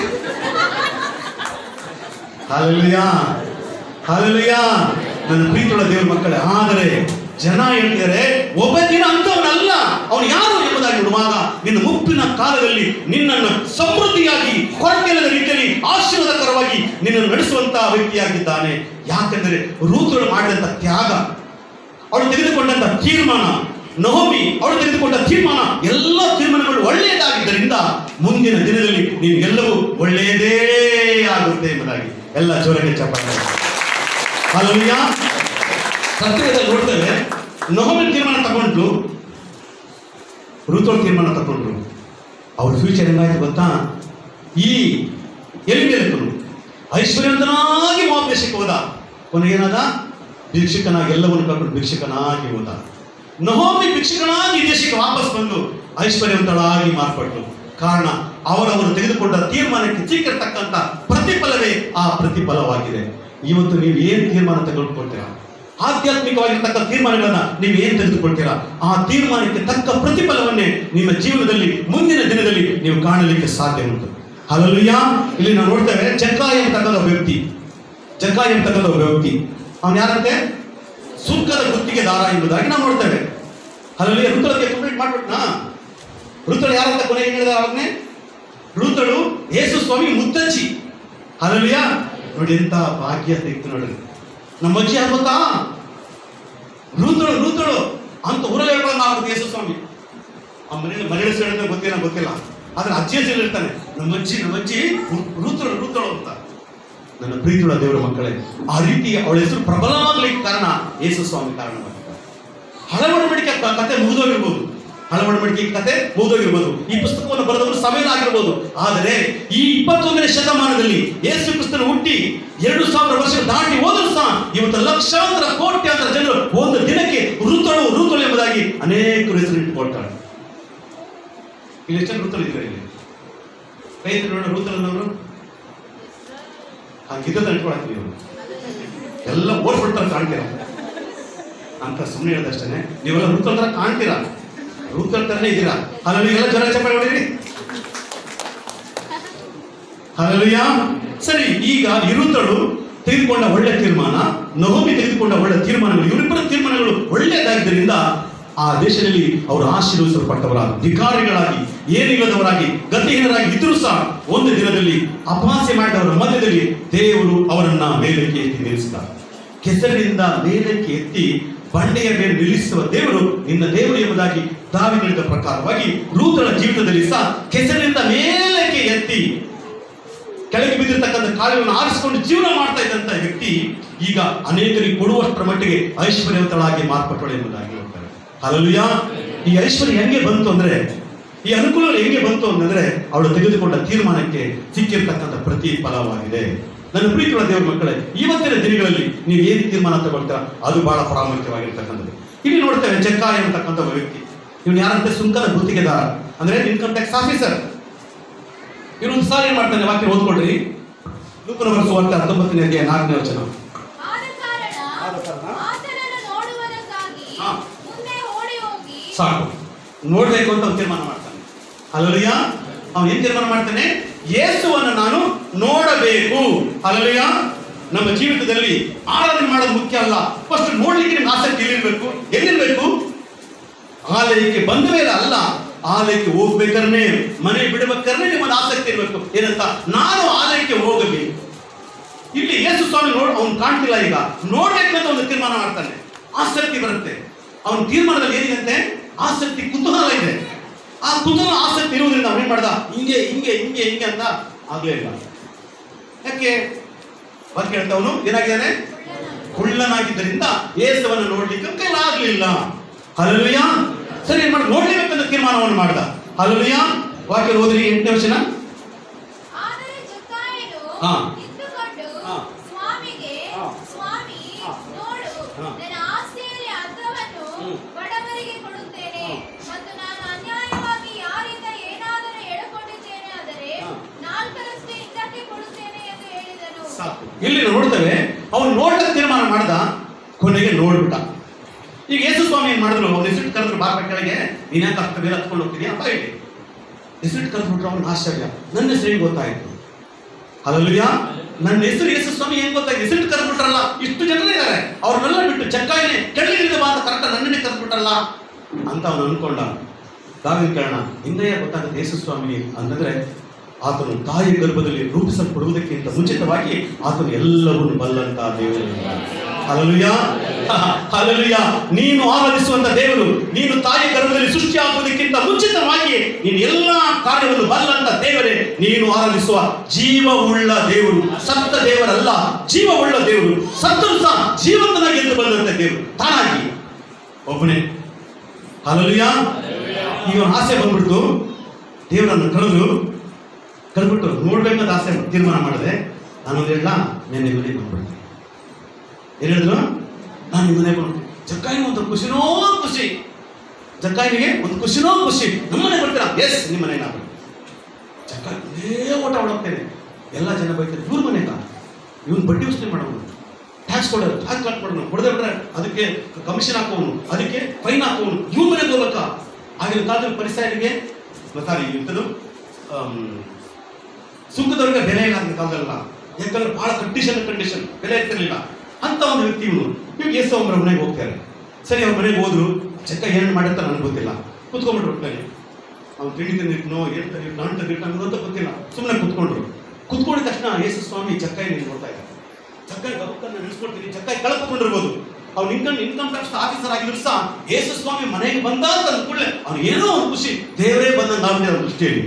S1: ಹಾಲೆಲುಯ್ಯ ಹಾಲೆಲುಯ್ಯ ನನ್ನ ಪ್ರೀತಿಯುಳ್ಳ ದೇವ್ರ ಮಕ್ಕಳೇ ಆದರೆ ಜನ ಹೇಳ್ತಿದ್ದಾರೆ ಒಬ್ಬ ದಿನ ಅಂತವನಲ್ಲ ಅವನು ಯಾರು ಎಂಬುದಾಗಿ ನೋಡುವಾಗ ನಿನ್ನ ಮುಪ್ಪಿನ ಕಾಲದಲ್ಲಿ ನಿನ್ನನ್ನು ಸಮೃದ್ಧಿಯಾಗಿ ಕೊರತೆಯಿಲ್ಲದ ರೀತಿಯಲ್ಲಿ ಆಶೀರ್ವಾದಕರವಾಗಿ ನಿನ್ನನ್ನು ನಡೆಸುವಂತಹ ವ್ಯಕ್ತಿಯಾಗಿದ್ದಾನೆ ಯಾಕೆಂದರೆ ರೂತುಗಳು ಮಾಡಿದಂಥ ತ್ಯಾಗ ಅವಳು ತೆಗೆದುಕೊಂಡಂತ ತೀರ್ಮಾನ ನಹೋಮಿ ಅವಳು ತೆಗೆದುಕೊಂಡ ತೀರ್ಮಾನ ಎಲ್ಲ ತೀರ್ಮಾನಗಳು ಒಳ್ಳೆಯದಾಗಿದ್ದರಿಂದ ಮುಂದಿನ ದಿನದಲ್ಲಿ ನೀವು ಎಲ್ಲವೂ ಒಳ್ಳೆಯದೇ ಆಗುತ್ತೆ ಎಂಬುದಾಗಿ ಎಲ್ಲ ಜೋರಾಗಿ ಚಪ್ಪಾಳೆ ಅಲ್ಲಯ್ಯ ಸತ್ಯದಲ್ಲಿ ನೋಡ್ತೇವೆ ನಹೋಮಿನ ತೀರ್ಮಾನ ತಗೊಂಡ್ರು ಋತುಳ ತೀರ್ಮಾನ ತಗೊಂಡ್ರು ಅವ್ರ ಫ್ಯೂಚರ್ ಹೆಂಗಾಯ್ತು ಗೊತ್ತಾ ಈ ಎಲಿಮೆಲಕನು ಐಶ್ವರ್ಯವಂತನಾಗಿ ಮೋಪ ದೇಶಕ್ಕೆ ಹೋದ ಕೊನೆಗೇನಾದ ಭಿಕ್ಷುಕನಾಗಿ ಎಲ್ಲವನ್ನು ಕಳ್ಕೊಂಡು ಭಿಕ್ಷುಕನಾಗಿ ಹೋದ ನಹೋಮಿ ಭಿಕ್ಷುಕನಾಗಿ ಈ ದೇಶಕ್ಕೆ ವಾಪಸ್ ಬಂದು ಐಶ್ವರ್ಯವಂತಳಾಗಿ ಮಾರ್ಪಟ್ಟು ಕಾರಣ ಅವರವರು ತೆಗೆದುಕೊಂಡ ತೀರ್ಮಾನಕ್ಕೆ ಸಿಕ್ಕಿರ್ತಕ್ಕಂಥ ಪ್ರತಿಫಲವೇ ಆ ಪ್ರತಿಫಲವಾಗಿದೆ ಇವತ್ತು ನೀವು ಏನು ತೀರ್ಮಾನ ತೆಗೆದುಕೊಳ್ತೀರಾ ಆಧ್ಯಾತ್ಮಿಕವಾಗಿರ್ತಕ್ಕ ತೀರ್ಮಾನಗಳನ್ನ ನೀವು ಏನ್ ತೆಗೆದುಕೊಳ್ತೀರಾ ಆ ತೀರ್ಮಾನಕ್ಕೆ ತಕ್ಕ ಪ್ರತಿಫಲವನ್ನೇ ನಿಮ್ಮ ಜೀವನದಲ್ಲಿ ಮುಂದಿನ ದಿನದಲ್ಲಿ ನೀವು ಕಾಣಲಿಕ್ಕೆ ಸಾಧ್ಯ ಉಂಟು ಅಲ್ಲೂಯ್ಯ ಇಲ್ಲಿ ನಾವು ನೋಡ್ತೇವೆ ಜಕ್ಕಾಯ ಅಂತಕ್ಕಂಥ ಒಬ್ಬ ವ್ಯಕ್ತಿ ಜಕ್ಕಾಯ ಅಂತಕ್ಕಂಥ ಒಬ್ಬ ವ್ಯಕ್ತಿ ಅವನು ಯಾರಂತೆ ಸುಂಕದ ಗುತ್ತಿಗೆದಾರ ಎಂಬುದಾಗಿ ನಾವು ನೋಡ್ತೇವೆ ಅಲ್ಲಿ ಋತುಳಕ್ಕೆ ಕಂಪ್ಲೀಟ್ ಮಾಡ್ಬಿಟ್ನಾ ಋತುಳು ಯಾರಂತ ಕೊನೆಗೆ ಹೇಳಿದ ಅವಾಗನೇ ಋತುಳು ಯೇಸು ಸ್ವಾಮಿ ಮುತ್ತಜ್ಜಿ ಅಲ್ಲಯ್ಯ ನೋಡಿ ಎಂತ ಭಾಗ್ಯ ತೆಗೆದು ನೋಡ್ರಿ ನಮ್ಮ ಅಜ್ಜಿ ಯಾರು ಗೊತ್ತಾ ಋತುಳು ಋತುಳು ಅಂತ ಊರಲ್ಲಿ ಹೇಳ್ಕೊಂಡು ನಾವು ಯೇಸು ಸ್ವಾಮಿ ಆ ಮನೇಲಿ ಮನೆ ಹೆಸರು ಹೇಳಿದ್ರೆ ಗೊತ್ತಿಲ್ಲ ಗೊತ್ತಿಲ್ಲ ಆದ್ರೆ ಅಜ್ಜಿ ಹೆಸರು ಹೇಳ್ತಾನೆ ನಮ್ಮ ಅಜ್ಜಿ ನಮ್ಮ ಅಜ್ಜಿ ಋತುಳು ಋತುಳು ಅಂತ ನನ್ನ ಪ್ರೀತಿಯುಳ್ಳ ದೇವರ ಮಕ್ಕಳೇ ಆ ರೀತಿ ಅವಳ ಹೆಸರು ಪ್ರಬಲವಾಗ್ಲಿಕ್ಕೆ ಕಾರಣ ಯೇಸು ಸ್ವಾಮಿ ಕಾರಣವಾಗಿದ್ದಾರೆ ಹಳವಡಮಡಿಕೆ ಕ- ಕತೆ ಮುಗಿದೋಗಿರ್ಬೋದು ಹಳವಡಮಡಿಕೆ ಕತೆ ಮುಗಿದೋಗಿರ್ಬೋದು ಈ ಪುಸ್ತಕವನ್ನು ಬರೆದವರು ಸಮಯ ಆಗಿರ್ಬೋದು ಆದರೆ ಈ ಇಪ್ಪತ್ತೊಂದನೇ ಶತಮಾನದಲ್ಲಿ ಯೇಸು ಕ್ರಿಸ್ತನ ಹುಟ್ಟಿ ಎರಡು ಸಾವಿರ ವರ್ಷ ದಾಟಿ ಹೋದರೂ ಸಹ ಇವತ್ತು ಲಕ್ಷಾಂತರ ಕೋಟ್ಯಾಂತರ ಜನರು ಒಂದು ದಿನಕ್ಕೆ ಋತುಳು ಋತುಳು ಎಂಬುದಾಗಿ ಅನೇಕರು ಹೆಸರು ಇಟ್ಟುಕೊಳ್ತಾರೆ ಇಲ್ಲಿ ಎಷ್ಟು ಋತುಳು ಇದ್ದಾರೆ ಇಲ್ಲಿ ರೈತರು ನೋಡ ಋತುಳನ್ನವರು ಹಂಗಿದ್ದ ಇಟ್ಕೊಳತ್ತೀವಿ ಇವರು ಎಲ್ಲ ಓಡ್ಬಿಡ್ತಾರೆ ಕಾಣ್ತೀರ ಅಂತ ಸುಮ್ಮನೆ ಹೇಳ್ದಷ್ಟೇ ನೀವೆಲ್ಲ ಋತುಳ ತರ ಕಾಣ್ತೀರಾ ಋತುಳ ತರನೇ ಇದ್ದೀರಾ ಅಲ್ಲಲ್ಲಿ ಎಲ್ಲ ಜ್ವರ ಚಪ್ಪಾಳೆ ಹೊಡೀರಿ ಹಲಲುಯ್ಯ ಸರಿ ಈಗ ಇರುತ್ತಳು ತೆಗೆದುಕೊಂಡ ಒಳ್ಳೆ ತೀರ್ಮಾನ ನವಮಿ ತೆಗೆದುಕೊಂಡ ಒಳ್ಳೆ ತೀರ್ಮಾನಗಳು ಇವರಿಬ್ಬರ ತೀರ್ಮಾನಗಳು ಒಳ್ಳೆಯದಾದ್ದರಿಂದ ಆ ದೇಶದಲ್ಲಿ ಅವರು ಆಶೀರ್ವದಿಸಲ್ಪಟ್ಟವರಾಗಿ ಧಿಕಾರಿಗಳಾಗಿ ಏನಿಲ್ಲದವರಾಗಿ ಗತಿಹೀನರಾಗಿ ಇದ್ರೂ ಸಹ ಒಂದು ದಿನದಲ್ಲಿ ಅಪಹಾಸ್ಯ ಮಾಡಿದವರ ಮಧ್ಯದಲ್ಲಿ ದೇವರು ಅವರನ್ನ ಮೇಲಕ್ಕೆ ಎತ್ತಿ ನಿಲ್ಲಿಸಿದ್ದಾರೆ ಕೆಸರಿನಿಂದ ಮೇಲಕ್ಕೆ ಎತ್ತಿ ಬಂಡೆಯ ಮೇಲೆ ನಿಲ್ಲಿಸುವ ದೇವರು ನಿನ್ನ ದೇವರು ಎಂಬುದಾಗಿ ದಾವಿ ಹೇಳಿದ ಪ್ರಕಾರವಾಗಿ ರೂತಳ ಜೀವಿತದಲ್ಲಿ ಸಹ ಕೆಸರಿನಿಂದ ಮೇಲಕ್ಕೆ ಎತ್ತಿ ಕೆಳಗೆ ಬಿದ್ದಿರ್ತಕ್ಕಂಥ ಕಾಲುಗಳನ್ನು ಆರಿಸಿಕೊಂಡು ಜೀವನ ಮಾಡ್ತಾ ಇದ್ದಂತ ವ್ಯಕ್ತಿ ಈಗ ಅನೇಕರಿಗೆ ಕೊಡುವಷ್ಟರ ಮಟ್ಟಿಗೆ ಐಶ್ವರ್ಯವಂತಳಾಗಿ ಮಾರ್ಪಟ್ಟಳು ಎಂಬುದಾಗಿ ಹೇಳ್ತಾರೆ ಅಲ್ಲೂಯ ಈ ಐಶ್ವರ್ಯ ಹೆಂಗೆ ಬಂತು ಅಂದ್ರೆ ಈ ಅನುಕೂಲಗಳು ಹೆಂಗೆ ಬಂತು ಅಂತಂದ್ರೆ ಅವಳು ತೆಗೆದುಕೊಂಡ ತೀರ್ಮಾನಕ್ಕೆ ಸಿಕ್ಕಿರ್ತಕ್ಕಂಥ ಪ್ರತಿಫಲವಾಗಿದೆ ನನ್ನ ಪ್ರೀತಿಗಳ ದೇವರ ಮಕ್ಕಳೇ ಇವತ್ತಿನ ದಿನಗಳಲ್ಲಿ ನೀವು ಏನು ತೀರ್ಮಾನ ತಗೊಳ್ತೀರಾ ಅದು ಬಹಳ ಪ್ರಾಮುಖ್ಯವಾಗಿರ್ತಕ್ಕಂಥದ್ದು ಇಲ್ಲಿ ನೋಡ್ತೇವೆ ಜಕ್ಕಾಯ ಅಂತಕ್ಕಂಥ ಒಬ್ಬ ವ್ಯಕ್ತಿ ಇವನು ಯಾರಂತೆ ಸುಂಕದ ಗುತ್ತಿಗೆದಾರ ಅಂದ್ರೆ ಇನ್ಕಮ್ ಟ್ಯಾಕ್ಸ್ ಆಫೀಸರ್ ಇವನೊಂದು ಸಾರಿ ಏನ್ ಮಾಡ್ತಾನೆ ವಾಕ್ಯ ಓದ್ಕೊಳ್ರಿ ಲೂಕನ ಬರೆಸುವಂತ ಹತ್ತೊಂಬತ್ತನೇ ಅಧ್ಯಾಯ ನಾಲ್ಕನೇ ವಚನ
S2: ಆದ ಕಾರಣ
S1: ಆದ ಕಾರಣ
S2: ಆತನನ್ನು ನೋಡುವುದಕ್ಕಾಗಿ
S1: ಹಾ.
S2: ಮುಂದೆ ಓಡಿ ಹೋಗಿ
S1: ಸಾಕು ನೋಡ್ಬೇಕು ಅಂತ ಅವ್ನು ತೀರ್ಮಾನ ಮಾಡ್ತಾನೆ ಅಲ್ಲಲಿಯ ಅವನು ಏನ್ ತೀರ್ಮಾನ ಮಾಡ್ತಾನೆ ಯೇಸುವನ್ನು ನಾನು ನೋಡಬೇಕು ಅಲ್ಲಲಿಯ ನಮ್ಮ ಜೀವಿತದಲ್ಲಿ ಆರಾಧನೆ ಮಾಡೋದು ಮುಖ್ಯ ಅಲ್ಲ ಫಸ್ಟ್ ನೋಡ್ಲಿಕ್ಕೆ ನಿಮ್ಗೆ ಆಸಕ್ತಿ ಎಲ್ಲಿರ್ಬೇಕು ಎಲ್ಲಿರ್ಬೇಕು ಆಲಯಕ್ಕೆ ಬಂದ ಮೇಲೆ ಅಲ್ಲ ಆಲಯಕ್ಕೆ ಹೋಗ್ಬೇಕಾದ್ರೆ ಮನೆ ಬಿಡಬೇಕಾದ್ರೆ ನಿಮ್ಮಲ್ಲಿ ಆಸಕ್ತಿ ಇರಬೇಕು ಏನಂತ ನಾನು ಆಲಯಕ್ಕೆ ಹೋಗಬೇಕು ಇಲ್ಲಿ ಯೇಸು ಸ್ವಾಮಿ ನೋಡ್ ಅವ್ನು ಕಾಣ್ತಿಲ್ಲ ಈಗ ನೋಡ್ಬೇಕಂತ ಒಂದು ತೀರ್ಮಾನ ಮಾಡ್ತಾನೆ ಆಸಕ್ತಿ ಬರುತ್ತೆ ಅವನ ತೀರ್ಮಾನದಲ್ಲಿ ಏನಿದೆ ಆಸಕ್ತಿ ಕುತೂಹಲ ಇದೆ ಆ ಕುತೂಹಲ ಆಸಕ್ತಿ ಇರುವುದರಿಂದ ಅವನೇನ್ ಮಾಡ್ದ ಹಿಂಗೆ ಹಿಂಗೆ ಹಿಂಗೆ ಹಿಂಗೆ ಅಂತ ಆಗ್ಲೇ ಇಲ್ಲ ಯಾಕೆ ವಾಕ್ಯ ಹೇಳ್ತವನು ಏನಾಗಿದ್ದಾನೆ ಕುಳ್ಳನಾಗಿದ್ದರಿಂದ ಯೇಸುವನ್ನು ನೋಡ್ಲಿಕ್ಕೆ ಕೈಲಾಗ್ಲಿಲ್ಲ ಹಲಲುಯ ಸರಿ ಏನ್ ಮಾಡಿ ನೋಡ್ಲೇಬೇಕಂತ ತೀರ್ಮಾನವನ್ನು ಮಾಡ್ದ ಹಲಲುಯ ವಾಕ್ಯ ಓದ್ರಿ ಎಂಟನೇ ವಚನ
S2: ಆದರೆ ಜಕ್ಕಾಯನು
S1: ಹಾ.
S2: ನಿಂತುಕೊಂಡು
S1: ಹಾ.
S2: ಸ್ವಾಮಿಗೆ
S1: ಹಾ.
S2: ಸ್ವಾಮಿ
S1: ಹಾ.
S2: ನೋಡು
S1: ಹಾ.
S2: ನನ್ನ ಆಸ್ತಿಯಲ್ಲಿ ಅರ್ಧವನ್ನು
S1: ಹ್ಮ್.
S2: ಬಡವರಿಗೆ ಕೊಡುತ್ತೇನೆ
S1: ಹಾ.
S2: ಮತ್ತು ನಾನು ಅನ್ಯಾಯವಾಗಿ ಯಾರಿಂದ ಏನಾದರೂ ಎಳಕೊಂಡಿದ್ದೇನೆ ಆದರೆ
S1: ಹಾ.
S2: ನಾಲ್ಕರಷ್ಟು ಹಿಂದಕ್ಕೆ ಕೊಡುತ್ತೇನೆ ಎಂದು ಹೇಳಿದನು
S1: ಸಾಕು ಇಲ್ಲಿ ನೋಡ್ತೇವೆ ಅವನು ನೋಡ್ಲಿಕ್ಕೆ ತೀರ್ಮಾನ ಮಾಡ್ದ ಕೊನೆಗೆ ನೋಡ್ಬಿಟ್ಟ ಈಗ ಯೇಸು ಸ್ವಾಮಿ ಏನ್ ಮಾಡಿದ್ರು ಅವ್ನು ಹೆಸರು ಕರೆದ್ರು ಬಾರ ಕೆಳಗೆ ನೀನ್ ಯಾಕೆ ಅಷ್ಟು ಬೇರೆ ಹತ್ಕೊಂಡು ಹೋಗ್ತೀನಿ ಅಂತ ಹೇಳಿ ಹೆಸರು ಕರೆದ್ಬಿಟ್ರು ಅವ್ನಿಗೆ ಆಶ್ಚರ್ಯ ನನ್ನ ಹೆಸರು ಹೆಂಗ್ ಗೊತ್ತಾಯ್ತು ಅಲ್ಲಲ್ವಿಯಾ ನನ್ನ ಹೆಸರು ಯೇಸು ಸ್ವಾಮಿ ಹೆಂಗ್ ಗೊತ್ತಾಯ್ತು ಹೆಸರು ಕರೆದ್ಬಿಟ್ರಲ್ಲ ಇಷ್ಟು ಜನರು ಇದ್ದಾರೆ ಅವ್ರನ್ನೆಲ್ಲ ಬಿಟ್ಟು ಚಕ್ಕಾಯಿನೇ ಕೆಳಗಿಳಿದ ಬಾ ಅಂತ ಕರೆಕ್ಟ್ ನನ್ನನ್ನೇ ಕರೆದ್ಬಿಟ್ರಲ್ಲ ಅಂತ ಅವನು ಅನ್ಕೊಂಡ ದಾವಿನ ಕೇಳೋಣ ಹಿಂದೆಯೇ ಗೊತ್ತಾಗುತ್ತೆ ಯೇಸು ಸ್ವಾಮಿ ಅಂತಂದ್ರೆ ಆತನು ತಾಯಿ ಗರ್ಭದಲ್ಲಿ ರೂಪಿಸಲ್ಪಡುವುದಕ್ಕಿಂತ ಮುಂಚಿತವಾಗಿ ಆತನು ಎಲ್ಲವನ್ನು ಬಲ್ಲಂತ ದೇವರು ಹಲಲುಯ ಹಲಲುಯ ನೀನು ಆರಾಧಿಸುವಂತ ದೇವರು ನೀನು ತಾಯಿ ಗರ್ಭದಲ್ಲಿ ಸೃಷ್ಟಿ ಆಗುವುದಕ್ಕಿಂತ ಮುಂಚಿತವಾಗಿ ನೀನು ಎಲ್ಲಾ ಕಾರ್ಯವನ್ನು ಬಲ್ಲಂತ ದೇವರೇ ನೀನು ಆರಾಧಿಸುವ ಜೀವವುಳ್ಳ ದೇವರು ಸತ್ತ ದೇವರಲ್ಲ ಜೀವವುಳ್ಳ ದೇವರು ಸತ್ತರು ಸಹ ಜೀವಂತನಾಗಿ ಎಂದು ಬಂದಂತ ದೇವರು ತಾನಾಗಿ ಒಬ್ಬನೇ ಹಲಲುಯ ಈಗ ಅವ್ನ ಆಸೆ ಬಂದ್ಬಿಡ್ತು ದೇವರನ್ನು ಕರೆದು ಕರೆದ್ಬಿಟ್ಟು ನೋಡ್ಬೇಕಂತ ಆಸೆ ತೀರ್ಮಾನ ಮಾಡಿದೆ ನಾನೊಂದು ಹೇಳ ನಾನು ನಿಮ್ಮ ಮನೆಗೆ ಬಂದ್ಬಿಡ್ತೀನಿ ಏನ್ ಹೇಳಿದ್ರು ನಾನು ನಿಮ್ಮ ಮನೆಗೆ ಬಂದು ಜಕ್ಕಾಯಿನ ಒಂದು ಖುಷಿನೋ ಖುಷಿ ಜಕ್ಕಾಯಿನಿಗೆ ಒಂದು ಖುಷಿನೋ ಖುಷಿ ನಮ್ಮ ಮನೆಗೆ ಬರ್ತೀರಾ ಎಸ್ ನಿಮ್ಮ ಮನೆಗೆ ನಾನು ಜಕ್ಕಾಯಿ ಒಂದೇ ಓಟ ಹೊಡೋಗ್ತೇನೆ ಎಲ್ಲ ಜನ ಬೈತಾರೆ ಇವ್ರ ಮನೆಗ ಇವನ್ ಬಡ್ಡಿ ವಸೂಲಿ ಮಾಡೋನು ಟ್ಯಾಕ್ಸ್ ಕೊಡೋರು ಟ್ಯಾಕ್ಸ್ ಕಟ್ ಕೊಡೋನು ಕೊಡದೆ ಬಿಟ್ರೆ ಅದಕ್ಕೆ ಕಮಿಷನ್ ಹಾಕೋನು ಅದಕ್ಕೆ ಫೈನ್ ಹಾಕೋನು ಇವ್ರ ಮನೆಗೆ ಹೋಗ್ಬೇಕಾ ಆಗಿನ ಕಾಲದಲ್ಲಿ ಪರಿಸರಿಗೆ ಸಾರಿ ಇಂಥದ್ದು ಆಮ್, ಸುಂಕದವ್ರಿಗೆ ಬೆಲೆ ಇಲ್ಲ ಆಗಿನ ಕಾಲದಲ್ಲ ಯಾಕಂದ್ರೆ ಬಹಳ ಕಂಡೀಷನ್ ಕಂಡೀಷನ್ ಬೆಲೆ ಇರ್ತಿರ್ಲಿಲ್ಲ ಅಂತ ಒಂದು ವ್ಯಕ್ತಿ ಇವನು ಇವಾಗ ಯೇಸು ಅವ್ರ ಮನೆಗೆ ಹೋಗ್ತಾರೆ ಸರಿ ಅವ್ರ ಮನೆಗೆ ಹೋದ್ರು ಚೆಕ್ಕ ಏನು ಮಾಡಿರ್ತಾರೆ ನನಗೆ ಗೊತ್ತಿಲ್ಲ ಕುತ್ಕೊಂಡ್ಬಿಟ್ರು ಒಟ್ಟಿನಲ್ಲಿ ಅವ್ನು ತಿಂಡಿ ತಂದಿಟ್ನೋ ಏನು ತಂದಿಟ್ಟು ನಾನು ತಂದಿಟ್ಟು ನನಗೆ ಅಂತ ಗೊತ್ತಿಲ್ಲ ಸುಮ್ಮನೆ ಕುತ್ಕೊಂಡ್ರು ಕುತ್ಕೊಂಡಿದ ತಕ್ಷಣ ಯೇಸು ಸ್ವಾಮಿ ಚಕ್ಕಾಯಿ ನೀನು ನೋಡ್ತಾ ಇದ್ದಾರೆ ಚಕ್ಕಾಯಿ ಗಬಕ್ಕನ್ನು ನಿಲ್ಸ್ಕೊಡ್ತೀನಿ ಚಕ್ಕಾಯಿ ಕಳ್ಕೊಂಡಿರ್ಬೋದು ಅವ್ನು ಇನ್ಕಮ್ ಇನ್ಕಮ್ ಟ್ಯಾಕ್ಸ್ ಆಫೀಸರ್ ಆಗಿದ್ರು ಸಹ ಯೇಸು ಸ್ವಾಮಿ ಮನೆಗೆ ಬಂದ ಅಂತ ಅಂದ್ಕೊಳ್ಳೆ ಅವ್ನು ಏನೋ ಒಂದು ಖುಷಿ ದೇವರೇ ಬಂದಂಗೆ ಆಗಿದೆ ಅವ್ರ ದೃಷ್ಟಿಯಲ್ಲಿ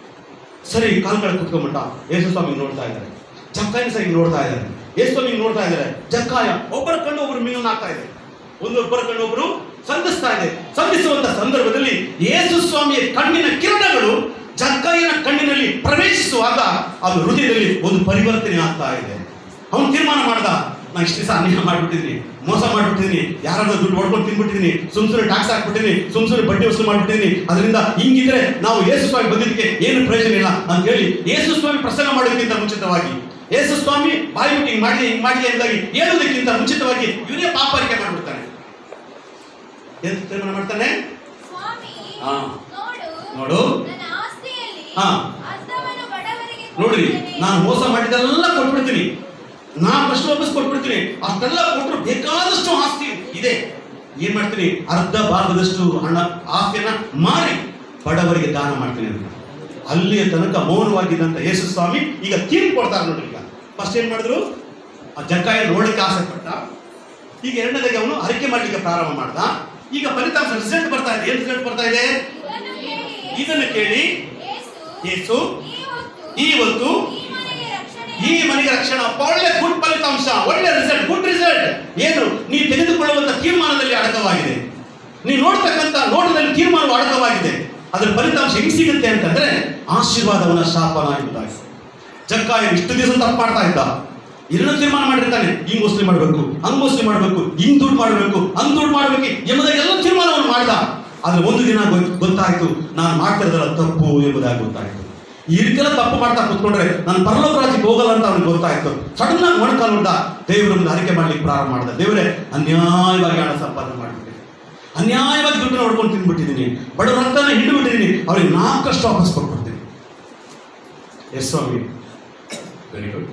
S1: ಸರಿ ಕಾಲ್ ಕಡೆ ಕುತ್ಕೊಂಡ್ಬಿಟ್ಟ ಯೇಸು ಸ್ವಾಮಿ ನೋಡ್ತಾ ಇದ್ದಾರೆ ಜಕ್ಕಾಯಿನ ಸರಿ ನೋಡ್ತಾ ಇದ್ದಾರೆ ಯೇಸು ಸ್ವಾಮಿ ನೋಡ್ತಾ ಇದ್ದಾರೆ ಜಕ್ಕಾಯ ಒಬ್ಬರ ಕಣ್ಣು ಒಬ್ಬರು ಮೀನು ಹಾಕ್ತಾ ಇದೆ ಒಂದೊಬ್ಬರ ಕಣ್ಣು ಒಬ್ಬರು ಸಂಧಿಸ್ತಾ ಇದೆ ಸಂಧಿಸುವಂತ ಸಂದರ್ಭದಲ್ಲಿ ಯೇಸು ಸ್ವಾಮಿಯ ಕಣ್ಣಿನ ಕಿರಣಗಳು ಜಕ್ಕಾಯನ ಕಣ್ಣಿನಲ್ಲಿ ಪ್ರವೇಶಿಸುವಾಗ ಅದು ಹೃದಯದಲ್ಲಿ ಒಂದು ಪರಿವರ್ತನೆ ಆಗ್ತಾ ಇದೆ ಅವನು ತೀರ್ಮಾನ ಮಾಡ್ದ ನಾ ಇಷ್ಟು ದಿವಸ ಅನ್ಯಾಯ ಮಾಡ್ಬಿಟ್ಟಿದ್ದೀನಿ ಮೋಸ ಮಾಡ್ಬಿಟ್ಟಿದ್ದೀನಿ ಯಾರಾದ್ರೂ ದುಡ್ಡು ಹೊಡ್ಕೊಂಡು ತಿನ್ಬಿಟ್ಟಿದ್ದೀನಿ ಸುಮ್ ಸುಮ್ಮನೆ ಟ್ಯಾಕ್ಸ್ ಹಾಕ್ಬಿಟ್ಟಿದ್ದೀನಿ ಸುಮ್ ಸುಮ್ಮನೆ ಬಡ್ಡಿ ವಸೂಲು ಮಾಡ್ಬಿಟ್ಟಿದ್ದೀನಿ ಅದರಿಂದ ಹಿಂಗಿದ್ರೆ ನಾವು ಯೇಸು ಸ್ವಾಮಿ ಬಂದಿದ್ದಕ್ಕೆ ಏನು ಪ್ರಯೋಜನ ಇಲ್ಲ ಅಂತ ಹೇಳಿ ಯೇಸು ಸ್ವಾಮಿ ಪ್ರಸಂಗ ಮಾಡೋದಕ್ಕಿಂತ ಮುಂಚಿತವಾಗಿ ಯೇಸು ಸ್ವಾಮಿ ಬಾಯಿ ಬಿಟ್ಟು ಹಿಂಗ್ ಮಾಡಿ ಹಿಂಗ್ ಮಾಡಿ ಎಂದಾಗಿ ಹೇಳೋದಕ್ಕಿಂತ ಮುಂಚಿತವಾಗಿ ಇವನೇ ಪಾಪರಿಕೆ ಮಾಡ್ಬಿಡ್ತಾನೆ ಏನು ತೀರ್ಮಾನ ಮಾಡ್ತಾನೆ
S2: ಸ್ವಾಮಿ
S1: ಹಾ.
S2: ನೋಡು
S1: ನೋಡು.
S2: ನನ್ನ ಆಸ್ತಿಯಲ್ಲಿ
S1: ಹಾ.
S2: ಅರ್ಧವನ್ನು ಬಡವರಿಗೆ
S1: ನೋಡ್ರಿ
S2: ಕೊಡುತ್ತೇನೆ.
S1: ನಾನು ಮೋಸ ಮಾಡಿದ್ದೆಲ್ಲ ಕೊಟ್ಬಿಡ್ತೀನಿ ನಾನು ಅಷ್ಟು ವಾಪಸ್ ಕೊಟ್ಬಿಡ್ತೀನಿ ಅಷ್ಟೆಲ್ಲ ಕೊಟ್ಟರು ಬೇಕಾದಷ್ಟು ಆಸ್ತಿ ಇದೆ ಏನ್ ಮಾಡ್ತೀನಿ ಅರ್ಧ ಭಾಗದಷ್ಟು ಹಣ ಆಸ್ತಿಯನ್ನ ಮಾರಿ ಬಡವರಿಗೆ ದಾನ ಮಾಡ್ತೀನಿ ಅಂತ ಅಲ್ಲಿಯ ತನಕ ಮೌನವಾಗಿದ್ದಂತ ಯೇಸು ಸ್ವಾಮಿ ಈಗ ತೀರ್ಪು ಕೊಡ್ತಾರೆ ನೋಡ್ರಿ ಈಗ ಫಸ್ಟ್ ಏನ್ ಮಾಡಿದ್ರು ಆ ಜಕ್ಕಾಯ ನೋಡಕ್ಕೆ ಆಸೆ ಪಟ್ಟ ಈಗ ಎರಡನೇದಾಗಿ ಅವನು ಅರಿಕೆ ಮಾಡ್ಲಿಕ್ಕೆ ಪ್ರಾರಂಭ ಮಾಡ್ದ ಈಗ ಫಲಿತಾಂಶ ರಿಸಲ್ಟ್ ಬರ್ತಾ ಇದೆ ಏನ್ ರಿಸಲ್ಟ್ ಬರ್ತಾ ಇದೆ
S2: ಇದನ್ನು ಕೇಳಿ
S1: ಇದನ್ನು ಕೇಳಿ
S2: ಯೇಸು
S1: ಯೇಸು
S2: ಈ ಹೊತ್ತು
S1: ಈ ಹೊತ್ತು
S2: ಈ ಮನೆಗೆ ರಕ್ಷಣೆ
S1: ಈ ಮನೆಗೆ ರಕ್ಷಣೆ ಒಳ್ಳೆ ಗುಡ್ ಫಲಿತಾಂಶ ಒಳ್ಳೆ ರಿಸಲ್ಟ್ ಗುಡ್ ರಿಸಲ್ಟ್ ಏನು ನೀವು ತೆಗೆದುಕೊಳ್ಳುವಂತ ತೀರ್ಮಾನದಲ್ಲಿ ಅಡಕವಾಗಿದೆ ನೀವು ನೋಡ್ತಕ್ಕಂಥ ನೋಟದಲ್ಲಿ ತೀರ್ಮಾನವು ಅಡಕವಾಗಿದೆ ಅದರ ಫಲಿತಾಂಶ ಹೆಂಗ್ ಸಿಗುತ್ತೆ ಅಂತಂದ್ರೆ ಆಶೀರ್ವಾದವನ ಶಾಪನ ಎಂಬುದಾಗಿ ಜಕ್ಕಾಯ ಇಷ್ಟು ದಿವಸ ತಪ್ಪು ಮಾಡ್ತಾ ಇದ್ದ ಏನೋ ತೀರ್ಮಾನ ಮಾಡಿರ್ತಾನೆ ಹಿಂಗ್ ವಸೂಲಿ ಮಾಡಬೇಕು ಹಂಗ್ ವಸೂಲಿ ಮಾಡಬೇಕು ಹಿಂಗ್ ದುಡ್ಡು ಮಾಡಬೇಕು ಹಂಗ್ ದುಡ್ಡು ಮಾಡಬೇಕು ಎಂಬುದಾಗಿ ಎಲ್ಲ ತೀರ್ಮಾನವನ್ನು ಮಾಡ್ದ ಆದ್ರೆ ಒಂದು ದಿನ ಗೊತ್- ಗೊತ್ತಾಯ್ತು ನಾನು ಮಾಡ್ತಿರೋದಲ್ಲ ತಪ್ಪು ಎಂಬುದಾಗಿ ಗೊತ್ತಾಯ್ತು ಈ ರೀತಿಯೆಲ್ಲ ತಪ್ಪು ಮಾಡ್ತಾ ಕೂತ್ಕೊಂಡ್ರೆ ನಾನು ಪರಲೋಕ ರಾಜ್ಯಕ್ಕೆ ಹೋಗಲ್ಲ ಅಂತ ಅವ್ನಿಗೆ ಗೊತ್ತಾಯ್ತು ಸಡನ್ ಆಗಿ ಮೊಣಕಾಲು ಹೊಡ್ದ ದೇವರ ಮುಂದೆ ಅರಿಕೆ ಮಾಡ್ಲಿಕ್ಕೆ ಪ್ರಾರಂಭ ಮಾಡ್ದ ದೇವರೇ ಅನ್ಯಾಯವಾಗಿ ಹಣ ಸಂಪಾದನೆ ಮಾಡ್ಬಿಟ್ಟೆ ಅನ್ಯಾಯವಾಗಿ ದುಡ್ಡನ್ನ ಹೊಡ್ಕೊಂಡು ತಿಂದ್ಬಿಟ್ಟಿದ್ದೀನಿ ಬಡವ್ರ ರಕ್ತನ ಹಿಂಡು ಬಿಟ್ಟಿದ್ದೀನಿ ಅವ್ರಿಗೆ ನಾಲ್ಕಷ್ಟು ವಾಪಸ್ ಕೊಟ್ಬಿಡ್ತೀನಿ ಎಸ್ ಸ್ವಾಮಿ ವೆರಿ ಗುಡ್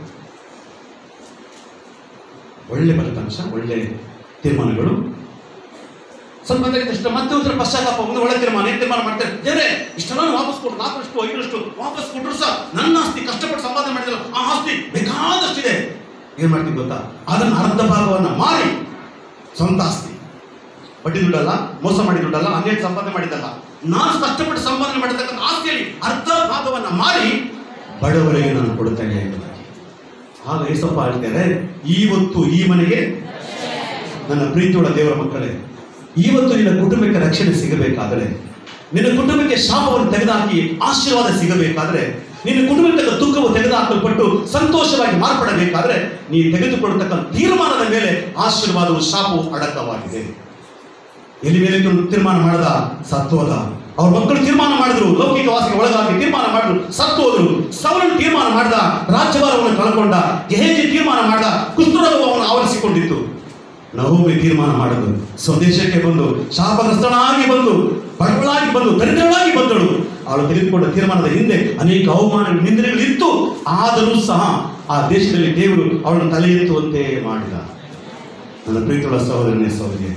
S1: ಒಳ್ಳೆ ಫಲಿತಾಂಶ ಒಳ್ಳೆ ತೀರ್ಮಾನಗಳು ಸ್ವಲ್ಪ ತಕ್ಷಣ ಮತ್ತೆ ಒಂಥರ ಪಶ್ಚಾತ್ತಾಪ ಒಂದು ಒಳ್ಳೆ ತೀರ್ಮಾನ ಏನ್ ತೀರ್ಮಾನ ಮಾಡ್ತಾರೆ ದೇವ್ರೆ ಇಷ್ಟೆಲ್ಲ ವಾಪಸ್ ಕೊಟ್ಟು ನಾಲ್ಕರಷ್ಟು ಐದರಷ್ಟು ವಾಪಸ್ ಕೊಟ್ಟರು ಸಹ ನನ್ನ ಆಸ್ತಿ ಕಷ್ಟಪಟ್ಟು ಸಂಪಾದನೆ ಮಾಡಿದಲ್ಲ ಆ ಆಸ್ತಿ ಬೇಕಾದಷ್ಟಿದೆ ಏನ್ ಮಾಡ್ತೀನಿ ಗೊತ್ತಾ ಅದನ್ನ ಅರ್ಧ ಭಾಗವನ್ನ ಮಾರಿ ಸ್ವಂತ ಆಸ್ತಿ ಬಡ್ಡಿ ದುಡ್ಡಲ್ಲ ಮೋಸ ಮಾಡಿ ದುಡ್ಡಲ್ಲ ಅನ್ಯಾಯ ಸಂಪಾದನೆ ಮಾಡಿದ್ದಲ್ಲ ನಾನು ಕಷ್ಟಪಟ್ಟು ಸಂಪಾದನೆ ಮಾಡಿರ್ತಕ್ಕಂಥ ಆಸ್ತಿಯಲ್ಲಿ ಅರ್ಧ ಭಾಗವನ್ನ ಮಾರಿ ಬಡವರಿಗೆ ನಾನು ಕೊಡುತ್ತೇನೆ ಎಂಬುದಾಗಿ ಆಗ ಏಸಪ್ಪ ಹೇಳ್ತಾರೆ ಇವತ್ತು ಈ ಮನೆಗೆ ನನ್ನ ಪ್ರೀತಿಯುಳ್ಳ ದೇವರ ಮಕ್ಕಳೇ ಇವತ್ತು ನಿನ್ನ ಕುಟುಂಬಕ್ಕೆ ರಕ್ಷಣೆ ಸಿಗಬೇಕಾದರೆ ನಿನ್ನ ಕುಟುಂಬಕ್ಕೆ ಶಾಪವನ್ನು ತೆಗೆದುಹಾಕಿ ಆಶೀರ್ವಾದ ಸಿಗಬೇಕಾದ್ರೆ ನಿನ್ನ ಕುಟುಂಬಕ್ಕೆ ದುಃಖವು ತೆಗೆದುಹಾಕಲ್ಪಟ್ಟು ಸಂತೋಷವಾಗಿ ಮಾರ್ಪಡಬೇಕಾದ್ರೆ ನೀ ತೆಗೆದುಕೊಳ್ಳತಕ್ಕಂಥ ತೀರ್ಮಾನದ ಮೇಲೆ ಆಶೀರ್ವಾದವು ಶಾಪವು ಅಡಕವಾಗಿದೆ ಎಲ್ಲಿ ಮೇಲೆ ತೀರ್ಮಾನ ಮಾಡದ ಸತ್ತೋದ ಅವ್ರ ಮಕ್ಕಳು ತೀರ್ಮಾನ ಮಾಡಿದ್ರು ಲೌಕಿಕ ವಾಸಿಗೆ ಒಳಗಾಗಿ ತೀರ್ಮಾನ ಮಾಡಿದ್ರು ಸತ್ತು ಹೋದ್ರು ಸವರನ್ನು ತೀರ್ಮಾನ ಮಾಡ್ದ ರಾಜ್ಯಭಾರವನ್ನು ಕಳ್ಕೊಂಡ ಗೆಹೇಜಿ ತೀರ್ಮಾನ ಮಾಡ್ದ ಕುಷ್ಠರೋಗವು ಅವನು ಆವರಿಸಿಕೊಂಡಿತ್ತು ನವಮಿ ತೀರ್ಮಾನ ಮಾಡಿದ್ರು ಸ್ವದೇಶಕ್ಕೆ ಬಂದು ಶಾಪಗ್ರಸ್ತನಾಗಿ ಬಂದು ಬಡವಳಾಗಿ ಬಂದು ದರಿದ್ರಳಾಗಿ ಬಂದಳು ಅವಳು ತೆಗೆದುಕೊಂಡ ತೀರ್ಮಾನದ ಹಿಂದೆ ಅನೇಕ ಅವಮಾನಗಳು ನಿಂದನೆಗಳು ಇತ್ತು ಆದರೂ ಸಹ ಆ ದೇಶದಲ್ಲಿ ದೇವರು ಅವಳನ್ನು ತಲೆ ಎತ್ತುವಂತೆ ಮಾಡಿದ ನನ್ನ ಪ್ರೀತಿಯುಳ್ಳ ಸಹೋದರನೇ ಸಹೋದರಿಯೇ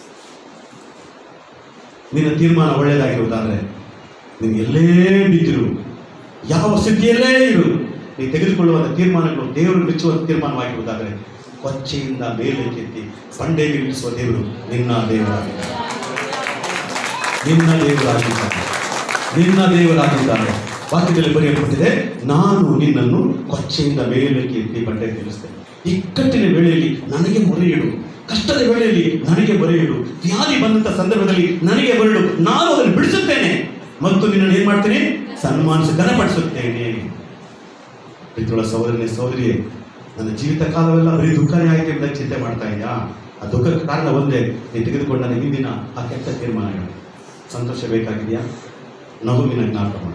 S1: ನಿನ್ನ ತೀರ್ಮಾನ ಒಳ್ಳೆಯದಾಗಿರುವುದಾದ್ರೆ ನೀನು ಎಲ್ಲೇ ಬಿದ್ದಿರು ಯಾವ ಸ್ಥಿತಿಯಲ್ಲೇ ಇರು ನೀ ತೆಗೆದುಕೊಳ್ಳುವಂಥ ತೀರ್ಮಾನಗಳು ದೇವರು ಮೆಚ್ಚುವಂಥ ತೀರ್ಮಾನವಾಗಿರುವುದಾದರೆ ಕೊಚ್ಚೆಯಿಂದ ಮೇಲೆ ಕೆತ್ತಿ ಬಂಡೆಗೆ ಇಳಿಸುವ ದೇವರು ನಿನ್ನ ದೇವರಾಗಿದ್ದಾನೆ ನಿನ್ನ ದೇವರಾಗಿದ್ದಾನೆ ನಿನ್ನ ದೇವರಾಗಿದ್ದಾನೆ ವಾಕ್ಯದಲ್ಲಿ ಬರೆಯಲ್ಪಟ್ಟಿದೆ ನಾನು ನಿನ್ನನ್ನು ಕೊಚ್ಚೆಯಿಂದ ಮೇಲಕ್ಕೆ ಎತ್ತಿ ಬಂಡೆಗೆ ಇಳಿಸ್ತೇನೆ ಇಕ್ಕಟ್ಟಿನ ವೇಳೆಯಲ್ಲಿ ನನಗೆ ಮೊರೆ ಇಡು ಕಷ್ಟದ ವೇಳೆಯಲ್ಲಿ ನನಗೆ ಮೊರೆ ಇಡು ವ್ಯಾಧಿ ಬಂದಂತ ಸಂದರ್ಭದಲ್ಲಿ ನನಗೆ ಬರಡು ನಾನು ಅದನ್ನು ಬಿಡಿಸುತ್ತೇನೆ ಮತ್ತು ನಿನ್ನನ್ನು ಏನ್ ಮಾಡ್ತೇನೆ ಸನ್ಮಾನಿಸಿ ಘನಪಡಿಸುತ್ತೇನೆ ಪಿತೃಳ ಸಹೋದರನೇ ಸಹೋದರಿಯೇ ನನ್ನ ಜೀವಿತ ಕಾಲವೆಲ್ಲ ಬರೀ ದುಃಖನೇ ಆಯ್ತು ಎಂಬುದಾಗಿ ಚಿಂತೆ ಮಾಡ್ತಾ ಇದೆಯಾ ಆ ದುಃಖಕ್ಕೆ ಕಾರಣ ಒಂದೇ ನೀನು ತೆಗೆದುಕೊಂಡ ನನ್ನ ಹಿಂದಿನ ಆ ಕೆಟ್ಟ ತೀರ್ಮಾನಗಳು ಸಂತೋಷ ಬೇಕಾಗಿದೆಯಾ ನಗುವಿನ ಜ್ಞಾಪಕ ಮಾಡು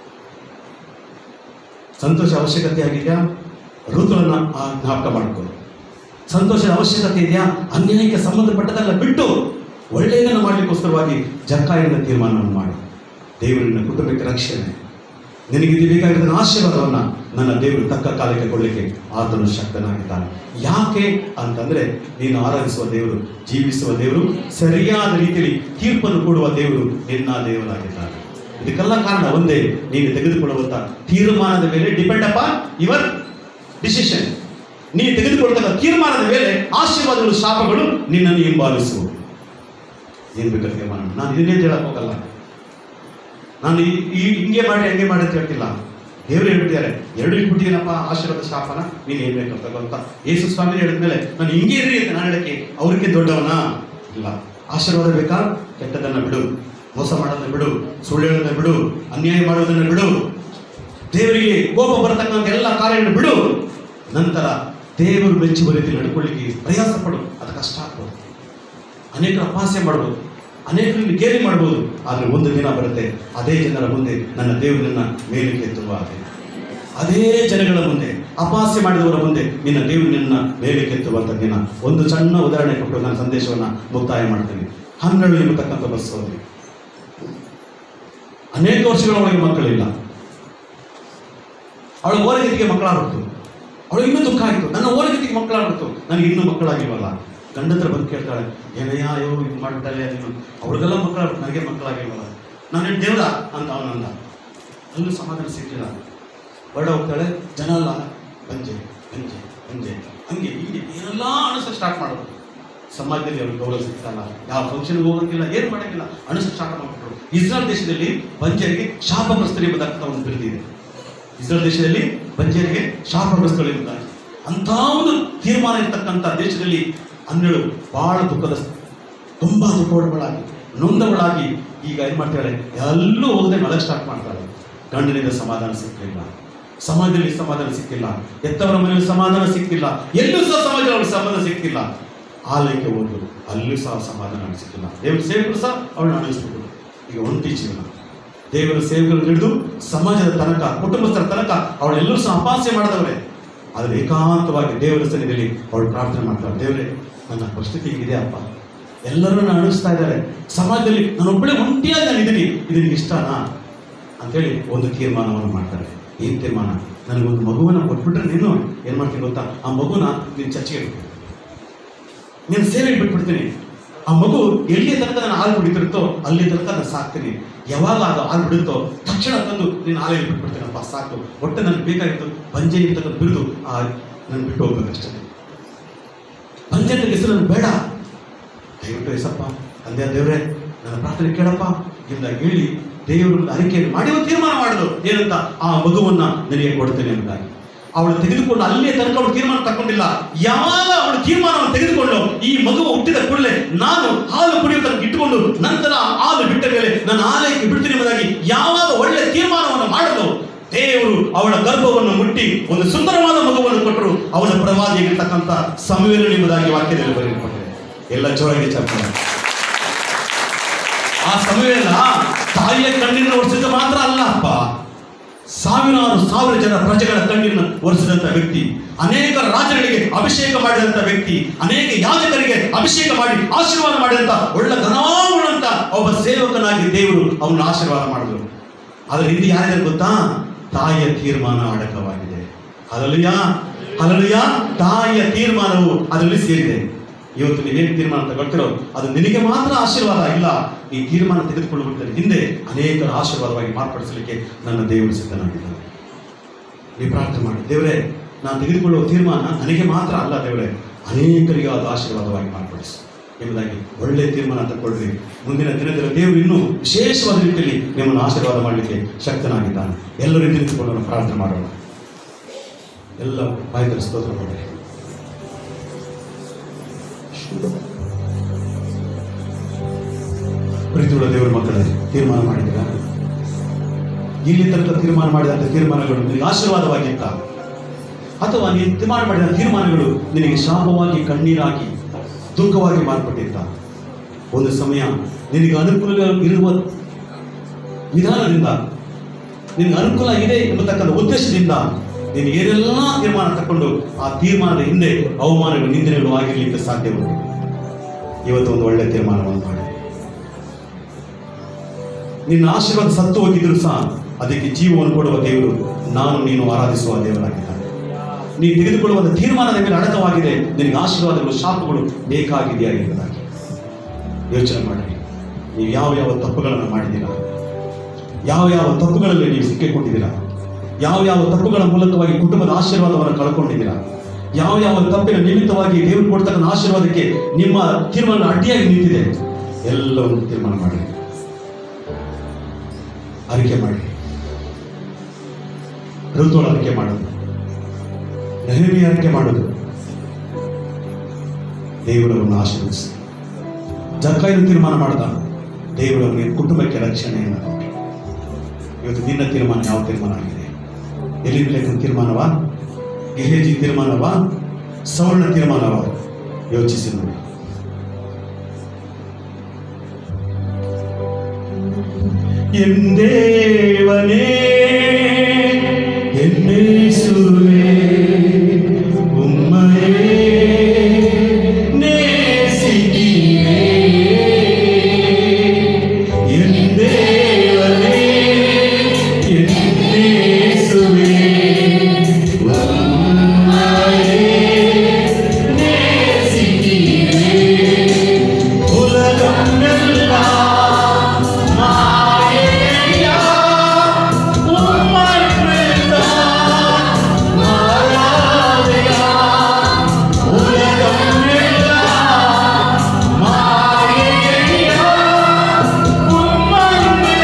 S1: ಸಂತೋಷ ಅವಶ್ಯಕತೆ ಆಗಿದೆಯಾ ಋತುವನ್ನು ಆ ಜ್ಞಾಪಕ ಮಾಡ್ಕೊ ಸಂತೋಷದ ಅವಶ್ಯಕತೆ ಇದೆಯಾ ಅನ್ಯಾಯಕ್ಕೆ ಸಂಬಂಧಪಟ್ಟದೆಲ್ಲ ಬಿಟ್ಟು ಒಳ್ಳೆಯದನ್ನು ಮಾಡಲಿಕ್ಕೋಸ್ಕರವಾಗಿ ಜಕ್ಕಾಯನ ತೀರ್ಮಾನವನ್ನು ಮಾಡು ದೇವರಿನ ಕುಟುಂಬಕ್ಕೆ ರಕ್ಷಣೆ ನಿನಗೆ ಇದು ಬೇಕಾಗಿದ್ದ ಆಶೀರ್ವಾದವನ್ನ ನನ್ನ ದೇವರು ತಕ್ಕ ಕಾಲಕ್ಕೆ ಕೊಡಲಿಕ್ಕೆ ಆತನು ಶಕ್ತನಾಗಿದ್ದಾನೆ ಯಾಕೆ ಅಂತಂದ್ರೆ ನೀನು ಆರಾಧಿಸುವ ದೇವರು ಜೀವಿಸುವ ದೇವರು ಸರಿಯಾದ ರೀತಿಯಲ್ಲಿ ತೀರ್ಪನ್ನು ಕೊಡುವ ದೇವರು ನಿನ್ನ ದೇವರಾಗಿದ್ದಾನೆ ಇದಕ್ಕೆಲ್ಲ ಕಾರಣ ಒಂದೇ ನೀನು ತೆಗೆದುಕೊಳ್ಳುವಂತ ತೀರ್ಮಾನದ ಮೇಲೆ ಡಿಪೆಂಡ್ ಅಪ ಯುವರ್ ಡಿಸಿಷನ್ ನೀನು ತೆಗೆದುಕೊಳ್ಳತಕ್ಕ ತೀರ್ಮಾನದ ಮೇಲೆ ಆಶೀರ್ವಾದಗಳು ಶಾಪಗಳು ನಿನ್ನನ್ನು ಹಿಂಬಾಲಿಸುವು ಏನ್ ಬೇಕಾದ್ರೆ ತೀರ್ಮಾನ ಮಾಡು. ನಾನು ಇದನ್ನೇ ಹೇಳಕ್ ಹೋಗಲ್ಲ ನಾನು ಈ ಈ ಹಿಂಗೆ ಮಾಡಿ ಹಂಗೆ ಮಾಡಿ ಅಂತ ಹೇಳ್ತಿಲ್ಲ ದೇವರು ಹೇಳ್ಬಿಟ್ಟಿದ್ದಾರೆ ಎರಡು ಇಟ್ಬಿಟ್ಟಿದ್ದೀನಪ್ಪ ಆಶೀರ್ವಾದ ಶಾಪನ ನೀನು ಏನ್ ಬೇಕಂತ ಗೊತ್ತಾ ಯೇಸು ಸ್ವಾಮಿ ಹೇಳಿದ್ಮೇಲೆ ನಾನು ಹಿಂಗೆ ಇರ್ರಿ ಅಂತ ನಾನು ಹೇಳಕ್ಕೆ ಅವ್ರಿಗೆ ದೊಡ್ಡವನಾ ಇಲ್ಲ ಆಶೀರ್ವಾದ ಬೇಕಾ ಕೆಟ್ಟದನ್ನ ಬಿಡು ಮೋಸ ಮಾಡೋದನ್ನ ಬಿಡು ಸುಳ್ಳು ಹೇಳೋದನ್ನ ಬಿಡು ಅನ್ಯಾಯ ಮಾಡೋದನ್ನ ಬಿಡು ದೇವರಿಗೆ ಕೋಪ ಬರತಕ್ಕಂಥ ಎಲ್ಲ ಕಾರ್ಯಗಳನ್ನು ಬಿಡು ನಂತರ ದೇವರು ಮೆಚ್ಚುವ ರೀತಿ ನಡ್ಕೊಳ್ಳಿಕ್ಕೆ ಪ್ರಯಾಸ ಪಡು ಅದು ಕಷ್ಟ ಆಗ್ಬೋದು ಅನೇಕರು ಅಪಹಾಸ್ಯ ಮಾಡ್ಬೋದು ಅನೇಕರಲ್ಲಿ ಗೇಲಿ ಮಾಡ್ಬೋದು ಆದರೆ ಒಂದು ದಿನ ಬರುತ್ತೆ ಅದೇ ಜನರ ಮುಂದೆ ನನ್ನ ದೇವರನ್ನ ಮೇಲಕ್ಕೆ ಎತ್ತುವ ಹಾಗೆ ಅದೇ ಜನಗಳ ಮುಂದೆ ಅಪಹಾಸ್ಯ ಮಾಡಿದವರ ಮುಂದೆ ನಿನ್ನ ದೇವರು ನಿನ್ನ ಮೇಲಕ್ಕೆ ಎತ್ತುವಂಥ ದಿನ ಒಂದು ಸಣ್ಣ ಉದಾಹರಣೆ ಕೊಟ್ಟು ನಾನು ಸಂದೇಶವನ್ನು ಮುಕ್ತಾಯ ಮಾಡ್ತೇನೆ ಹನ್ನೆರಡು ಎಂಬತಕ್ಕಂಥ ಬಸ್ ಹೋದ್ರಿ ಅನೇಕ ವರ್ಷಗಳ ಒಳಗೆ ಮಕ್ಕಳಿಲ್ಲ ಅವಳ ಓಲಗತಿಗೆ ಮಕ್ಕಳಾಗ್ಬಿಡ್ತು ಅವಳು ಇನ್ನೂ ದುಃಖ ಆಯಿತು ನನ್ನ ಓಲಗತಿಗೆ ಮಕ್ಕಳಾಗ್ಬಿಡ್ತು ನನಗೆ ಇನ್ನೂ ಮಕ್ಕಳಾಗಿಲ್ವಲ್ಲ ಗಂಡ ಹತ್ರ ಬಂದು ಕೇಳ್ತಾಳೆ ಏನಯ್ಯ ಅಯ್ಯೋ ಇದು ಮಾಡ್ಬಿಟ್ಟಲ್ಲ ನೀನು ಅವಳಿಗೆಲ್ಲ ಮಕ್ಕಳಾಗ್ಬಿಟ್ಟು ನನಗೆ ಮಕ್ಕಳಾಗಿಲ್ವಲ್ಲ ನಾನು ದೇವ್ರ ಅಂತ ಅವನಂದ ಅಲ್ಲೂ ಸಮಾಧಾನ ಸಿಕ್ಕಿಲ್ಲ ಹೊರಡ ಹೋಗ್ತಾಳೆ ಜನ ಅಲ್ಲ ಬಂಜೆ ಬಂಜೆ ಬಂಜೆ ಹಂಗೆ ಹೀಗೆ ಏನೆಲ್ಲ ಅಣಸ ಸ್ಟಾರ್ಟ್ ಮಾಡೋದು ಸಮಾಜದಲ್ಲಿ ಅವ್ರಿಗೆ ಗೌರವ ಸಿಗ್ತಲ್ಲ ಯಾವ ಫಂಕ್ಷನ್ಗೆ ಹೋಗಂಗಿಲ್ಲ ಏನು ಮಾಡೋಂಗಿಲ್ಲ ಅಣಸ ಸ್ಟಾರ್ಟ್ ಮಾಡ್ಬಿಟ್ರು ಇಸ್ರಾಯಲ್ ದೇಶದಲ್ಲಿ ಬಂಜರಿಗೆ ಶಾಪಗ್ರಸ್ತರು ಎಂಬುದಕ್ಕೆ ಒಂದು ಬಿರುದಿದೆ ಇಸ್ರೇಲ್ ದೇಶದಲ್ಲಿ ಬಂಜರಿಗೆ ಶಾಪಗ್ರಸ್ತರು ಎಂಬುದಾಗಿ ಅಂಥ ಒಂದು ತೀರ್ಮಾನ ಇರ್ತಕ್ಕಂಥ ದೇಶದಲ್ಲಿ ಹನ್ನೆರಡು ಬಹಳ ದುಃಖದ ತುಂಬಾ ದುಃಖದವಳಾಗಿ ನೊಂದವಳಾಗಿ ಈಗ ಏನ್ ಮಾಡ್ತಾಳೆ ಎಲ್ಲೂ ಹೋಗದೆ ಮಳೆ ಸ್ಟಾರ್ಟ್ ಮಾಡ್ತಾಳೆ ಗಂಡನಿಂದ ಸಮಾಧಾನ ಸಿಕ್ಕಿಲ್ಲ ಸಮಾಜದಲ್ಲಿ ಸಮಾಧಾನ ಸಿಕ್ಕಿಲ್ಲ ಎತ್ತವರ ಮನೆಯಲ್ಲಿ ಸಮಾಧಾನ ಸಿಕ್ಕಿಲ್ಲ ಎಲ್ಲೂ ಸಹ ಸಮಾಜದಲ್ಲಿ ಅವಳಿಗೆ ಸಮಾಧಾನ ಸಿಕ್ಕಿಲ್ಲ ಆಲಯಕ್ಕೆ ಹೋದ್ರು ಅಲ್ಲೂ ಸಹ ಸಮಾಧಾನ ಅವಳಿಗೆ ಸಿಕ್ಕಿಲ್ಲ ದೇವ್ರ ಸೇವಕರು ಸಹ ಅವಳನ್ನ ಅನಿಸ್ಬಿಟ್ಟು ಈಗ ಒಂಟಿ ಜೀವನ ದೇವರ ಸೇವೆಗಳು ಹಿಡಿದು ಸಮಾಜದ ತನಕ ಕುಟುಂಬಸ್ಥರ ತನಕ ಅವಳೆಲ್ಲರೂ ಸಹ ಅಪಾಸ್ಯ ಮಾಡಿದವರೇ ಆದರೆ ಏಕಾಂತವಾಗಿ ದೇವರ ಸನ್ನಿಧಿಯಲ್ಲಿ ಅವಳು ಪ್ರಾರ್ಥನೆ ಮಾಡ್ತಾಳೆ ದೇವರೇ ನನ್ನ ಪರಿಸ್ಥಿತಿ ಹೀಗಿದೆ ಅಪ್ಪ ಎಲ್ಲರೂ ನಾನು ಅನಿಸ್ತಾ ಇದ್ದಾರೆ ಸಮಾಜದಲ್ಲಿ ನಾನೊಬ್ಬಳೇ ಒಂಟಿಯಾಗಿ ನಾನು ಇದೀನಿ ಇದು ನಿನಗೆ ಇಷ್ಟನಾ ಅಂತೇಳಿ ಒಂದು ತೀರ್ಮಾನವನ್ನು ಮಾಡ್ತಾರೆ ಏನ್ ತೀರ್ಮಾನ ನನಗೊಂದು ಮಗುವನ್ನ ಕೊಟ್ಬಿಟ್ರೆ ನೀನು ಏನ್ ಮಾಡ್ತೀನಿ ಗೊತ್ತಾ ಆ ಮಗುನ ನೀನು ಚರ್ಚೆಗೆ ಬಿಟ್ಟು ನೀನು ಸೇವೆಗೆ ಬಿಟ್ಬಿಡ್ತೀನಿ ಆ ಮಗು ಎಲ್ಲಿ ತನಕ ನಾನು ಹಾಲು ಕುಡಿತಿರುತ್ತೋ ಅಲ್ಲಿ ತನಕ ನಾನು ಸಾಕ್ತೀನಿ ಯಾವಾಗ ಅದು ಹಾಲು ಬಿಡುತ್ತೋ ತಕ್ಷಣ ತಂದು ನೀನು ಹಾಲಿಗೆ ಬಿಟ್ಬಿಡ್ತೀನಪ್ಪ ಸಾಕು ಒಟ್ಟು ನನಗೆ ಬೇಕಾಗಿತ್ತು ಬಂಜೆ ಇರ್ತಕ್ಕಂಥ ಬಿರುದು ಆ ನಾನು ಬಿಟ್ಟು ಹೋಗ್ಬೇಕಷ್ಟೇ ಬಂಜೆ ಅಂತ ಹೆಸರು ನನಗೆ ಬೇಡ ದಯವಿಟ್ಟು ಎಸಪ್ಪ ತಂದೆ ದೇವರೇ ನನ್ನ ಪ್ರಾರ್ಥನೆ ಕೇಳಪ್ಪ ಇಂದ ಹೇಳಿ ದೇವರು ಅರಿಕೆಯನ್ನು ಮಾಡಿ ಒಂದು ತೀರ್ಮಾನ ಮಾಡಿದ್ರು ಏನಂತ ಆ ಮಗುವನ್ನ ನನಗೆ ಕೊಡ್ತೇನೆ ಎಂಬುದಾಗಿ ಅವಳು ತೆಗೆದುಕೊಂಡು ಅಲ್ಲೇ ತನಕ ಅವಳು ತೀರ್ಮಾನ ತಗೊಂಡಿಲ್ಲ ಯಾವಾಗ ಅವಳು ತೀರ್ಮಾನವನ್ನು ತೆಗೆದುಕೊಂಡು ಈ ಮಗು ಹುಟ್ಟಿದ ಕೂಡಲೇ ನಾನು ಹಾಲು ಕುಡಿಯುವ ತನಕ ಇಟ್ಟುಕೊಂಡು ನಂತರ ಹಾಲು ಬಿಟ್ಟ ಮೇಲೆ ನನ್ನ ಆಲಯಕ್ಕೆ ಬಿಡ್ತೀನಿ ಎಂಬುದಾಗಿ ಯಾವಾಗ ಒಳ್ಳೆ ತೀರ್ಮಾನವನ್ನು ಮಾಡಲು ದೇವರು ಅವಳ ಗರ್ಭವನ್ನು ಮುಟ್ಟಿ ಒಂದು ಸುಂದರವಾದ ಮಗುವನ್ನು ಕೊಟ್ಟರು ಅವನ ಪ್ರವಾದಿಯಾಗಿರ್ತಕ್ಕಂಥ ಸಂವೇದನೆ ಎಂಬುದಾಗಿ ವಾಕ್ಯದಲ್ಲಿ ಬರೆಯಲ್ಪಟ್ಟಿದೆ ಎಲ್ಲ ಜೋರಾಗಿ ಚಪ್ಪಾಳೆ ಆ ಸಮಯವೆಲ್ಲ ತಾಯಿಯ ಕಣ್ಣಿನ ಒರೆಸಿದ ಮಾತ್ರ ಅಲ್ಲ ಅಪ್ಪ ಸಾವಿರಾರು ಸಾವಿರ ಜನ ಪ್ರಜೆಗಳ ಕಣ್ಣಿನ ಒರೆಸಿದಂತ ವ್ಯಕ್ತಿ ಅನೇಕ ರಾಜರಿಗೆ ಅಭಿಷೇಕ ಮಾಡಿದಂತ ವ್ಯಕ್ತಿ ಅನೇಕ ಯಾಜಕರಿಗೆ ಅಭಿಷೇಕ ಮಾಡಿ ಆಶೀರ್ವಾದ ಮಾಡಿದಂತ ಒಳ್ಳೆ ಘನವಾಗುವಂತ ಒಬ್ಬ ಸೇವಕನಾಗಿ ದೇವರು ಅವನ ಆಶೀರ್ವಾದ ಮಾಡಿದ್ರು ಅದ್ರ ಹಿಂದೆ ಯಾರಿದ್ದಾರೆ ಗೊತ್ತಾ ತಾಯಿಯ ತೀರ್ಮಾನ ಅಡಕವಾಗಿದೆ ಅಲಲುಯ ಅಲಲುಯ ತಾಯಿಯ ತೀರ್ಮಾನವು ಅದರಲ್ಲಿ ಸೇರಿದೆ ಇವತ್ತು ನೀವೇನು ತೀರ್ಮಾನ ತಗೊಳ್ತಿರೋ ಅದು ನಿನಗೆ ಮಾತ್ರ ಆಶೀರ್ವಾದ ಇಲ್ಲ ಈ ತೀರ್ಮಾನ ತೆಗೆದುಕೊಳ್ಳುವುದರ ಹಿಂದೆ ಅನೇಕರ ಆಶೀರ್ವಾದವಾಗಿ ಮಾರ್ಪಡಿಸಲಿಕ್ಕೆ ನನ್ನ ದೇವರು ಸಿದ್ಧನಾಗಿದ್ದಾನೆ ನೀವು ಪ್ರಾರ್ಥನೆ ಮಾಡಿ ದೇವರೇ ನಾನು ತೆಗೆದುಕೊಳ್ಳುವ ತೀರ್ಮಾನ ನನಗೆ ಮಾತ್ರ ಅಲ್ಲ ದೇವರೇ ಅನೇಕರಿಗೆ ಅದು ಆಶೀರ್ವಾದವಾಗಿ ಮಾರ್ಪಡಿಸು ಎಂಬುದಾಗಿ ಒಳ್ಳೆಯ ತೀರ್ಮಾನ ತಗೊಳ್ರಿ ಮುಂದಿನ ದಿನದಲ್ಲಿ ದೇವರು ಇನ್ನೂ ವಿಶೇಷವಾದ ರೀತಿಯಲ್ಲಿ ನಿಮ್ಮನ್ನು ಆಶೀರ್ವಾದ ಮಾಡಲಿಕ್ಕೆ ಶಕ್ತನಾಗಿದ್ದಾನೆ ಎಲ್ಲರೂ ನಿಂತುಕೊಂಡು ನಾವು ಪ್ರಾರ್ಥನೆ ಮಾಡೋಣ ಎಲ್ಲ ಬಾಯಿತರ ಸ್ತೋತ್ರ ಮಾಡಿ ಪ್ರೀತಿಯುಳ್ಳ ದೇವರ ಮಕ್ಕಳೇ ತೀರ್ಮಾನ ಮಾಡಿದ್ದೀರಾ ಇಲ್ಲಿ ತನಕ ತೀರ್ಮಾನ ಮಾಡಿದಂಥ ತೀರ್ಮಾನಗಳು ನಿನಗೆ ಆಶೀರ್ವಾದವಾಗಿತ್ತ ಅಥವಾ ನೀನು ತೀರ್ಮಾನ ಮಾಡಿದ ತೀರ್ಮಾನಗಳು ನಿನಗೆ ಶಾಪವಾಗಿ ಕಣ್ಣೀರಾಗಿ ದುಃಖವಾಗಿ ಮಾರ್ಪಟ್ಟಿದ್ದ ಒಂದು ಸಮಯ ನಿನಗೆ ಅನುಕೂಲ ಇರುವ ವಿಧಾನದಿಂದ ನಿನಗೆ ಅನುಕೂಲ ಇದೆ ಎಂಬತಕ್ಕಂಥ ಉದ್ದೇಶದಿಂದ ನೀನು ಏನೆಲ್ಲ ತೀರ್ಮಾನ ತಕೊಂಡು ಆ ತೀರ್ಮಾನದ ಹಿಂದೆ ಅವಮಾನಗಳು ನಿಂದನೆಗಳು ಆಗಿರ್ಲಿಕ್ಕೆ ಸಾಧ್ಯವಿಲ್ಲ ಇವತ್ತು ಒಂದು ಒಳ್ಳೆಯ ತೀರ್ಮಾನವನ್ನು ಮಾಡಿ ನಿನ್ನ ಆಶೀರ್ವಾದ ಸತ್ತು ಹೋಗಿದ್ರು ಸಹ ಅದಕ್ಕೆ ಜೀವವನ್ನು ಕೊಡುವ ದೇವರು ನಾನು ನೀನು ಆರಾಧಿಸುವ ದೇವರಾಗಿದ್ದಾನೆ ನೀ ತೆಗೆದುಕೊಳ್ಳುವ ಒಂದು ತೀರ್ಮಾನದ ಮೇಲೆ ಅಡಕವಾಗಿದೆ ನಿನಗೆ ಆಶೀರ್ವಾದಗಳು ಶಾಪಗಳು ಬೇಕಾಗಿದೆಯಾ ಎಂಬುದಾಗಿ ಯೋಚನೆ ಮಾಡಿ ನೀವು ಯಾವ ಯಾವ ತಪ್ಪುಗಳನ್ನು ಮಾಡಿದ್ದೀರಾ ಯಾವ ಯಾವ ತಪ್ಪುಗಳಲ್ಲಿ ನೀವು ಸಿಕ್ಕಿಕೊಂಡಿದ್ದೀರಾ ಯಾವ ಯಾವ ತಪ್ಪುಗಳ ಮೂಲಕವಾಗಿ ಕುಟುಂಬದ ಆಶೀರ್ವಾದವನ್ನು ಕಳ್ಕೊಂಡಿದ್ದೀರಾ ಯಾವ ಯಾವ ತಪ್ಪಿನ ನಿಮಿತ್ತವಾಗಿ ದೇವರು ಕೊಡ್ತಕ್ಕಂಥ ಆಶೀರ್ವಾದಕ್ಕೆ ನಿಮ್ಮ ತೀರ್ಮಾನ ಅಡ್ಡಿಯಾಗಿ ನಿಂತಿದೆ ಎಲ್ಲವನ್ನು ತೀರ್ಮಾನ ಮಾಡಿ ಅರಿಕೆ ಮಾಡಿ ಋತುಗಳ ಅರಿಕೆ ಮಾಡೋದು ನೆಹಮಿ ಅರಿಕೆ ಮಾಡೋದು ದೇವರವನ್ನು ಆಶೀರ್ವದಿಸಿ ಜಕ್ಕಾಯನು ತೀರ್ಮಾನ ಮಾಡ್ದ ದೇವರವನಿಗೆ ಕುಟುಂಬಕ್ಕೆ ರಕ್ಷಣೆಯನ್ನು ಕೊಟ್ಟು ಇವತ್ತು ನಿನ್ನ ತೀರ್ಮಾನ ಯಾವ ತೀರ್ಮಾನ ಆಗಿದೆ ಎಲಿಮಿಲೇಖನ ತೀರ್ಮಾನವಾ ಗೆಹೇಜಿ ತೀರ್ಮಾನವಾ ಸವರ್ಣ ತೀರ್ಮಾನವಾ ಯೋಚಿಸಿ ನೋಡಿ ಎಂದೇವನೇ ಎನ್ನೇಸುವೆ ಉಮ್ಮಯೇ ನೇಸಿದೀವೆ ಎಂದೇವನೇ ಎನ್ನೇಸುವೆ ಉಮ್ಮಯೇ ನೇಸಿದೀವೆ ಉಲಗಮ್ಮೆಲ್ಲ ಮಾಯೆಯ ಉಮ್ಮೈಪ್ರಿತ ಮಾರಾದೆಯ ಉಲಗಮ್ಮೆಲ್ಲ ಮಾಯೆಯ ಉಮ್ಮೈಪ್ರಿತ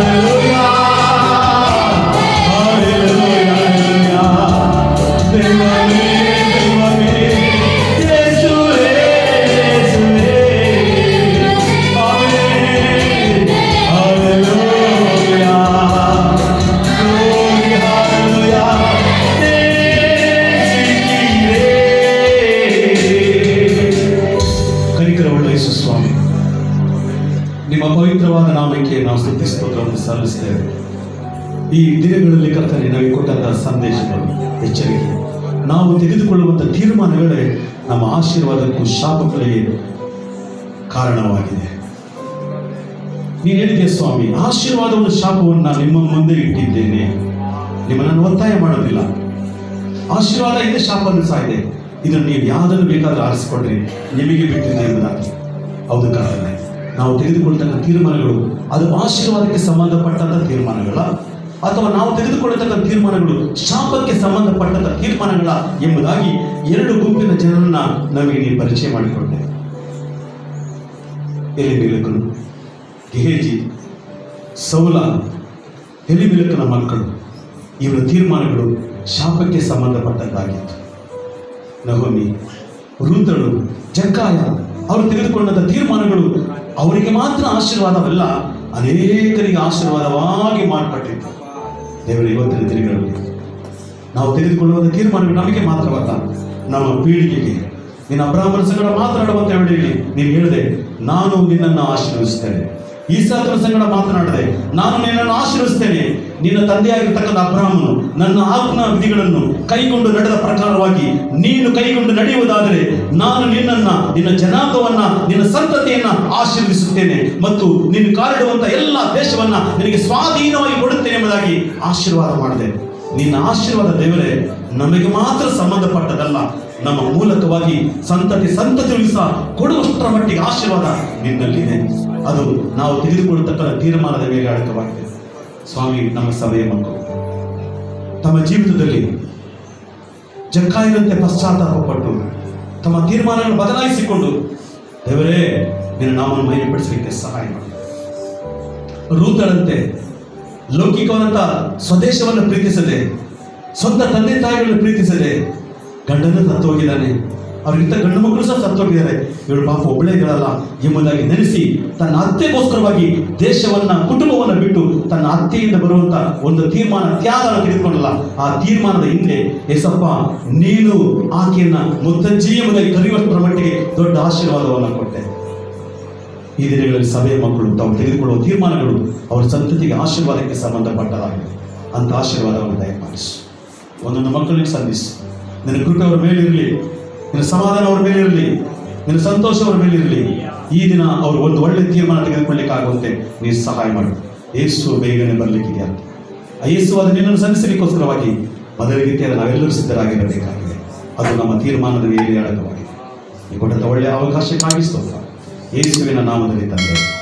S1: ಕನಿಕರವುಳ್ಳ ಯೇಸು ಸ್ವಾಮಿ ನಿಮ್ಮ ಪವಿತ್ರವಾದ ನಾಮಕ್ಕೆ ನಾವು ಸ್ತುತಿ ಸ್ತೋತ್ರವನ್ನು ಸಲ್ಲಿಸ್ತೇವೆ ಈ ದಿನಗಳಲ್ಲಿ ಕರ್ತನೆ ನಮಗೆ ಕೊಟ್ಟಂತಹ ಸಂದೇಶಗಳು ಎಚ್ಚರಿಕೆ ನಾವು ತೆಗೆದುಕೊಳ್ಳುವಂಥ ತೀರ್ಮಾನಗಳೇ ನಮ್ಮ ಆಶೀರ್ವಾದಕ್ಕೂ ಶಾಪಗಳಿಗೆ ಕಾರಣವಾಗಿದೆ ನೀನು ಹೇಳಿದೆ ಸ್ವಾಮಿ ಆಶೀರ್ವಾದವನ್ನು ಶಾಪವನ್ನು ನಾನು ನಿಮ್ಮ ಮುಂದೆ ಇಟ್ಟಿದ್ದೇನೆ ನಿಮ್ಮನ್ನು ಒತ್ತಾಯ ಮಾಡೋದಿಲ್ಲ ಆಶೀರ್ವಾದ ಇದೆ ಶಾಪವನ್ನು ಸಹ ಇದೆ ಇದನ್ನು ನೀವು ಯಾವುದನ್ನು ಬೇಕಾದರೂ ಆರಿಸಿಕೊಂಡ್ರೆ ನಿಮಗೆ ಬಿಟ್ಟಿದೆ ಎಂಬುದಾಗಿ ಹೌದು ಕರ್ತನೆ ನಾವು ತೆಗೆದುಕೊಳ್ತಕ್ಕ ತೀರ್ಮಾನಗಳು ಅದು ಆಶೀರ್ವಾದಕ್ಕೆ ಸಂಬಂಧಪಟ್ಟಂತ ತೀರ್ಮಾನಗಳ ಅಥವಾ ನಾವು ತೆಗೆದುಕೊಳ್ಳತಕ್ಕ ತೀರ್ಮಾನಗಳು ಶಾಪಕ್ಕೆ ಸಂಬಂಧಪಟ್ಟಂತ ತೀರ್ಮಾನಗಳ ಎಂಬುದಾಗಿ ಎರಡು ಗುಂಪಿನ ಜನರನ್ನ ನಮಗೆ ನೀವು ಪರಿಚಯ ಮಾಡಿಕೊಂಡೆ ಎಲ್ಲಿ ಬೆಳಕನು ಗೆಹೇಜಿ ಸೌಲ ಎಲಿಬಿಲಕನ ಮಕ್ಕಳು ಇವರ ತೀರ್ಮಾನಗಳು ಶಾಪಕ್ಕೆ ಸಂಬಂಧಪಟ್ಟದ್ದಾಗಿತ್ತು ನಗೋಮಿ ರುದ್ರಳು ಜಕ್ಕಾಯ ಅವರು ತೆಗೆದುಕೊಂಡಂಥ ತೀರ್ಮಾನಗಳು ಅವರಿಗೆ ಮಾತ್ರ ಆಶೀರ್ವಾದವಲ್ಲ ಅನೇಕರಿಗೆ ಆಶೀರ್ವಾದವಾಗಿ ಮಾರ್ಪಟ್ಟಿತ್ತು ದೇವರ ಇವತ್ತಿನ ದಿನಗಳಲ್ಲಿ ನಾವು ತೆಗೆದುಕೊಳ್ಳುವಂಥ ತೀರ್ಮಾನಗಳು ನಮಗೆ ಮಾತ್ರವಲ್ಲ ನಮ್ಮ ಪೀಳಿಗೆಗೆ ನಿನ್ನ ಅಬ್ರಾಹ್ಮಣ ಸಂಗಡ ಮಾತನಾಡುವಂತ ವೇಳೆಯಲ್ಲಿ ನೀನು ಹೇಳಿದೆ ನಾನು ನಿನ್ನನ್ನು ಆಶೀರ್ವಿಸ್ತೇನೆ ಈಸಾಕನ ಸಂಗಡ ಮಾತನಾಡದೆ ನಾನು ನಿನ್ನನ್ನು ಆಶೀರ್ವಿಸ್ತೇನೆ ನಿನ್ನ ತಂದೆಯಾಗಿರ್ತಕ್ಕಂಥ ಅಬ್ರಾಹ್ಮನು ನನ್ನ ಆಜ್ಞಾ ವಿಧಿಗಳನ್ನು ಕೈಗೊಂಡು ನಡೆದ ಪ್ರಕಾರವಾಗಿ ನೀನು ಕೈಗೊಂಡು ನಡೆಯುವುದಾದರೆ ನಾನು ನಿನ್ನನ್ನ ನಿನ್ನ ಜನಾಂಗವನ್ನ ನಿನ್ನ ಸಂತತಿಯನ್ನ ಆಶೀರ್ವಿಸುತ್ತೇನೆ ಮತ್ತು ನೀನು ಕಾಲಿಡುವಂತ ಎಲ್ಲ ದೇಶವನ್ನ ನಿನಗೆ ಸ್ವಾಧೀನವಾಗಿ ಕೊಡುತ್ತೇನೆ ಎಂಬುದಾಗಿ ಆಶೀರ್ವಾದ ಮಾಡಿದೆ ನಿನ್ನ ಆಶೀರ್ವಾದ ದೇವರೇ ನಮಗೆ ಮಾತ್ರ ಸಂಬಂಧಪಟ್ಟದಲ್ಲ ನಮ್ಮ ಮೂಲಕವಾಗಿ ಸಂತತಿ ಸಂತತಿಗಳಿಗೂ ಸಹ ಕೊಡುವಷ್ಟರ ಮಟ್ಟಿಗೆ ಆಶೀರ್ವಾದ ನಿನ್ನಲ್ಲಿದೆ ಅದು ನಾವು ತೆಗೆದುಕೊಳ್ಳತಕ್ಕ ತೀರ್ಮಾನದ ಮೇಲೆ ಅಡಕವಾಗಿದೆ ಸ್ವಾಮಿ ನಮ್ಮ ಸಭೆಯ ಮಕ್ಕಳು ತಮ್ಮ ಜೀವಿತದಲ್ಲಿ ಜಕ್ಕಾಯಿನಂತೆ ಪಶ್ಚಾತ್ತಾಪಪಟ್ಟು ತಮ್ಮ ತೀರ್ಮಾನಗಳನ್ನು ಬದಲಾಯಿಸಿಕೊಂಡು ದೇವರೇ ನಿನ್ನ ನಾಮವನ್ನು ಮೈಪಡಿಸಲಿಕ್ಕೆ ಸಹಾಯ ಮಾಡಿ ರೂತಳಂತೆ ಲೌಕಿಕವಾದಂಥ ಸ್ವದೇಶವನ್ನು ಪ್ರೀತಿಸದೆ ಸ್ವಂತ ತಂದೆ ತಾಯಿಗಳನ್ನು ಪ್ರೀತಿಸದೆ ಗಂಡನ ಸತ್ತು ಹೋಗಿದ್ದಾನೆ ಅವ್ರಿಗಿಂತ ಗಂಡು ಮಕ್ಕಳು ಸಹ ಸತ್ತು ಹೋಗಿದ್ದಾರೆ ಇವಳು ಪಾಪ ಒಬ್ಬಳೇ ಇರಲ್ಲ ಎಂಬುದಾಗಿ ನೆನೆಸಿ ತನ್ನ ಅತ್ತೆಗೋಸ್ಕರವಾಗಿ ದೇಶವನ್ನ ಕುಟುಂಬವನ್ನ ಬಿಟ್ಟು ತನ್ನ ಅತ್ತೆಯಿಂದ ಬರುವಂತ ಒಂದು ತೀರ್ಮಾನ ತ್ಯಾಗವನ್ನು ತೆಗೆದುಕೊಂಡಲ್ಲ ಆ ತೀರ್ಮಾನದ ಹಿಂದೆ ಎಸಪ್ಪ ನೀನು ಆಕೆಯನ್ನ ಮುತ್ತಜ್ಜಿ ಎಂಬುದಾಗಿ ಕರೆಯುವಷ್ಟರ ಮಟ್ಟಿಗೆ ದೊಡ್ಡ ಆಶೀರ್ವಾದವನ್ನು ಕೊಟ್ಟೆ ಈ ದಿನಗಳಲ್ಲಿ ಸಭೆಯ ಮಕ್ಕಳು ತಾವು ತೆಗೆದುಕೊಳ್ಳುವ ತೀರ್ಮಾನಗಳು ಅವರ ಸಂತತಿಗೆ ಆಶೀರ್ವಾದಕ್ಕೆ ಸಂಬಂಧಪಟ್ಟದಾಗಿದೆ ಅಂತ ಆಶೀರ್ವಾದವನ್ನು ದಯಪಾಲಿಸು ಒಂದೊಂದು ಮಕ್ಕಳಿಗೆ ಸಂಧಿಸು ನಿನ್ನ ಕೃಪೆ ಅವರ ಮೇಲಿರಲಿ ನಿನ್ನ ಸಮಾಧಾನ ಅವರ ಮೇಲಿರಲಿ ನಿನ್ನ ಸಂತೋಷ ಅವರ ಮೇಲಿರಲಿ ಈ ದಿನ ಅವರು ಒಂದು ಒಳ್ಳೆ ತೀರ್ಮಾನ ತೆಗೆದುಕೊಳ್ಳಿಕ್ಕಾಗುವಂತೆ ನೀನು ಸಹಾಯ ಮಾಡು ಏಸು ಬೇಗನೆ ಬರಲಿಕ್ಕಿದೆಯಾ ಆ ಯೇಸು ಅದು ನಿನ್ನನ್ನು ಸಲ್ಲಿಸಲಿಕ್ಕೋಸ್ಕರವಾಗಿ ಮೊದಲಿಗೆ ನಾವೆಲ್ಲರೂ ಸಿದ್ಧರಾಗಿರಬೇಕಾಗಿದೆ ಅದು ನಮ್ಮ ತೀರ್ಮಾನದ ಮೇಲೆ ಅಡಕವಾಗಿದೆ ಈ ಕೊಟ್ಟಂತ ಒಳ್ಳೆಯ ಅವಕಾಶಕ್ಕಾಗಿ ಸ್ತೋತ್ರ ಯೇಸುವಿನ ನಾಮದಲ್ಲಿ ತಂದೆ